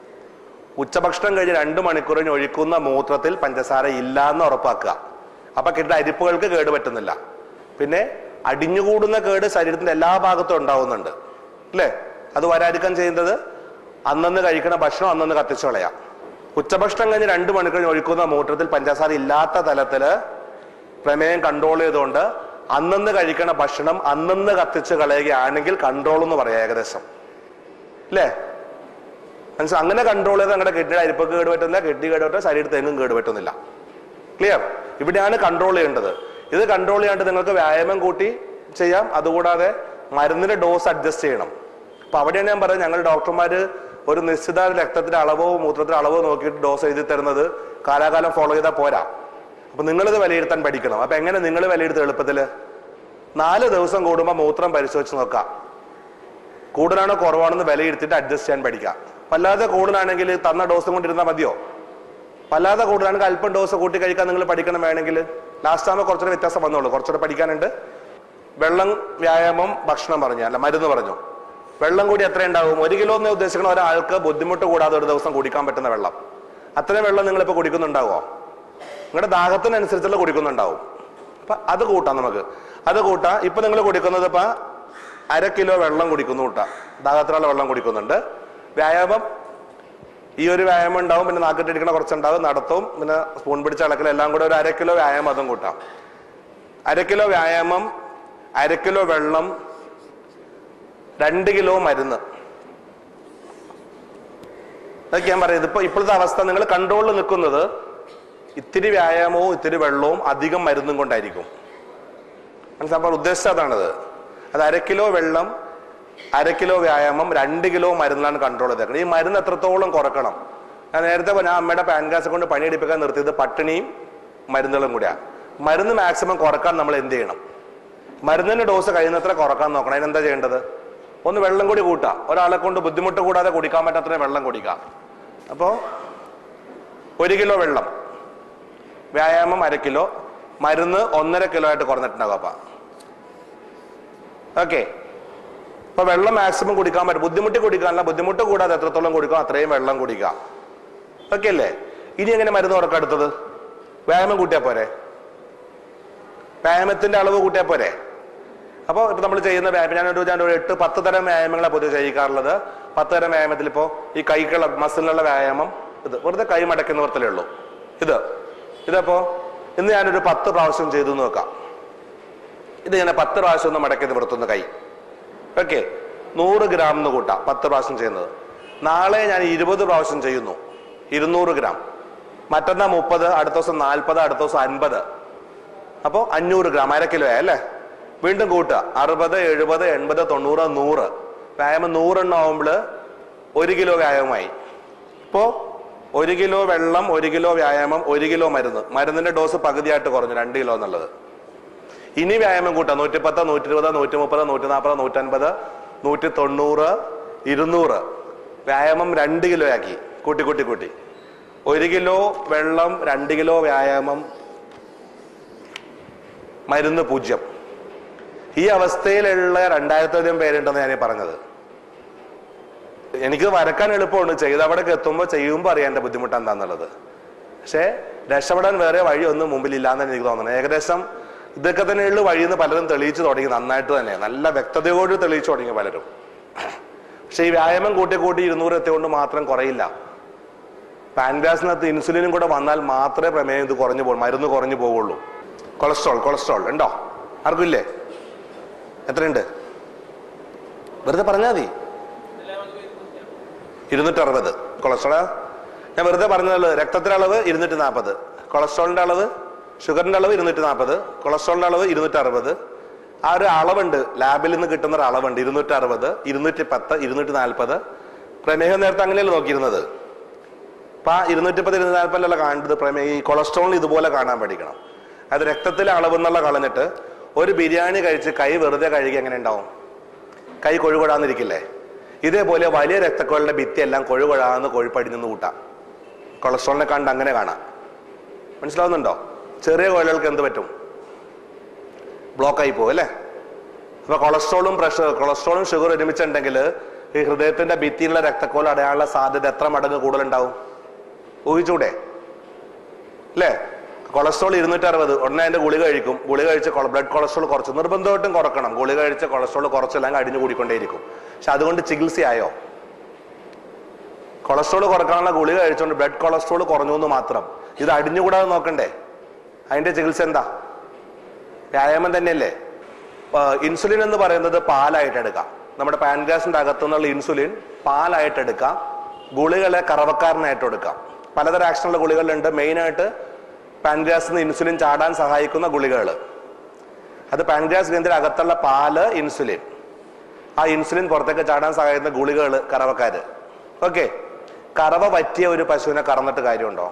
ഉച്ചഭക്ഷണം കഴിഞ്ഞ് രണ്ടു മണിക്കൂറിന് ഒഴിക്കുന്ന മൂത്രത്തിൽ പഞ്ചസാര ഇല്ല എന്ന് ഉറപ്പാക്കുക അപ്പൊ കിഡ്നി അരിപ്പുകൾക്ക് കേട് പറ്റുന്നില്ല പിന്നെ അടിഞ്ഞുകൂടുന്ന കേട് ശരീരത്തിന്റെ എല്ലാ ഭാഗത്തും ഉണ്ടാവുന്നുണ്ട് അല്ലേ അത് വരാതിരിക്കാൻ ചെയ്യുന്നത് അന്നന്ന് കഴിക്കുന്ന ഭക്ഷണം അന്നന്ന് കത്തിച്ചു കളയാം ഉച്ചഭക്ഷണം കഴിഞ്ഞ് രണ്ട് മണിക്കൂർ ഒഴിക്കുന്ന മൂത്രത്തിൽ പഞ്ചസാര ഇല്ലാത്ത തലത്തില് പ്രമേയം കൺട്രോൾ ചെയ്തുകൊണ്ട് അന്നന്ന് കഴിക്കണ ഭക്ഷണം അന്നന്ന് കത്തിച്ച് കളയുകയാണെങ്കിൽ കൺട്രോൾ എന്ന് പറയാം ഏകദേശം അല്ലേ മനസ്സിലായി അങ്ങനെ കൺട്രോൾ ചെയ്ത് നമ്മുടെ കിഡ്നിയുടെ അരിപ്പൊക്കെ കേടുപറ്റുന്നില്ല കിഡ്നി കേടുപറ്റും ശരീരത്തിൽ എങ്ങും കേടുപറ്റുന്നില്ല ക്ലിയർ ഇവിടെയാണ് കൺട്രോൾ ചെയ്യേണ്ടത് ഇത് കൺട്രോൾ ചെയ്യാണ്ട് നിങ്ങൾക്ക് വ്യായാമം കൂട്ടി ചെയ്യാം അതുകൂടാതെ മരുന്നിന്റെ ഡോസ് അഡ്ജസ്റ്റ് ചെയ്യണം അപ്പൊ അവിടെയാണ് ഞാൻ പറയുന്നത് ഞങ്ങൾ ഡോക്ടർമാര് ഒരു നിശ്ചിത രക്തത്തിന്റെ അളവോ മൂത്രത്തിന്റെ അളവോ നോക്കിയിട്ട് ഡോസ് എഴുതി തരുന്നത് കാലാകാലം ഫോളോ ചെയ്താൽ പോരാ അപ്പൊ നിങ്ങളിത് വിലയിരുത്താൻ പഠിക്കണം അപ്പൊ എങ്ങനെ നിങ്ങൾ വിലയിരുത്തും എളുപ്പത്തില് നാല് ദിവസം കൂടുമ്പോൾ മൂത്രം പരിശോധിച്ച് നോക്കാം കൂടുതലാണോ കുറവാണെന്ന് വിലയിരുത്തിയിട്ട് അഡ്ജസ്റ്റ് ചെയ്യാൻ പഠിക്കാം വല്ലാതെ കൂടുതലാണെങ്കിൽ തന്ന ഡോസും കൊണ്ടിരുന്നാൽ മതിയോ വല്ലാതെ കൂടുതലാണെങ്കിൽ അല്പം ഡോസ് കൂട്ടി കഴിക്കാൻ നിങ്ങൾ പഠിക്കണം വേണമെങ്കിൽ ലാസ്റ്റ് ആകുമ്പോൾ കുറച്ചുകൂടെ വ്യത്യാസം വന്നോളൂ കുറച്ചുകൂടെ പഠിക്കാനുണ്ട് വെള്ളം വ്യായാമം ഭക്ഷണം പറഞ്ഞു അല്ല മരുന്ന് പറഞ്ഞു വെള്ളം കൂടി എത്ര ഉണ്ടാവും ഒരു കിലോ എന്ന് ഉദ്ദേശിക്കുന്ന ഒരാൾക്ക് ബുദ്ധിമുട്ട് കൂടാതെ ഒരു ദിവസം കുടിക്കാൻ പറ്റുന്ന വെള്ളം അത്രയും വെള്ളം നിങ്ങളിപ്പോൾ കുടിക്കുന്നുണ്ടാവോ നിങ്ങളുടെ ദാഹത്തിനനുസരിച്ചുള്ള കുടിക്കുന്നുണ്ടാവും അപ്പൊ അത് കൂട്ടാം നമുക്ക് അത് കൂട്ടാം ഇപ്പൊ നിങ്ങൾ കുടിക്കുന്നത് ഇപ്പൊ അര കിലോ വെള്ളം കുടിക്കുന്നു കൂട്ടാം ദാഹത്തിനുള്ള വെള്ളം കുടിക്കുന്നുണ്ട് വ്യായാമം ഈ ഒരു വ്യായാമം ഉണ്ടാവും പിന്നെ നാക്കിട്ടിരിക്കണ കുറച്ചുണ്ടാവും നടത്തും പിന്നെ സ്പൂൺ പിടിച്ച അളക്കൽ എല്ലാം കൂടെ ഒരു അര കിലോ വ്യായാമം അതും കൂട്ടാം അര കിലോ വ്യായാമം അര കിലോ വെള്ളം രണ്ട് കിലോ മരുന്ന് അതൊക്കെ ഞാൻ പറയുന്നത് ഇപ്പൊ ഇപ്പോഴത്തെ അവസ്ഥ നിങ്ങൾ കൺട്രോളിൽ നിൽക്കുന്നത് ഇത്തിരി വ്യായാമവും ഇത്തിരി വെള്ളവും അധികം മരുന്നും കൊണ്ടായിരിക്കും മനസ്സിലാക്കാൻ ഉദ്ദേശിച്ചത് അതാണത് അത് അര കിലോ വെള്ളം അര കിലോ വ്യായാമം രണ്ട് കിലോ മരുന്നിലാണ് കൺട്രോൾ ചെയ്തേക്കുന്നത് ഈ മരുന്ന് എത്രത്തോളം കുറക്കണം ഞാൻ നേരത്തെ പറഞ്ഞ ആ അമ്മയുടെ പാൻകാസ് കൊണ്ട് പണിയെടുപ്പിക്കാൻ നിർത്തിയത് പട്ടിണിയും മരുന്നുകളും കൂടിയാ മരുന്ന് മാക്സിമം കുറക്കാൻ നമ്മൾ എന്ത് ചെയ്യണം മരുന്നിന്റെ ഡോസ് കഴിയുന്നത്ര കുറക്കാൻ നോക്കണം അതിനെന്താ ചെയ്യേണ്ടത് ഒന്ന് വെള്ളം കൂടി കൂട്ടാം ഒരാളെ കൊണ്ട് ബുദ്ധിമുട്ട് കൂടാതെ കുടിക്കാൻ പറ്റാത്ത വെള്ളം കുടിക്കാം അപ്പോ ഒരു കിലോ വെള്ളം വ്യായാമം അര കിലോ മരുന്ന് ഒന്നര കിലോ ആയിട്ട് കുറഞ്ഞിട്ടുണ്ടാകും അപ്പ ഓക്കെ അപ്പൊ വെള്ളം മാക്സിമം കുടിക്കാൻ പറ്റും ബുദ്ധിമുട്ടി കുടിക്കാനല്ല ബുദ്ധിമുട്ട് കൂടാതെ എത്രത്തോളം കുടിക്കാം അത്രയും വെള്ളം കുടിക്കാം ഓക്കെ അല്ലേ ഇനി എങ്ങനെ മരുന്ന് ഉറക്കം അടുത്തത് വ്യായാമം കൂട്ടിയാ പോരെ വ്യായാമത്തിന്റെ അളവ് കൂട്ടിയാ പോരെ അപ്പോൾ ഇപ്പൊ നമ്മൾ ചെയ്യുന്ന വ്യായാമം ഞാൻ ഒരു ഞാൻ ഒരു എട്ട് പത്ത് തരം വ്യായാമങ്ങളാണ് പൊതുവെ ചെയ്യിക്കാറുള്ളത് പത്ത് തരം വ്യായാമത്തിൽ ഇപ്പോൾ ഈ കൈക്കുള്ള മസിലിനുള്ള വ്യായാമം ഇത് വെറുതെ കൈ മടക്കുന്ന പുറത്തലേ ഉള്ളൂ ഇത് ഇതപ്പോ ഇന്ന് ഞാനൊരു പത്ത് പ്രാവശ്യം ചെയ്തു എന്ന് നോക്കാം ഇത് ഞാൻ പത്ത് പ്രാവശ്യം ഒന്ന് മടക്കി നിവർത്തുന്ന കൈ ഓക്കെ നൂറ് ഗ്രാം എന്ന് കൂട്ടാം പത്ത് പ്രാവശ്യം ചെയ്യുന്നത് നാളെ ഞാൻ ഇരുപത് പ്രാവശ്യം ചെയ്യുന്നു ഇരുന്നൂറ് ഗ്രാം മറ്റന്നാ മുപ്പത് അടുത്ത ദിവസം നാൽപ്പത് അടുത്ത ദിവസം അൻപത് അപ്പോൾ അഞ്ഞൂറ് ഗ്രാം അര കിലോ അല്ലേ വീണ്ടും കൂട്ടുക അറുപത് എഴുപത് എൺപത് തൊണ്ണൂറ് നൂറ് വ്യായാമം നൂറെണ്ണം ആവുമ്പോൾ ഒരു കിലോ വ്യായാമമായി ഇപ്പോ ഒരു കിലോ വെള്ളം ഒരു കിലോ വ്യായാമം ഒരു കിലോ മരുന്ന് മരുന്നിന്റെ ഡോസ് പകുതിയായിട്ട് കുറഞ്ഞു രണ്ട് കിലോ എന്നുള്ളത് ഇനി വ്യായാമം കൂട്ടാം നൂറ്റിപ്പത്ത് നൂറ്റി ഇരുപത് നൂറ്റി മുപ്പത് നൂറ്റി നാൽപ്പത് നൂറ്റൻപത് നൂറ്റി തൊണ്ണൂറ് ഇരുന്നൂറ് വ്യായാമം രണ്ട് കിലോ ആക്കി കൂട്ടി കൂട്ടി കൂട്ടി ഒരു കിലോ വെള്ളം രണ്ട് കിലോ വ്യായാമം മരുന്ന് പൂജ്യം ഈ അവസ്ഥയിലുള്ള രണ്ടായിരത്തധികം പേരുണ്ടെന്ന് ഞാൻ ഈ പറഞ്ഞത് എനിക്ക് വരക്കാൻ എളുപ്പമുണ്ട് ചെയ്ത് അവിടേക്ക് എത്തുമ്പോൾ ചെയ്യുമ്പോൾ അറിയാൻ എന്റെ ബുദ്ധിമുട്ട് എന്താന്നുള്ളത് പക്ഷേ രക്ഷപ്പെടാൻ വേറെ വഴിയൊന്നും മുമ്പിലില്ലാന്ന് എനിക്ക് തോന്നുന്നത് ഏകദേശം ഇതൊക്കെ തന്നെയുള്ള വഴിയെന്ന് പലരും തെളിയിച്ചു തുടങ്ങി നന്നായിട്ട് തന്നെ നല്ല വ്യക്തതയോട് തെളിയിച്ചു തുടങ്ങി പലരും പക്ഷെ ഈ വ്യായാമം കൂട്ടി കൂട്ടി ഇരുന്നൂറ് എത്തിയോണ്ട് മാത്രം കുറയില്ല പാൻഗ്രാസിനകത്ത് ഇൻസുലിനും കൂടെ വന്നാൽ മാത്രമേ പ്രമേയം ഇത് കുറഞ്ഞു പോകും മരുന്ന് കുറഞ്ഞു പോവുള്ളൂ കൊളസ്ട്രോൾ കൊളസ്ട്രോൾ ഉണ്ടോ ആർക്കും ഇല്ലേ എത്രയുണ്ട് വെറുതെ പറഞ്ഞാൽ മതി ഇരുന്നൂറ്റി അറുപത് കൊളസ്ട്രോൾ ഞാൻ വെറുതെ പറഞ്ഞതല്ലോ രക്തത്തിന്റെ അളവ് ഇരുന്നൂറ്റി നാൽപ്പത് കൊളസ്ട്രോളിന്റെ അളവ് ഷുഗറിന്റെ അളവ് ഇരുന്നൂറ്റി നാൽപ്പത് കൊളസ്ട്രോളിന്റെ അളവ് ഇരുന്നൂറ്റി അറുപത് ആ ഒരു അളവുണ്ട് ലാബിൽ നിന്ന് കിട്ടുന്ന ഒരു അളവുണ്ട് ഇരുന്നൂറ്റി അറുപത് ഇരുന്നൂറ്റി പത്ത് ഇരുന്നൂറ്റി നാൽപ്പത് പ്രമേഹം നേരത്തെ അങ്ങനെയല്ലേ നോക്കിയിരുന്നത് അപ്പൊ ആ ഇരുന്നൂറ്റി പത്ത് ഇരുന്നൂറ്റി നാൽപ്പതിലുള്ള കാണേണ്ടത് പ്രമേഹം ഈ കൊളസ്ട്രോളിന് ഇതുപോലെ കാണാൻ പഠിക്കണം അത് രക്തത്തിലെ അളവ് എന്നുള്ള കളഞ്ഞിട്ട് ഒരു ബിരിയാണി കഴിച്ച് കൈ വെറുതെ കഴുകി എങ്ങനെ ഉണ്ടാവും കൈ കൊഴുകൊഴാന്നിരിക്കില്ലേ ഇതേപോലെ വലിയ രക്തക്കുഴലിന്റെ ഭിത്തി എല്ലാം കൊഴുകൊഴാന്ന് കൊഴുപ്പടിഞ്ഞെന്ന് കൂട്ടാം കൊളസ്ട്രോളിനെ കണ്ട് അങ്ങനെ കാണാം മനസ്സിലാവുന്നുണ്ടോ ചെറിയ കുഴലുകൾക്ക് എന്ത് പറ്റും ബ്ലോക്ക് ആയി പോകും അല്ലേ അപ്പൊ കൊളസ്ട്രോളും പ്രഷർ കൊളസ്ട്രോളും ഷുഗർ ഒരുമിച്ചുണ്ടെങ്കിൽ ഈ ഹൃദയത്തിന്റെ ഭിത്തിയിലുള്ള രക്തക്കോൽ അടയാനുള്ള സാധ്യത എത്ര മടങ്ങ് കൂടുതലുണ്ടാവും ഊഹിച്ചൂടെ അല്ലേ കൊളസ്ട്രോൾ ഇരുന്നൂറ്റി അറുപത് ഉടനെ അതിന്റെ ഗുളിക കഴിക്കും ഗുളിക കഴിച്ച് ബ്ലഡ് കൊളസ്ട്രോൾ കുറച്ച് നിർബന്ധമായിട്ടും കുറക്കണം ഗുളിക കഴിച്ച് കൊളസ്ട്രോൾ കുറച്ചെല്ലാം അടിഞ്ഞു കൂടിക്കൊണ്ടേയിരിക്കും പക്ഷെ അതുകൊണ്ട് ചികിത്സയായോ കൊളസ്ട്രോൾ കുറക്കാനുള്ള ഗുളിക കഴിച്ചുകൊണ്ട് ബ്ലഡ് കൊളസ്ട്രോൾ കുറഞ്ഞു എന്ന് മാത്രം ഇത് അടിഞ്ഞുകൂടാതെ നോക്കണ്ടേ അതിന്റെ ചികിത്സ എന്താ വ്യായാമം തന്നെയല്ലേ ആ, ഇൻസുലിൻ എന്ന് പറയുന്നത് പാലായിട്ട് എടുക്കാം നമ്മുടെ പാൻഗ്രാസിന്റെ അകത്തുനിന്നുള്ള ഇൻസുലിൻ പാലായിട്ട് എടുക്കാം ഗുളികളെ കറവക്കാരനായിട്ട് എടുക്കാം പലതരം ആക്ഷനുള്ള ഗുളികളുണ്ട് മെയിനായിട്ട് പാൻഗ്രാസിൽ നിന്ന് ഇൻസുലിൻ ചാടാൻ സഹായിക്കുന്ന ഗുളികകൾ അത് പാൻഗ്രാസ് ഗ്രന്ഥിയുടെ അകത്തുള്ള പാല് ഇൻസുലിൻ ആ ഇൻസുലിൻ പുറത്തേക്ക് ചാടാൻ സഹായിക്കുന്ന ഗുളികകൾ കറവക്കാര് ഓക്കെ കറവ പറ്റിയ ഒരു പശുവിനെ കറന്നിട്ട് കാര്യമുണ്ടോ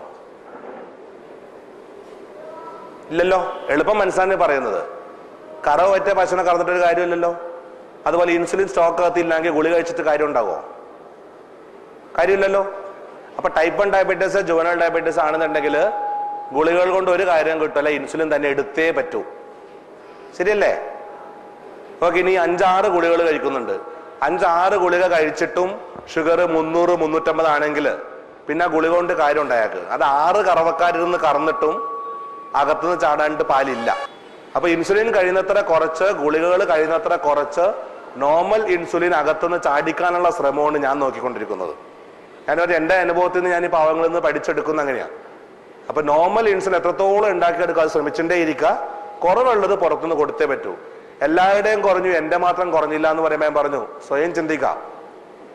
ഇല്ലല്ലോ എളുപ്പം മനസ്സിലാണ് പറയുന്നത് കറവ പറ്റിയ പശുവിനെ കറന്നിട്ടൊരു കാര്യമില്ലല്ലോ അതുപോലെ ഇൻസുലിൻ സ്റ്റോക്ക് അകത്തില്ലെങ്കിൽ ഗുളി കഴിച്ചിട്ട് കാര്യം ഉണ്ടാവോ കാര്യമില്ലല്ലോ അപ്പൊ type one diabetes juvenile diabetes ആണെന്നുണ്ടെങ്കിൽ ഗുളികൾ കൊണ്ട് ഒരു കാര്യം കിട്ടില്ല ഇൻസുലിൻ തന്നെ എടുത്തേ പറ്റൂ ശരിയല്ലേ ഓക്കെ ഇനി അഞ്ചാറ് ഗുളികൾ കഴിക്കുന്നുണ്ട് അഞ്ചാറ് ഗുളിക കഴിച്ചിട്ടും ഷുഗർ മുന്നൂറ് മുന്നൂറ്റമ്പത് ആണെങ്കിൽ പിന്നെ ആ ഗുളിക കൊണ്ട് കാര്യം ഉണ്ടായാക്ക് അത് ആറ് കറവക്കാരിരുന്ന് കറന്നിട്ടും അകത്തുനിന്ന് ചാടാണ്ട് പാലില്ല അപ്പൊ ഇൻസുലിൻ കഴിയുന്നത്ര കുറച്ച് ഗുളികകൾ കഴിയുന്നത്ര കുറച്ച് നോർമൽ ഇൻസുലിൻ അകത്തുനിന്ന് ചാടിക്കാനുള്ള ശ്രമമാണ് ഞാൻ നോക്കിക്കൊണ്ടിരിക്കുന്നത് ഞാനൊരു എന്റെ അനുഭവത്തിൽ നിന്ന് ഞാൻ ഈ പാവങ്ങളിൽ നിന്ന് പഠിച്ചെടുക്കുന്ന അങ്ങനെയാണ് അപ്പൊ നോർമൽ ഇൻസുലിൻ എത്രത്തോളം ഉണ്ടാക്കിയെടുക്കാൻ ശ്രമിച്ചിട്ടേ ഇരിക്കുക കുറവുള്ളത് പുറത്തുനിന്ന് കൊടുത്തേ പറ്റൂ എല്ലാവരുടെയും കുറഞ്ഞു എന്റെ മാത്രം കുറഞ്ഞില്ല എന്ന് പറയുമ്പോൾ ഞാൻ പറഞ്ഞു സ്വയം ചിന്തിക്കാം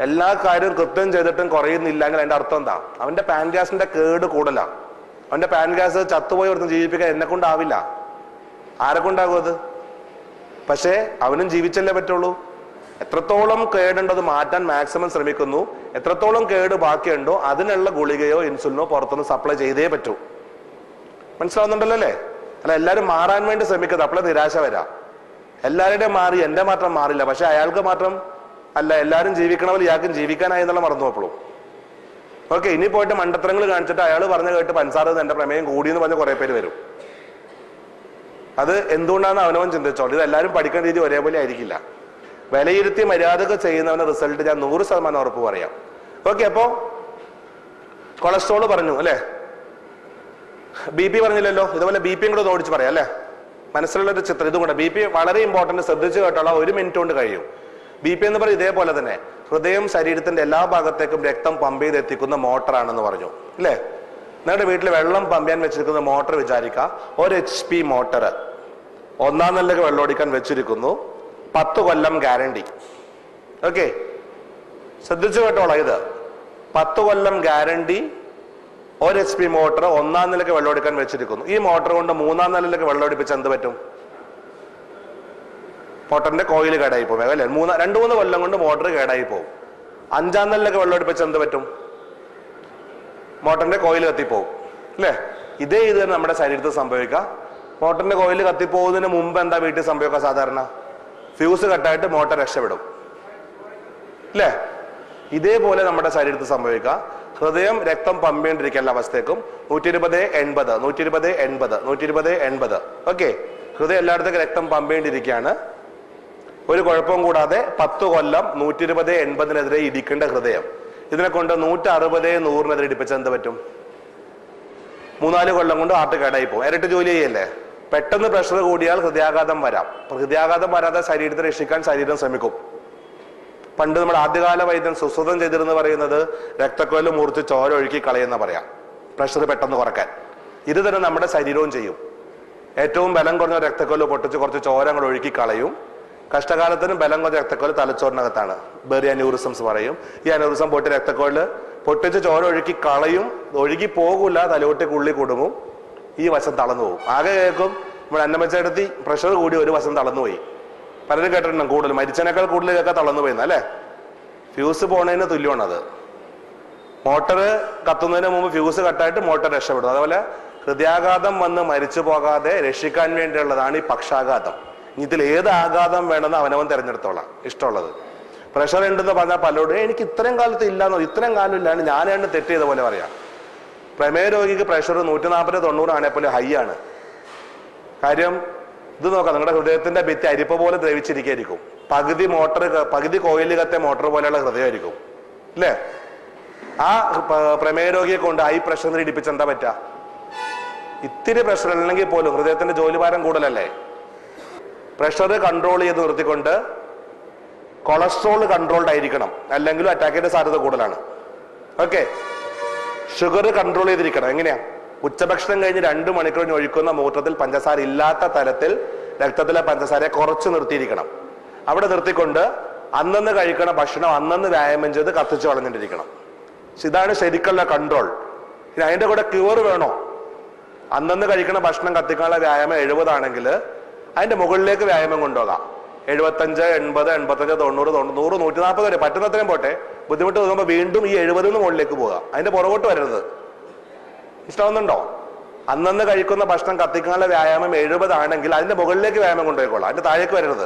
എല്ലാ കാര്യവും കൃത്യം ചെയ്തിട്ടും കുറയുന്നില്ലെങ്കിൽ അതിന്റെ അർത്ഥം എന്താ അവന്റെ പാൻഗ്യാസിന്റെ കേട് കൂടല അവന്റെ പാൻഗ്യാസ് ചത്തുപോയി ഒരുത്തം ജീവിപ്പിക്കാൻ എന്നെ കൊണ്ടാവില്ല ആരെ കൊണ്ടാകും അത് പക്ഷേ അവനും ജീവിച്ചല്ലേ പറ്റുള്ളൂ എത്രത്തോളം കേടുണ്ടോ അത് മാറ്റാൻ മാക്സിമം ശ്രമിക്കുന്നു എത്രത്തോളം കേട് ബാക്കിയുണ്ടോ അതിനുള്ള ഗുളികയോ ഇൻസുലിനോ പുറത്തുനിന്ന് സപ്ലൈ ചെയ്തേ പറ്റൂ മനസ്സിലാവുന്നുണ്ടല്ലോ അല്ലേ അല്ല എല്ലാവരും മാറാൻ വേണ്ടി ശ്രമിക്കുന്നത് അപ്പോഴേ നിരാശ വരാം എല്ലാവരുടെയും മാറി എന്റെ മാത്രം മാറില്ല പക്ഷെ അയാൾക്ക് മാത്രം അല്ല എല്ലാവരും ജീവിക്കണവർ ഇയാൾക്കും ജീവിക്കാനായി എന്നുള്ള മറന്നു പോയപ്പോഴും ഓക്കെ ഇനി പോയിട്ട് മണ്ടത്തരങ്ങൾ കാണിച്ചിട്ട് അയാൾ പറഞ്ഞു കേട്ട് പൻസാറ് എന്റെ പ്രമേയം കൂടിയെന്ന് പറഞ്ഞ് കുറെ പേര് വരും അത് എന്തുകൊണ്ടാണ് അവനവൻ ചിന്തിച്ചോളൂ ഇത് എല്ലാവരും പഠിക്കേണ്ട രീതി ഒരേപോലെ ആയിരിക്കില്ല വിലയിരുത്തി മര്യാദകൾ ചെയ്യുന്നവന്റെ റിസൾട്ട് ഞാൻ നൂറ് ശതമാനം ഉറപ്പ് പറയാം ഓക്കെ അപ്പോ കൊളസ്ട്രോൾ പറഞ്ഞു അല്ലേ ബി പി പറഞ്ഞില്ലല്ലോ ഇതുപോലെ ബി പിയും കൂടെ ഒന്ന് ഓടിച്ച് പറയാം അല്ലേ മനസ്സിലുള്ള ഒരു ചിത്രം ഇതും കൂടെ ബി പി വളരെ ഇമ്പോർട്ടന്റ് ശ്രദ്ധിച്ചു കേട്ടോളാം ഒരു മിനിറ്റ് കൊണ്ട് കഴിയും ബി പി എന്ന് പറയും ഇതേപോലെ തന്നെ ഹൃദയം ശരീരത്തിന്റെ എല്ലാ ഭാഗത്തേക്കും രക്തം പമ്പ് ചെയ്ത് എത്തിക്കുന്ന മോട്ടറാണെന്ന് പറഞ്ഞു അല്ലേ നിങ്ങളുടെ വീട്ടിൽ വെള്ളം പമ്പ് ചെയ്യാൻ വെച്ചിരിക്കുന്ന മോട്ടർ വിചാരിക്കുക ഒരു എച്ച് പി മോട്ടർ ഒന്നാം നിലയ്ക്ക് വെള്ളം ഓടിക്കാൻ വെച്ചിരിക്കുന്നു പത്ത് കൊല്ലം ഗ്യാരണ്ടി ഓക്കെ ശ്രദ്ധിച്ചു കേട്ടോളാം ഇത് പത്ത് കൊല്ലം ഗ്യാരണ്ടി ഒരു എച്ച് പി മോട്ടർ ഒന്നാം നിലയ്ക്ക് വെള്ളമെടുക്കാൻ വെച്ചിരിക്കുന്നു ഈ മോട്ടർ കൊണ്ട് മൂന്നാം നിലയിലേക്ക് വെള്ളമെടുപ്പിച്ച് എന്ത് പറ്റും മോട്ടറിന്റെ കോയിൽ കേടായി പോകും അല്ലേ മൂന്ന് രണ്ട് മൂന്ന് കൊല്ലം കൊണ്ട് മോട്ടർ കേടായി പോകും അഞ്ചാം നിലയിലേക്ക് വെള്ളമെടുപ്പിച്ച് എന്ത് പറ്റും മോട്ടറിന്റെ കോയിൽ കത്തിപ്പോവും അല്ലേ ഇതേ ഇത് തന്നെ നമ്മുടെ ശരീരത്തിൽ സംഭവിക്കാം മോട്ടറിന്റെ കോയിൽ കത്തിപ്പോകുന്നതിന് മുമ്പ് എന്താ വീട്ടിൽ സംഭവിക്കുക സാധാരണ ഫ്യൂസ് കട്ടായിട്ട് മോട്ടർ രക്ഷപ്പെടും അല്ലേ ഇതേപോലെ നമ്മുടെ ശരീരത്തിൽ സംഭവിക്കുക ഹൃദയം രക്തം പമ്പേണ്ടിരിക്കുന്ന അവസ്ഥയ്ക്കും നൂറ്റി ഇരുപത് എൺപത് നൂറ്റി ഇരുപത് എൺപത് നൂറ്റി ഇരുപത് എൺപത് ഓക്കെ ഹൃദയം എല്ലായിടത്തേക്കും രക്തം പമ്പേണ്ടിരിക്കുകയാണ് ഒരു കുഴപ്പവും കൂടാതെ പത്ത് കൊല്ലം നൂറ്റി ഇരുപത് എൺപതിനെതിരെ ഇടിക്കേണ്ട ഹൃദയം ഇതിനെ കൊണ്ട് നൂറ്റി അറുപത് നൂറിനെതിരെ ഇടിപ്പിച്ച എന്ത് പറ്റും മൂന്നാല് കൊല്ലം കൊണ്ട് ഹാർട്ട് കേടായി പോകും ഇരട്ടി ജോലി ചെയ്യല്ലേ പെട്ടെന്ന് പ്രഷർ കൂടിയാൽ ഹൃദയാഘാതം വരാം അപ്പൊ ഹൃദയാഘാതം വരാതെ ശരീരത്തെ രക്ഷിക്കാൻ ശരീരം ശ്രമിക്കും പണ്ട് നമ്മുടെ ആദ്യകാല വൈദ്യൻ സുശ്രുതം ചെയ്തിരുന്നു പറയുന്നത് രക്തക്കൊല് മുറിച്ച് ചോര ഒഴുക്കി കളയുന്ന പറയാം പ്രഷർ പെട്ടെന്ന് കുറക്കാൻ ഇത് തന്നെ നമ്മുടെ ശരീരവും ചെയ്യും ഏറ്റവും ബലം കുറഞ്ഞ രക്തക്കൊല് പൊട്ടിച്ച് കുറച്ച് ചോര അങ്ങോട്ട് ഒഴുക്കി കളയും കഷ്ടകാലത്തിനും ബലം കുറഞ്ഞ രക്തക്കൊല് തലച്ചോറിനകത്താണ് ബെറി അന്യൂറിസംസ് പറയും ഈ അന്യൂറിസം പൊട്ടി രക്തക്കൊല് പൊട്ടിച്ച് ചോര ഒഴുക്കി കളയും ഒഴുകി പോകില്ല തലയോട്ടിക്ക് ഉള്ളി കുടുങ്ങും ഈ വശം തളർന്നു പോകും ആകെ കേൾക്കും നമ്മുടെ അന്നമച്ചെടുത്തി പ്രഷർ കൂടി ഒരു വശം തളർന്നുപോയി പലരും കേട്ടിട്ടുണ്ടാകും കൂടുതൽ മരിച്ചതിനേക്കാൾ കൂടുതൽ കേൾക്കാൻ തളർന്നു പോയിന്ന് അല്ലേ ഫ്യൂസ് പോണതിന് തുല്യമാണത് മോട്ടർ കത്തുന്നതിന് മുമ്പ് ഫ്യൂസ് കട്ടായിട്ട് മോട്ടർ രക്ഷപ്പെടും അതുപോലെ ഹൃദയാഘാതം വന്ന് മരിച്ചു പോകാതെ രക്ഷിക്കാൻ വേണ്ടിയുള്ളതാണ് ഈ പക്ഷാഘാതം ഇനി ഇതിൽ ഏത് ആഘാതം വേണമെന്ന് അവനവൻ തിരഞ്ഞെടുത്തോളാം ഇഷ്ടമുള്ളത് പ്രഷർ ഉണ്ടെന്ന് പറഞ്ഞാൽ പലരോടും "ഏയ് എനിക്ക് ഇത്രയും കാലത്ത് ഇല്ലാന്നോ ഇത്രയും കാലം ഇല്ലാണ്ട് ഞാനാണ് തെറ്റ് ചെയ്ത പോലെ പറയാം പ്രമേയ രോഗിക്ക് പ്രഷർ നൂറ്റി നാൽപ്പത് തൊണ്ണൂറാണെ പോലെ ഹൈ ആണ് കാര്യം ഇത് നോക്കാം നിങ്ങളുടെ ഹൃദയത്തിന്റെ ഭിത്തി അരിപ്പ പോലെ ദ്രവിച്ചിരിക്കും പകുതി മോട്ടർ പകുതി കോയിൽ കത്തെ മോട്ടർ പോലെയുള്ള ഹൃദയമായിരിക്കും അല്ലേ ആ പ- പ്രമേയ രോഗിയെ കൊണ്ട് ഹൈ പ്രഷറിൽ ഇടിപ്പിച്ച് എന്താ പറ്റുക ഇത്തിരി പ്രഷർ അല്ലെങ്കിൽ പോലും ഹൃദയത്തിന്റെ ജോലിഭാരം കൂടുതലല്ലേ പ്രഷർ കൺട്രോൾ ചെയ്ത് നിർത്തിക്കൊണ്ട് കൊളസ്ട്രോൾ കൺട്രോൾഡ് ആയിരിക്കണം അല്ലെങ്കിലും അറ്റാക്കിന്റെ സാധ്യത കൂടുതലാണ് ഓക്കെ ഷുഗർ കൺട്രോൾ ചെയ്തിരിക്കണം എങ്ങനെയാ ഉച്ചഭക്ഷണം കഴിഞ്ഞ് രണ്ട് മണിക്കൂറിന് ഒഴിക്കുന്ന മൂത്രത്തിൽ പഞ്ചസാര ഇല്ലാത്ത തരത്തിൽ രക്തത്തിലെ പഞ്ചസാരയെ കുറച്ച് നിർത്തിയിരിക്കണം അവിടെ നിർത്തിക്കൊണ്ട് അന്നന്ന് കഴിക്കണ ഭക്ഷണം അന്നന്ന് വ്യായാമം ചെയ്ത് കത്തിച്ച് കളഞ്ഞിട്ടിരിക്കണം പക്ഷെ ഇതാണ് ശരിക്കുള്ള കൺട്രോൾ ഇനി അതിന്റെ കൂടെ ക്യൂർ വേണോ അന്നന്ന് കഴിക്കുന്ന ഭക്ഷണം കത്തിക്കാനുള്ള വ്യായാമം എഴുപതാണെങ്കിൽ അതിന്റെ മുകളിലേക്ക് വ്യായാമം കൊണ്ടുപോകാം എഴുപത്തഞ്ച് എൺപത് എൺപത്തഞ്ച് തൊണ്ണൂറ് തൊണ്ണൂറ് നൂറ് നൂറ്റി നാൽപ്പത് വരെ പറ്റുന്നത്രയും പോട്ടെ ബുദ്ധിമുട്ട് തോന്നുമ്പോൾ വീണ്ടും ഈ എഴുപതിന് മുകളിലേക്ക് പോകാം അതിന്റെ പുറകോട്ട് വരരുത് ഇഷ്ടമാവുന്നുണ്ടോ അന്നന്ന് കഴിക്കുന്ന ഭക്ഷണം കത്തിക്കാനുള്ള വ്യായാമം എഴുപതാണെങ്കിൽ അതിന്റെ മുകളിലേക്ക് വ്യായാമം കൊണ്ടുപോയിക്കോളാം അതിന്റെ താഴേക്ക് വരരുത്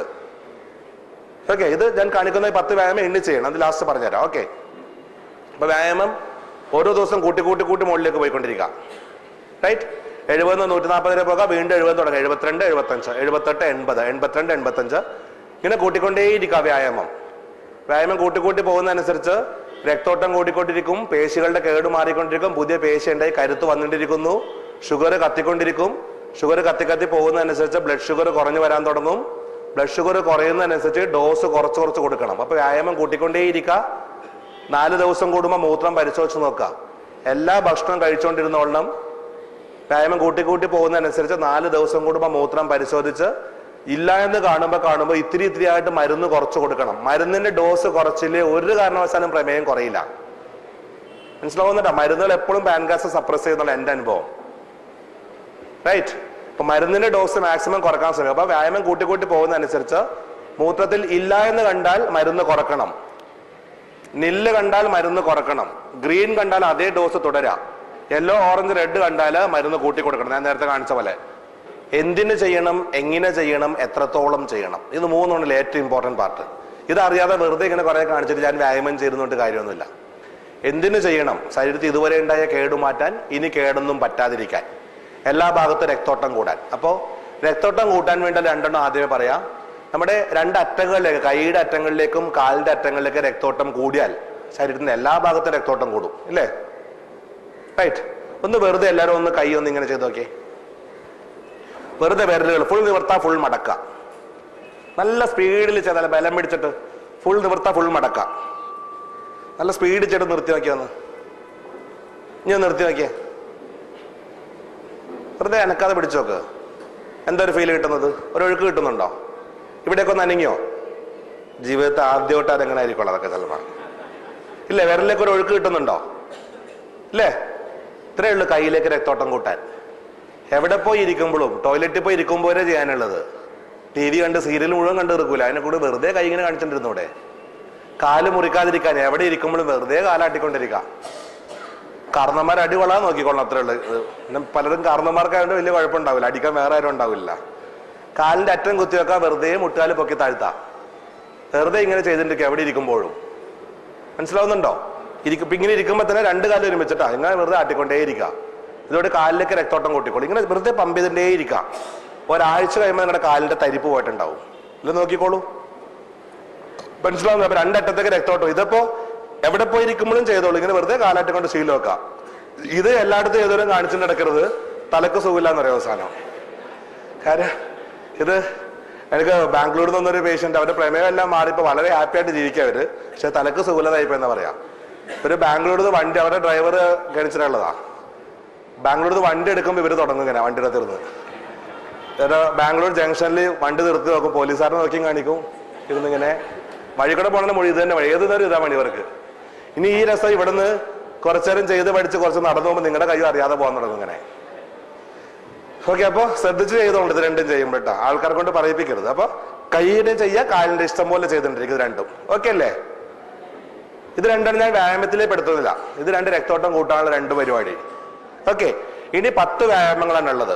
ഓക്കെ ഇത് ഞാൻ കാണിക്കുന്ന ഈ പത്ത് വ്യായാമം എണ്ണി ചെയ്യണം അത് ലാസ്റ്റ് പറഞ്ഞുതരാം ഓക്കെ അപ്പൊ വ്യായാമം ഓരോ ദിവസം കൂട്ടി കൂട്ടി കൂട്ടി മുകളിലേക്ക് പോയിക്കൊണ്ടിരിക്കുക റൈറ്റ് എഴുപത് നൂറ്റി നാൽപ്പത് വരെ പോകാം വീണ്ടും എഴുപത് തുടങ്ങും എഴുപത്തിരണ്ട് എഴുപത്തഞ്ച് എഴുപത്തെട്ട് എൺപത് എൺപത്തിരണ്ട് എൺപത്തഞ്ച് ഇങ്ങനെ കൂട്ടിക്കൊണ്ടേയിരിക്കുക വ്യായാമം വ്യായാമം കൂട്ടിക്കൂട്ടി പോകുന്നതനുസരിച്ച് രക്തോട്ടം കൂടിക്കൊണ്ടിരിക്കും പേശികളുടെ കേട് മാറിക്കൊണ്ടിരിക്കും പുതിയ പേശി ഉണ്ടായി കരുത്ത് വന്നിട്ടിരിക്കുന്നു ഷുഗർ കത്തിക്കൊണ്ടിരിക്കും ഷുഗർ കത്തി കത്തി പോകുന്നതനുസരിച്ച് ബ്ലഡ് ഷുഗർ കുറഞ്ഞു വരാൻ തുടങ്ങും ബ്ലഡ് ഷുഗർ കുറയുന്നതനുസരിച്ച് ഡോസ് കുറച്ച് കുറച്ച് കൊടുക്കണം അപ്പൊ വ്യായാമം കൂട്ടിക്കൊണ്ടേയിരിക്കുക നാല് ദിവസം കൂടുമ്പോൾ മൂത്രം പരിശോധിച്ച് നോക്കുക എല്ലാ ഭക്ഷണം കഴിച്ചുകൊണ്ടിരുന്നോളണം വ്യായാമം കൂട്ടി കൂട്ടി പോകുന്നതനുസരിച്ച് നാല് ദിവസം കൂടുമ്പോൾ മൂത്രം പരിശോധിച്ച് ഇല്ല എന്ന് കാണുമ്പോൾ കാണുമ്പോൾ ഇത്തിരി ഇത്തിരി ആയിട്ട് മരുന്ന് കുറച്ച് കൊടുക്കണം മരുന്നിന്റെ ഡോസ് കുറച്ചില് ഒരു കാരണവശാലും പ്രമേയം കുറയില്ല മനസ്സിലാവുന്നുണ്ടോ മരുന്നുകൾ എപ്പോഴും പാൻകാസ് സപ്രസ് ചെയ്യുന്നുള്ള എന്റെ അനുഭവം റൈറ്റ് അപ്പൊ മരുന്നിന്റെ ഡോസ് മാക്സിമം കുറക്കാൻ ശ്രമിക്കും അപ്പൊ വ്യായാമം കൂട്ടി കൂട്ടി പോകുന്നതനുസരിച്ച് മൂത്രത്തിൽ ഇല്ല എന്ന് കണ്ടാൽ മരുന്ന് കുറക്കണം നില്ല് കണ്ടാൽ മരുന്ന് കുറക്കണം ഗ്രീൻ കണ്ടാൽ അതേ ഡോസ് തുടരാം യെല്ലോ ഓറഞ്ച് റെഡ് കണ്ടാൽ മരുന്ന് കൂട്ടി കൊടുക്കണം ഞാൻ നേരത്തെ കാണിച്ച പോലെ എന്തിന് ചെയ്യണം എങ്ങനെ ചെയ്യണം എത്രത്തോളം ചെയ്യണം ഇത് മൂന്നാണല്ലോ ഏറ്റവും ഇമ്പോർട്ടന്റ് പാർട്ട് ഇതറിയാതെ വെറുതെ ഇങ്ങനെ കുറെ കാണിച്ചിട്ട് ഞാൻ വ്യായാമം ചെയ്യുന്നുണ്ട് കാര്യമൊന്നുമില്ല എന്തിനു ചെയ്യണം ശരീരത്തിൽ ഇതുവരെ ഉണ്ടായ കേടുമാറ്റാൻ ഇനി കേടൊന്നും പറ്റാതിരിക്കാൻ എല്ലാ ഭാഗത്തും രക്തോട്ടം കൂടാൻ അപ്പോൾ രക്തോട്ടം കൂട്ടാൻ വേണ്ട രണ്ടെണ്ണം ആദ്യമേ പറയാം നമ്മുടെ രണ്ട് അറ്റങ്ങളിലേക്ക് കൈയുടെ അറ്റങ്ങളിലേക്കും കാലിന്റെ അറ്റങ്ങളിലേക്ക് രക്തോട്ടം കൂടിയാൽ ശരീരത്തിന്റെ എല്ലാ ഭാഗത്തും രക്തോട്ടം കൂടും ഇല്ലേ റൈറ്റ് ഒന്ന് വെറുതെ എല്ലാവരും ഒന്ന് കൈ ഒന്ന് ഇങ്ങനെ ചെയ്ത് നോക്കിയേ വെറുതെ വിരലുകൾ ഫുൾ നിവർത്താ ഫുൾ മടക്ക നല്ല സ്പീഡിൽ ചെയ്താൽ ബലം പിടിച്ചിട്ട് ഫുൾ നിവർത്താ ഫുൾ മടക്ക നല്ല സ്പീഡിൽ ചെയ്ത് നിർത്തി നോക്കിയാന്ന് ഇനി ഒന്ന് നിർത്തി നോക്കിയേ വെറുതെ അനക്കാതെ പിടിച്ചു നോക്ക് എന്താ ഒരു ഫീൽ കിട്ടുന്നത് ഒരു ഒഴുക്ക് കിട്ടുന്നുണ്ടോ ഇവിടെയൊക്കെ ഒന്ന് അനങ്ങിയോ ജീവിതത്തെ ആദ്യമായിട്ട് അതെങ്ങനെ ആയിരിക്കുള്ളൂ അതൊക്കെ ചിലപ്പോൾ ഇല്ലേ വിരലിലേക്ക് ഒരു ഒഴുക്ക് കിട്ടുന്നുണ്ടോ ഇല്ലേ ഇത്രയേ ഉള്ളൂ കയ്യിലേക്ക് രക്തോട്ടം കൂട്ടാൻ എവിടെ പോയി ഇരിക്കുമ്പോഴും ടോയ്ലറ്റിൽ പോയി ഇരിക്കുമ്പോഴേ ചെയ്യാനുള്ളത് ടി വി കണ്ട് സീരിയൽ മുഴുവൻ കണ്ടു തീർക്കൂല അതിനെ കൂടെ വെറുതെ കൈ ഇങ്ങനെ കാണിച്ചിട്ടിരുന്നു ഇവിടെ കാല് മുറിക്കാതിരിക്കാൻ എവിടെ ഇരിക്കുമ്പോഴും വെറുതെ കാലാട്ടിക്കൊണ്ടിരിക്കാം കാരണന്മാർ അടി കൊള്ളാൻ നോക്കിക്കൊള്ളാം അത്രേ ഉള്ളൂ ഇത് പിന്നെ പലരും കാരണന്മാർക്കായതുകൊണ്ട് വലിയ കുഴപ്പമുണ്ടാവില്ല അടിക്കാൻ വേറെ ആരും ഉണ്ടാവില്ല കാലിന്റെ അറ്റം കുത്തിവെക്കാൻ വെറുതെ മുട്ടുകാല് പൊക്കി താഴ്ത്താം വെറുതെ ഇങ്ങനെ ചെയ്തിട്ടിരിക്കുക എവിടെ ഇരിക്കുമ്പോഴും മനസ്സിലാവുന്നുണ്ടോ ഇരിക്കും ഇപ്പൊ ഇങ്ങനെ ഇരിക്കുമ്പോൾ തന്നെ രണ്ട് കാലം ഒരുമിച്ചിട്ടാ ഇങ്ങനെ വെറുതെ ആട്ടിക്കൊണ്ടേ ഇരിക്കുക ഇതോടെ കാലിലേക്ക് രക്തോട്ടം കൂട്ടിക്കോളൂ ഇങ്ങനെ വെറുതെ പമ്പ് ചെയ്തിട്ടേ ഇരിക്കാം ഒരാഴ്ച കഴിയുമ്പോൾ നിങ്ങളുടെ കാലിന്റെ തരിപ്പ് പോയിട്ടുണ്ടാവും ഇത് നോക്കിക്കോളൂ മനസ്സിലാവുന്നു അപ്പൊ രണ്ടറ്റത്തേക്ക് രക്തോട്ടം ഇതിപ്പോ എവിടെ പോയി ഇരിക്കുമ്പോഴും ചെയ്തോളൂ ഇങ്ങനെ വെറുതെ കാലാട്ടി കൊണ്ട് ശീലം വെക്കാം ഇത് എല്ലായിടത്തും ഏതോരും കാണിച്ചിട്ട് നടക്കരുത് തലക്ക് സുഖമില്ല എന്ന് പറയുന്ന സാധനം കാര്യം ഇത് എനിക്ക് ബാംഗ്ലൂരിൽ നിന്നൊരു പേഷ്യന്റ് അവരുടെ പ്രമേയം എല്ലാം മാറി ഇപ്പൊ വളരെ ഹാപ്പി ആയിട്ട് ജീവിക്കുക അവര് പക്ഷെ തലക്ക് സുഖലതായിപ്പോ എന്നാ പറയാ ഒരു ബാംഗ്ലൂരിൽ നിന്ന് വണ്ടി അവരുടെ ഡ്രൈവർ ഗണിച്ചിട്ടുള്ളതാ ബാംഗ്ലൂരിൽ നിന്ന് വണ്ടി എടുക്കുമ്പോൾ ഇവര് തുടങ്ങും ഇങ്ങനെ വണ്ടിയുടെ തീർന്ന് എന്നിട്ട് ബാംഗ്ലൂർ ജംഗ്ഷനിൽ വണ്ടി നിർത്തി നോക്കും പോലീസുകാരനെ നോക്കിയും കാണിക്കും ഇരുന്നിങ്ങനെ വഴി കൂടെ പോണ മൊഴി ഇത് തന്നെ വഴി ഏത് നേരം ഇതാ മണി ഇവർക്ക് ഇനി ഈ രസം ഇവിടുന്ന് കുറച്ചേരം ചെയ്ത് പഠിച്ച് കുറച്ച് നടന്നു പോകുമ്പോൾ നിങ്ങളുടെ കൈ അറിയാതെ പോകാൻ തുടങ്ങും ഇങ്ങനെ ഓക്കെ അപ്പൊ ശ്രദ്ധിച്ച് ചെയ്തോണ്ട് ഇത് രണ്ടും ചെയ്യുമ്പോൾ കേട്ടോ ആൾക്കാരെ കൊണ്ട് പറയിപ്പിക്കരുത് അപ്പൊ കൈയുടെ ചെയ്യുക കാലിന്റെ ഇഷ്ടം പോലെ ചെയ്തിട്ടിരിക്കും ഇത് രണ്ടും ഓക്കെ അല്ലേ ഇത് രണ്ടാണ് ഞാൻ വ്യായാമത്തിലേ പെടുത്തുന്നില്ല ഇത് രണ്ട് രക്തോട്ടം കൂട്ടാനുള്ള രണ്ട് പരിപാടി ഓക്കെ ഇനി പത്ത് വ്യായാമങ്ങളാണ് ഉള്ളത്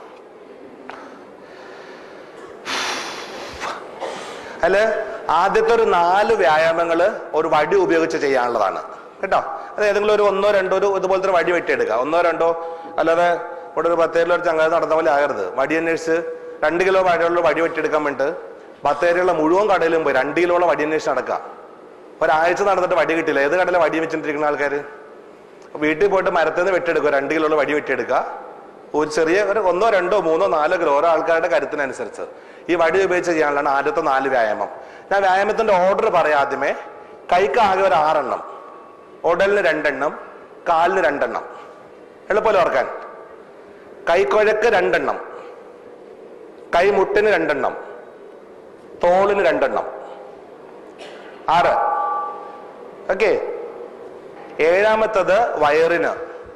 അല്ലെ ആദ്യത്തെ ഒരു നാല് വ്യായാമങ്ങള് ഒരു വടി ഉപയോഗിച്ച് ചെയ്യാനുള്ളതാണ് കേട്ടോ അത് ഏതെങ്കിലും ഒരു ഒന്നോ രണ്ടോ ഒരു ഇതുപോലത്തെ ഒരു വടി വെട്ടിയെടുക്കുക ഒന്നോ രണ്ടോ അല്ലാതെ ഇവിടെ ഒരു ബത്തേരിയിലുള്ള ഒരു ചങ്ങാതി നടന്ന പോലെ ആകരുത് വടി അന്വേഷിച്ച് രണ്ട് കിലോ വടിയുള്ള വടി വെട്ടിയെടുക്കാൻ വേണ്ടിട്ട് ബത്തേരിയുള്ള മുഴുവൻ കടയിലും പോയി രണ്ട് കിലോളം വടി അന്വേഷിച്ച് നടക്കുക ഒരാഴ്ച നടന്നിട്ട് വടി കിട്ടില്ല ഏത് കടയിലെ വടി വെച്ചിട്ടിരിക്കുന്ന ആൾക്കാർ വീട്ടിൽ പോയിട്ട് മരത്തിൽ നിന്ന് വെട്ടിയെടുക്കുക രണ്ട് കിലോളം വടി വെട്ടിയെടുക്കുക ഒരു ചെറിയ ഒരു ഒന്നോ രണ്ടോ മൂന്നോ നാലോ കിലോ ഓരോ ആൾക്കാരുടെ കരുത്തിനനുസരിച്ച് ഈ വടി ഉപയോഗിച്ച് ചെയ്യാനുള്ളതാണ് ആദ്യത്തെ നാല് വ്യായാമം ഞാൻ വ്യായാമത്തിന്റെ ഓർഡർ പറയാം ആദ്യമേ കൈക്ക് ആകെ ഒരു ആറെണ്ണം ഉടലിന് രണ്ടെണ്ണം കാലിന് രണ്ടെണ്ണം എളുപ്പമല്ലോ ഓർക്കാൻ കൈക്കുഴക്ക് രണ്ടെണ്ണം കൈമുട്ടിന് രണ്ടെണ്ണം തോളിന് രണ്ടെണ്ണം ആറ് ഓക്കെ ഏഴാമത്തത് വയറിന്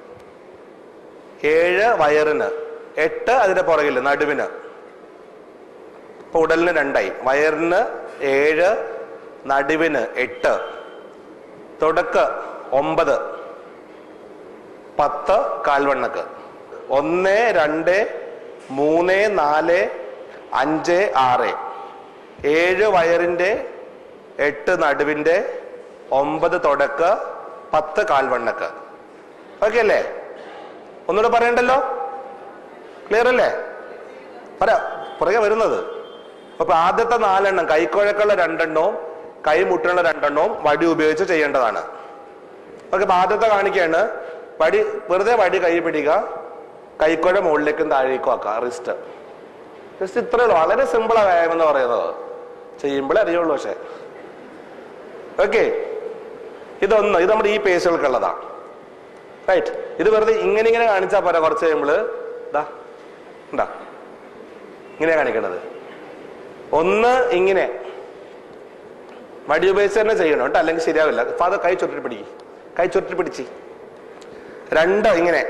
ഏഴ് വയറിന് എട്ട് അതിന്റെ പുറകിൽ നടുവിന് ഇപ്പൊ ഉടലിന് രണ്ടായി വയറിന് ഏഴ് നടുവിന് എട്ട് തുടക്ക് ഒമ്പത് പത്ത് കാൽവണ്ണക്ക് ഒന്ന് രണ്ട് മൂന്ന് നാല് അഞ്ച് ആറ് ഏഴ് വയറിന്റെ എട്ട് നടുവിന്റെ ഒമ്പത് തുടക്ക് പത്ത് കാൽവണ്ണക്ക് ഓക്കെ അല്ലേ ഒന്നുകൂടെ പറയണ്ടല്ലോ ക്ലിയർ അല്ലേ പറ പുറകെ വരുന്നത് അപ്പൊ ആദ്യത്തെ നാലെണ്ണം കൈക്കുഴക്കുള്ള രണ്ടെണ്ണവും കൈമുട്ടിനുള്ള രണ്ടെണ്ണവും വടി ഉപയോഗിച്ച് ചെയ്യേണ്ടതാണ് ഓക്കെ അപ്പൊ ആദ്യത്തെ കാണിക്കാണ് വടി വെറുതെ വടി കൈ പിടിക്കുക കൈക്കുഴ മുകളിലേക്കും താഴേക്കും ആക്കുക റിസ്റ്റ് റിസ്റ്റ് ഇത്രയേ ഉള്ളൂ വളരെ സിമ്പിളാ വ്യായാമം എന്ന് പറയുന്നത് ചെയ്യുമ്പോഴേ അറിയുള്ളൂ പക്ഷെ ഓക്കെ ഇതൊന്ന് ഇത് നമ്മുടെ ഈ പേശുകൾക്കുള്ളതാ റൈറ്റ് ഇത് വെറുതെ ഇങ്ങനെ ഇങ്ങനെ കാണിച്ചാൽ പോരാ കുറച്ച് കഴിയുമ്പോൾ ഇതാ ഉണ്ടാ ഇങ്ങനെയാ കാണിക്കണത് ഒന്ന് ഇങ്ങനെ വടി ഉപയോഗിച്ച് തന്നെ ചെയ്യണം കേട്ടോ അല്ലെങ്കിൽ ശരിയാവില്ല ഫാദർ കൈ ചുരുട്ടി പിടിക്ക് കൈ ചുരുട്ടി പിടിച്ച് രണ്ട് ഇങ്ങനെ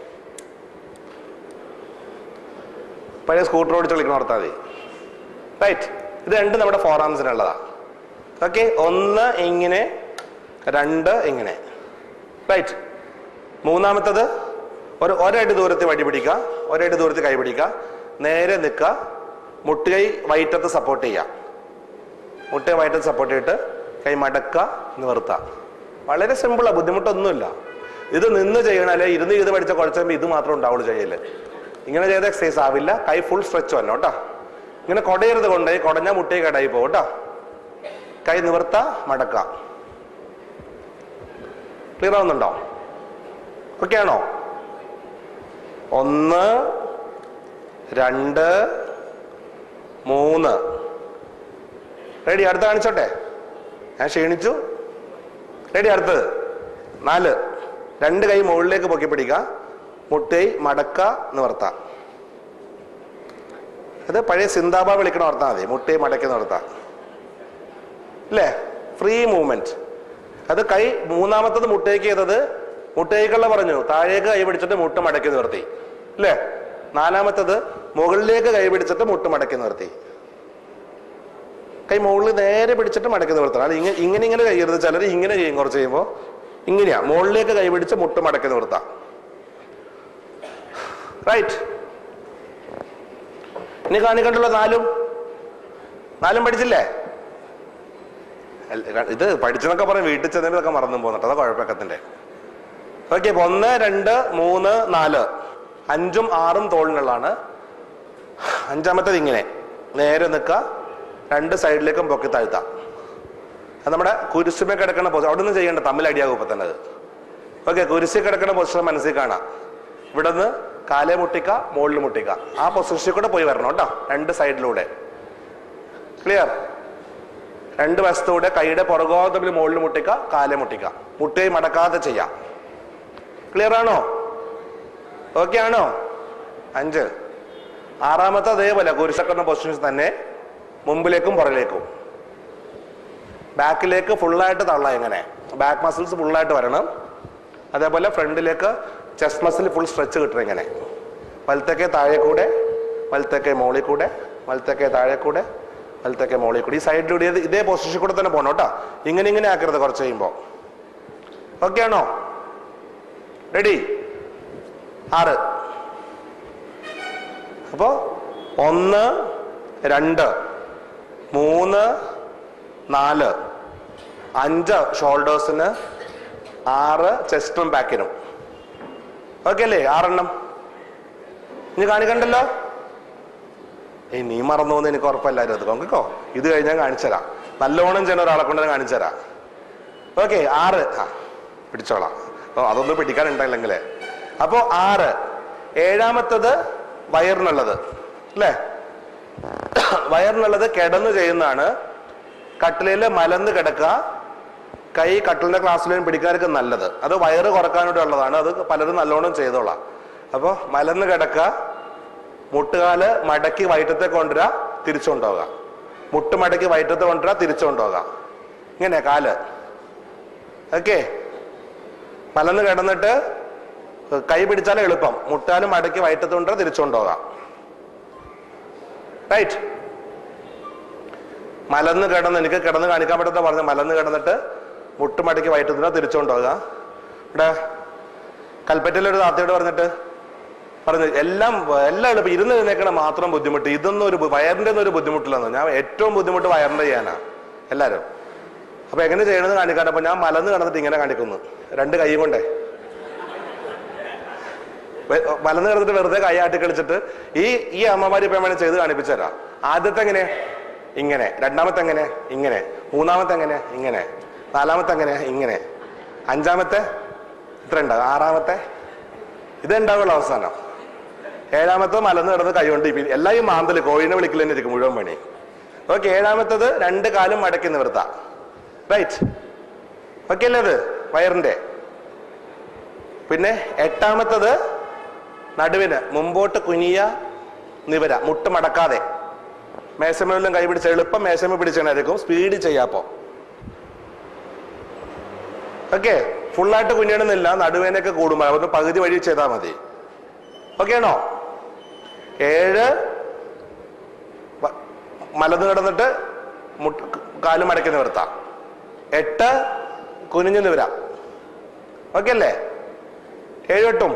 പഴയ സ്കൂട്ടർ ഓടിച്ച് കളിക്കണം ഓർത്താൽ മതി റൈറ്റ് ഇത് രണ്ട് നമ്മുടെ ഫോർ ആംസിനുള്ളതാ ഓക്കെ ഒന്ന് ഇങ്ങനെ രണ്ട് ഇങ്ങനെ റൈറ്റ് മൂന്നാമത്തത് ഒരു ഒരടി ദൂരത്തിൽ വടി പിടിക്കുക ഒരടി ദൂരത്തിൽ കൈ പിടിക്കുക നേരെ നിൽക്കുക മുട്ടുകൈ വയറ്റത്ത് സപ്പോർട്ട് ചെയ്യുക മുട്ടുകൈ വയറ്റത്ത് സപ്പോർട്ട് ചെയ്തിട്ട് കൈ മടക്കുക നിവർത്തുക വളരെ സിമ്പിളാണ് ബുദ്ധിമുട്ടൊന്നുമില്ല ഇത് നിന്ന് ചെയ്യണം അല്ലെ ഇരുന്ന് ചെയ്ത് പഠിച്ച കുറച്ച് കഴിയുമ്പോൾ ഇത് മാത്രം ഉണ്ടാവുള്ളൂ ചെയ്യല് ഇങ്ങനെ ചെയ്ത എക്സസൈസ് ആവില്ല കൈ ഫുൾ സ്ട്രെച്ച് വന്നോ കേട്ടോ ഇങ്ങനെ കൊടയരുത് കൊണ്ടുപോയി കൊടഞ്ഞ മുട്ടയെ കടായി പോകും കേട്ടോ കൈ നിവർത്ത മടക്ക ക്ലിയർ ആവുന്നുണ്ടോ ഓക്കെ ആണോ ഒന്ന് രണ്ട് മൂന്ന് റെഡി അടുത്ത കാണിച്ചോട്ടെ ഞാൻ ക്ഷീണിച്ചു റെഡി അടുത്തത് നാല് രണ്ട് കൈ മുകളിലേക്ക് പൊക്കി പിടിക്കുക മുട്ടൈ മടക്ക നിവർത്ത അത് പഴയ സിന്താബ വിളിക്കണ ഓർത്താൽ മതി മുട്ടൈ മടക്കി നിവർത്ത അല്ലേ ഫ്രീ മൂവ്മെന്റ് അത് കൈ മൂന്നാമത്തത് മുട്ടേക്ക് ചെയ്തത് മുട്ടേക്കുള്ള പറഞ്ഞു താഴേക്ക് കൈ പിടിച്ചിട്ട് മുട്ട് മടക്കി നിർത്തി അല്ലേ നാലാമത്തത് മുകളിലേക്ക് കൈ പിടിച്ചിട്ട് മുട്ട് മടക്കി നിർത്തി കൈ മുകളിൽ നേരെ പിടിച്ചിട്ട് മടക്കി നിർത്തണം അത് ഇങ്ങനെ ഇങ്ങനെ ഇങ്ങനെ ചെയ്യരുത് ചിലർ ഇങ്ങനെ ചെയ്യും കുറച്ച് ചെയ്യുമ്പോൾ ഇങ്ങനെയാ മുകളിലേക്ക് കൈ പിടിച്ച് മുട്ട് മടക്കി നിർത്താം റൈറ്റ് ഇനി കാണിക്കണ്ടല്ലോ നാലും നാലും പഠിച്ചില്ലേ അല്ല, ഇത് പഠിച്ചെന്നൊക്കെ പറയും വീട്ടിൽ ചെന്നതൊക്കെ മറന്നു പോകുന്നുണ്ട് അതാ കുഴപ്പക്കത്തിന്റെ ഓക്കെ അപ്പൊ ഒന്ന് രണ്ട് മൂന്ന് നാല് അഞ്ചും ആറും തോളിനുള്ളതാണ് അഞ്ചാമത്തേത് ഇങ്ങനെ നേരെ നിൽക്കുക രണ്ട് സൈഡിലേക്കും പൊക്കി താഴ്ത്താം അത് നമ്മുടെ കുരിശുമേ കിടക്കുന്ന പൊസിഷൻ അവിടെ നിന്ന് ചെയ്യേണ്ട തമ്മിൽ അടിയാകും ഇപ്പൊ തന്നെ അത് ഓക്കെ കുരിശി കിടക്കുന്ന പൊസിഷൻ മനസ്സിൽ കാണാം ഇവിടെ നിന്ന് കാലേ മുട്ടിക്ക മുകളിൽ മുട്ടിക്ക ആ പൊസിഷനിൽ കൂടെ പോയി വരണം കേട്ടോ രണ്ട് സൈഡിലൂടെ ക്ലിയർ രണ്ട് വശത്തൂടെ കൈയുടെ പുറകോ തമ്മിൽ മുകളിൽ മുട്ടിക്ക കാലെ മുട്ടിക്ക മുട്ടയും മടക്കാതെ ചെയ്യാം ക്ലിയർ ആണോ ഓക്കെ ആണോ അഞ്ച് ആറാമത്തെ അതേപോലെ കുരിശക്കുന്ന പൊസിഷൻസ് തന്നെ മുമ്പിലേക്കും പുറകിലേക്കും ബാക്കിലേക്ക് ഫുള്ളായിട്ട് തള്ളാം ഇങ്ങനെ ബാക്ക് മസിൽസ് ഫുള്ളായിട്ട് വരണം അതേപോലെ ഫ്രണ്ടിലേക്ക് ചെസ്റ്റ് മസിൽ ഫുൾ സ്ട്രെച്ച് കിട്ടണം ഇങ്ങനെ വലത്തേക്കെ താഴെ കൂടെ വലത്തേക്കെ മോളിൽ കൂടെ വലത്തേക്കെ താഴെ കൂടെ വലത്തേക്കെ മോളിൽ കൂടെ ഈ സൈഡിലൂടെ ഇത് ഇതേ പൊസിഷൻ കൂടെ തന്നെ പോകണം കേട്ടോ ഇങ്ങനെ ഇങ്ങനെ ആക്കരുത് കുറച്ച് കഴിയുമ്പോൾ ഓക്കെ ആണോ റെഡി ആറ് അപ്പോ ഒന്ന് രണ്ട് മൂന്ന് നാല് അഞ്ച് ഷോൾഡേഴ്സിന് ആറ് ചെസ്റ്റും ബാക്കിനും ഓക്കെ അല്ലേ ആറെണ്ണം ഇനി കാണിക്കണ്ടല്ലോ ഏയ് നീ മറന്നു പോകുന്ന എനിക്ക് ഉറപ്പല്ലായിരുന്നു അത് കൊങ്കിക്കോ ഇത് കഴിഞ്ഞാൽ കാണിച്ചുതരാം നല്ലോണം ചെയ്യുന്ന ഒരാളെ കൊണ്ട് ഞാൻ കാണിച്ചുതരാം ഓക്കെ ആറ് ആ പിടിച്ചോളാം ഓ അതൊന്നും പിടിക്കാനുണ്ടല്ലെങ്കിലേ അപ്പോ ആറ് ഏഴാമത്തത് വയറിനുള്ളത് അല്ലേ വയറിനുള്ളത് കിടന്നു ചെയ്യുന്നതാണ് കട്ടിലിൽ മലന്ന് കിടക്കുക കൈ കട്ടിലിന്റെ ക്ലാസ്സിലും പിടിക്കാനൊക്കെ നല്ലത് അത് വയറ് കുറക്കാനൂടെ ഉള്ളതാണ് അത് പലരും നല്ലോണം ചെയ്തോളാം അപ്പോൾ മലന്ന് കിടക്കുക മുട്ടുകാല് മടക്കി വയറ്റത്തെ കൊണ്ടുവരിക തിരിച്ചുകൊണ്ടുപോകുക മുട്ട് മടക്കി വയറ്റത്തെ കൊണ്ടുവരിക തിരിച്ചുകൊണ്ടുപോകുക ഇങ്ങനെ കാല് ഓക്കെ മലന്ന് കിടന്നിട്ട് കൈ പിടിച്ചാലും എളുപ്പം മുട്ടാലും മടക്കി വയറ്റത്ത് കൊണ്ടുവരിക തിരിച്ചുകൊണ്ടുപോകാം റൈറ്റ് മലന്ന് കിടന്ന് എനിക്ക് കിടന്ന് കാണിക്കാൻ പറ്റുന്ന പറഞ്ഞു മലന്ന് കിടന്നിട്ട് മുട്ടുമടക്കി വയറ്റത്തിനോ തിരിച്ചുകൊണ്ടുപോകുക ഇവിടെ കൽപ്പറ്റയിലൊരു താത്തയോട് പറഞ്ഞിട്ട് പറഞ്ഞു എല്ലാം എല്ലാം എളുപ്പം ഇരുന്ന് എഴുന്നേക്കണ മാത്രം ബുദ്ധിമുട്ട് ഇതൊന്നും ഒരു ബു- വയറിന്റെ ഒന്നും ഒരു ബുദ്ധിമുട്ടില്ലെന്ന് ഞാൻ ഏറ്റവും ബുദ്ധിമുട്ട് വയറിന്റെ ചെയ്യാനാ എല്ലാരും അപ്പൊ എങ്ങനെ ചെയ്യണമെന്ന് കാണിക്കാൻ അപ്പൊ ഞാൻ മലന്ന് കിടന്നിട്ട് ഇങ്ങനെ കാണിക്കുന്നു രണ്ട് കൈ കൊണ്ടേ വെ- മലന്ന് കിടന്നിട്ട് വെറുതെ കൈ ആട്ടി കളിച്ചിട്ട് ഈ ഈ അമ്മമാര് ഇപ്പൊ വേണേ ചെയ്ത് കാണിപ്പിച്ചു തരാം ആദ്യത്തെ എങ്ങനെ ഇങ്ങനെ രണ്ടാമത്തെ എങ്ങനെ ഇങ്ങനെ മൂന്നാമത്തെ എങ്ങനെ ഇങ്ങനെ നാലാമത്തെ എങ്ങനെ ഇങ്ങനെ അഞ്ചാമത്തെ ഇത്ര ഉണ്ടാവും ആറാമത്തെ ഇത് ഉണ്ടാവുള്ളൂ അവസാനം ഏഴാമത്തെ മലന്ന് കിടന്ന് കൈകൊണ്ട് ഇപ്പി എല്ലാം ഈ മാന്തല് കോഴിനെ വിളിക്കൽ തന്നെ ഇരിക്കും മുഴുവൻ പണി ഓക്കെ ഏഴാമത്തത് രണ്ട് കാലും മടക്കി നിവർത്ത റൈറ്റ് ഓക്കെ അല്ലേ അത് വയറിന്റെ പിന്നെ എട്ടാമത്തത് നടുവിന് മുമ്പോട്ട് കുനിയ നിവര മുട്ട് മടക്കാതെ മേശമേലും കൈ പിടിച്ച് എളുപ്പം മേശമ പിടിച്ചായിരിക്കും സ്പീഡ് ചെയ്യാപ്പോ ഓക്കെ ഫുള്ളായിട്ട് കുഞ്ഞിടുന്നില്ല നടുവേനൊക്കെ കൂടുമ്പോൾ ഒന്ന് പകുതി വഴി ചെയ്താൽ മതി ഓക്കെ ആണോ ഏഴ് വ- മലന്ന് കിടന്നിട്ട് മുട്ട് കാല് മടക്കി നിവർത്താം എട്ട് കുനിഞ്ഞു നിവരാം ഓക്കെ അല്ലേ ഏഴ് എട്ടും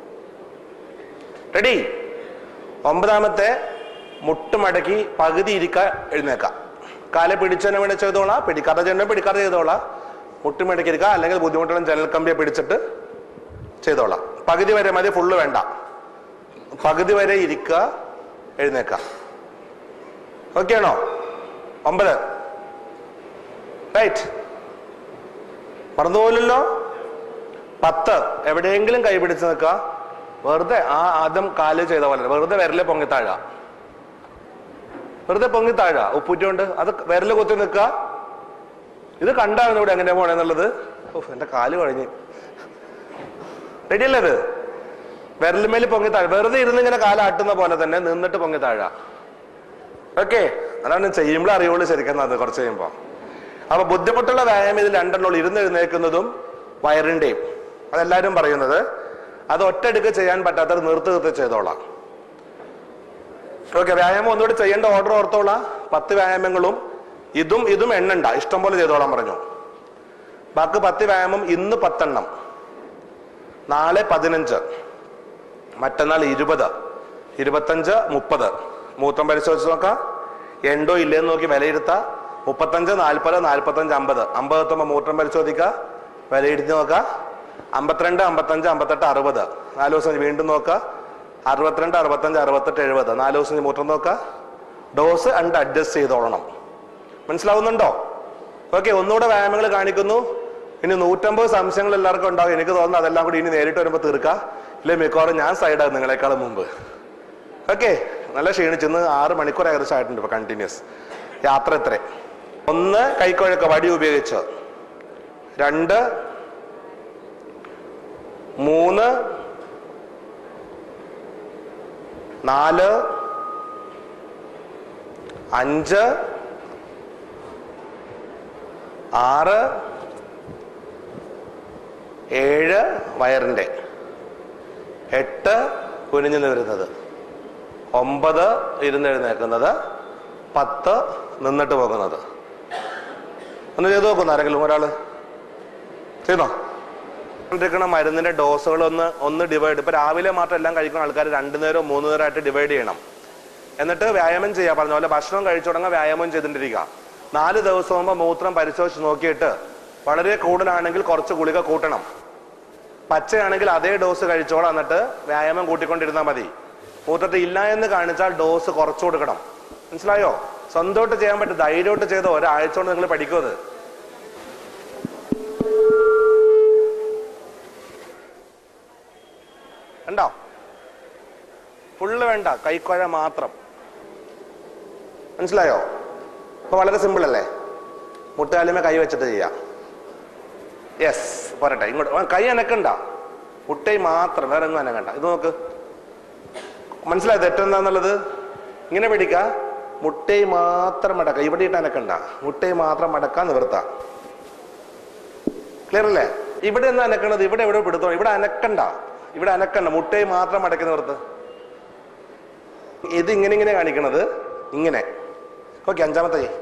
റെഡി ഒമ്പതാമത്തെ മുട്ട് മടക്കി പകുതി ഇരിക്ക എഴുന്നേക്കാം കാലെ പിടിച്ചതിനെ വേണ്ടി ചെയ്തോളാം പിടിക്കാതെ ചെന്നെ പിടിക്കാതെ ചെയ്തോളാം മുട്ട് മടക്കി ഇരിക്കുക അല്ലെങ്കിൽ ബുദ്ധിമുട്ടുള്ള ജനൽ കമ്പിയെ പിടിച്ചിട്ട് ചെയ്തോളാം പകുതി വരെ മതി ഫുള്ള് വേണ്ട പകുതി വരെ ഇരിക്കുക എഴുന്നേക്കാം ഓക്കെ ആണോ ഒമ്പത് റൈറ്റ് മറന്നുപോലല്ലോ പത്ത് എവിടെയെങ്കിലും കൈ പിടിച്ച് നിൽക്കുക വെറുതെ ആ ആദ്യം കാല് ചെയ്ത പോലെ വെറുതെ വിരല് പൊങ്ങിത്താഴ വെറുതെ പൊങ്ങിത്താഴ ഉപ്പൂറ്റുകൊണ്ട് അത് വിരല് കുത്തി നിൽക്കുക ഇത് കണ്ടായിരുന്നു ഇവിടെ എങ്ങനെ പോണെന്നുള്ളത് ഓഹ് എന്റെ കാല് കഴിഞ്ഞ് റെഡിയല്ലേ ഇത് വിരലുമേൽ പൊങ്ങിത്താഴ വെറുതെ ഇരുന്ന് ഇങ്ങനെ കാലാട്ടുന്ന പോലെ തന്നെ നിന്നിട്ട് പൊങ്ങിത്താഴ ഓക്കെ അതാണ് ചെയ്യുമ്പോൾ അറിയുള്ളൂ ശരിക്കും അത് കുറച്ച് കഴിയുമ്പോൾ അപ്പൊ ബുദ്ധിമുട്ടുള്ള വ്യായാമം ഇതിൽ രണ്ടെണ്ണുള്ളൂ ഇരുന്ന് എഴുന്നേൽക്കുന്നതും വയറിന്റെയും അതെല്ലാവരും പറയുന്നത് അത് ഒറ്റയടുക്ക് ചെയ്യാൻ പറ്റാത്തത് നിർത്തി നിർത്തി ചെയ്തോളാം ഓക്കെ വ്യായാമം ഒന്നുകൂടി ചെയ്യേണ്ട ഓർഡർ ഓർത്തോളാം പത്ത് വ്യായാമങ്ങളും ഇതും ഇതും എണ്ണണ്ട ഇഷ്ടം പോലെ ചെയ്തോളാൻ പറഞ്ഞു ബാക്കി പത്ത് വ്യായാമം ഇന്ന് പത്തെണ്ണം നാളെ പതിനഞ്ച് മറ്റന്നാൾ ഇരുപത് ഇരുപത്തഞ്ച് മുപ്പത് മൂത്രം പരിശോധിച്ച് നോക്കാം എണ്ടോ ഇല്ലേന്ന് നോക്കി വിലയിരുത്താം മുപ്പത്തഞ്ച് നാൽപ്പത് നാൽപ്പത്തഞ്ച് അമ്പത് അമ്പത് എത്തുമ്പോൾ മൂത്രം പരിശോധിക്കുക വിലയിരുത്തി നോക്കുക അമ്പത്തിരണ്ട് അമ്പത്തഞ്ച് അമ്പത്തെട്ട് അറുപത് നാല് ദിവസം കഴിഞ്ഞ് വീണ്ടും നോക്കുക അറുപത്തിരണ്ട് അറുപത്തഞ്ച് അറുപത്തെട്ട് എഴുപത് നാല് ദിവസം കഴിഞ്ഞ് മൂത്രം നോക്കുക ഡോസ് അണ്ട് അഡ്ജസ്റ്റ് ചെയ്തോളണം മനസ്സിലാവുന്നുണ്ടോ ഓക്കെ ഒന്നുകൂടെ വ്യായാമങ്ങൾ കാണിക്കുന്നു ഇനി നൂറ്റമ്പത് സംശയങ്ങൾ എല്ലാവർക്കും ഉണ്ടാവും എനിക്ക് തോന്നുന്നു അതെല്ലാം കൂടി ഇനി നേരിട്ട് വരുമ്പോൾ തീർക്കാം ഇല്ലേ മിക്കവാറും ഞാൻ സൈഡാണ് നിങ്ങളെക്കാളും മുമ്പ് ഓക്കെ നല്ല ക്ഷീണിച്ച് ഇന്ന് ആറ് മണിക്കൂർ ഏകദേശം ആയിട്ടുണ്ട് ഇപ്പൊ കണ്ടിന്യൂസ് യാത്ര എത്ര ഒന്ന് കൈക്കുഴക്ക വടി ഉപയോഗിച്ച് രണ്ട് മൂന്ന് നാല് അഞ്ച് ആറ് ഏഴ് വയറിന്റെ എട്ട് കുനിഞ്ഞു നിവരുന്നത് ഒമ്പത് ഇരുന്നെഴുന്നേക്കുന്നത് പത്ത് നിന്നിട്ട് പോകുന്നത് ഒന്ന് ചെയ്തു നോക്കുന്നു ആരെങ്കിലും ഒരാള് ചെയ്യുന്നോ കൊണ്ടിരിക്കുന്ന മരുന്നിന്റെ ഡോസുകൾ ഒന്ന് ഒന്ന് ഡിവൈഡ് ഇപ്പൊ രാവിലെ മാത്രം എല്ലാം കഴിക്കുന്ന ആൾക്കാർ രണ്ടു നേരവും മൂന്ന് നേരമായിട്ട് ഡിവൈഡ് ചെയ്യണം എന്നിട്ട് വ്യായാമം ചെയ്യാൻ പറഞ്ഞ പോലെ ഭക്ഷണം കഴിച്ചു തുടങ്ങാൻ വ്യായാമം ചെയ്തിട്ടിരിക്കുക നാല് ദിവസം മുമ്പ് മൂത്രം പരിശോധിച്ച് നോക്കിയിട്ട് വളരെ കൂടുതലാണെങ്കിൽ കുറച്ച് ഗുളിക കൂട്ടണം പച്ചയാണെങ്കിൽ അതേ ഡോസ് കഴിച്ചോളാം എന്നിട്ട് വ്യായാമം കൂട്ടിക്കൊണ്ടിരുന്നാൽ മതി മൂത്രത്തിൽ ഇല്ല എന്ന് കാണിച്ചാൽ ഡോസ് കുറച്ചു കൊടുക്കണം മനസ്സിലായോ സ്വന്തമായിട്ട് ചെയ്യാൻ പറ്റും ധൈര്യമായിട്ട് ചെയ്തോ ഒരാഴ്ച കൊണ്ട് നിങ്ങൾ പഠിക്കും അത് ഉണ്ടോ ഫുള്ള് വേണ്ട കൈക്കുഴ മാത്രം മനസ്സിലായോ ഇപ്പൊ വളരെ സിമ്പിൾ അല്ലേ മുട്ടുകാലുമേ കൈ വെച്ചിട്ട് ചെയ്യാം യെസ് പോരട്ടെ ഇങ്ങോട്ട് ആ, കൈ അനക്കണ്ട മുട്ടൈ മാത്രം വേറെ ഒന്നും അനക്കണ്ട ഇത് നോക്ക് മനസ്സിലായോ തെറ്റെന്താന്നുള്ളത് ഇങ്ങനെ പിടിക്ക മുട്ടൈ മാത്രം മടക്ക ഇവിടെ ഇട്ട് അനക്കണ്ട മുട്ടൈ മാത്രം മടക്കാൻ നിവർത്താം ക്ലിയർ അല്ലേ ഇവിടെ എന്താ അനക്കണത് ഇവിടെ എവിടെ പിടുത്തോ ഇവിടെ അനക്കണ്ട ഇവിടെ അനക്കണ്ട മുട്ടൈ മാത്രം മടക്കി നിർത്ത് ഇത് ഇങ്ങനെ ഇങ്ങനെ കാണിക്കണത് ഇങ്ങനെ ഓക്കെ അഞ്ചാമത്തെ കൈ.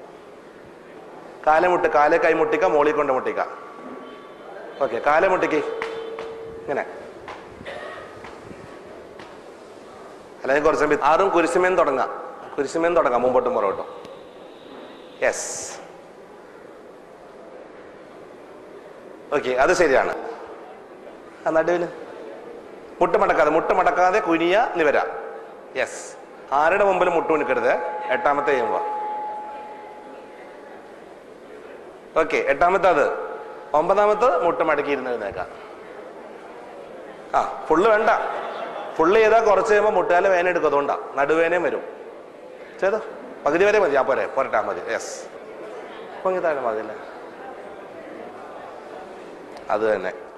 കാലെ മുട്ട് കാലെ കൈ മുട്ടിക്ക മോളിൽ കൊണ്ട് മുട്ടിക്ക ഓക്കെ കാലെ മുട്ടിക്ക് ഇങ്ങനെ അല്ലെങ്കിൽ കുറച്ച് സമയം ആറും കുരിശുമേൻ തുടങ്ങാം കുരിശുമേൻ തുടങ്ങാം മുമ്പോട്ടും പുറകോട്ടും യെസ് ഓക്കെ അത് ശരിയാണ് ആ നടുവിന് മുട്ട് മടക്കാതെ മുട്ട് മടക്കാതെ കുനിയ നിവര യെസ് ആരുടെ മുമ്പിൽ മുട്ട് നിൽക്കരുത് എട്ടാമത്തെ ചെയ്യുമ്പോ ഓക്കെ എട്ടാമത്തെ അത് ഒമ്പതാമത്തെ മുട്ട് മടക്കി ഇരുന്ന് എഴുന്നേക്കാം ആ ഫുള്ള് വേണ്ട ഫുള്ള് ചെയ്താൽ കുറച്ച് കഴിയുമ്പോൾ മുട്ടുകാല വേന എടുക്കും അതുകൊണ്ടാ നടുവേനയും വരും ചെയ്തോ പകുതി വരെ മതി ആ പോരെ പോരട്ടാ മതി യെസ് പൊങ്ങി താഴെ മതി അല്ലേ അത് തന്നെ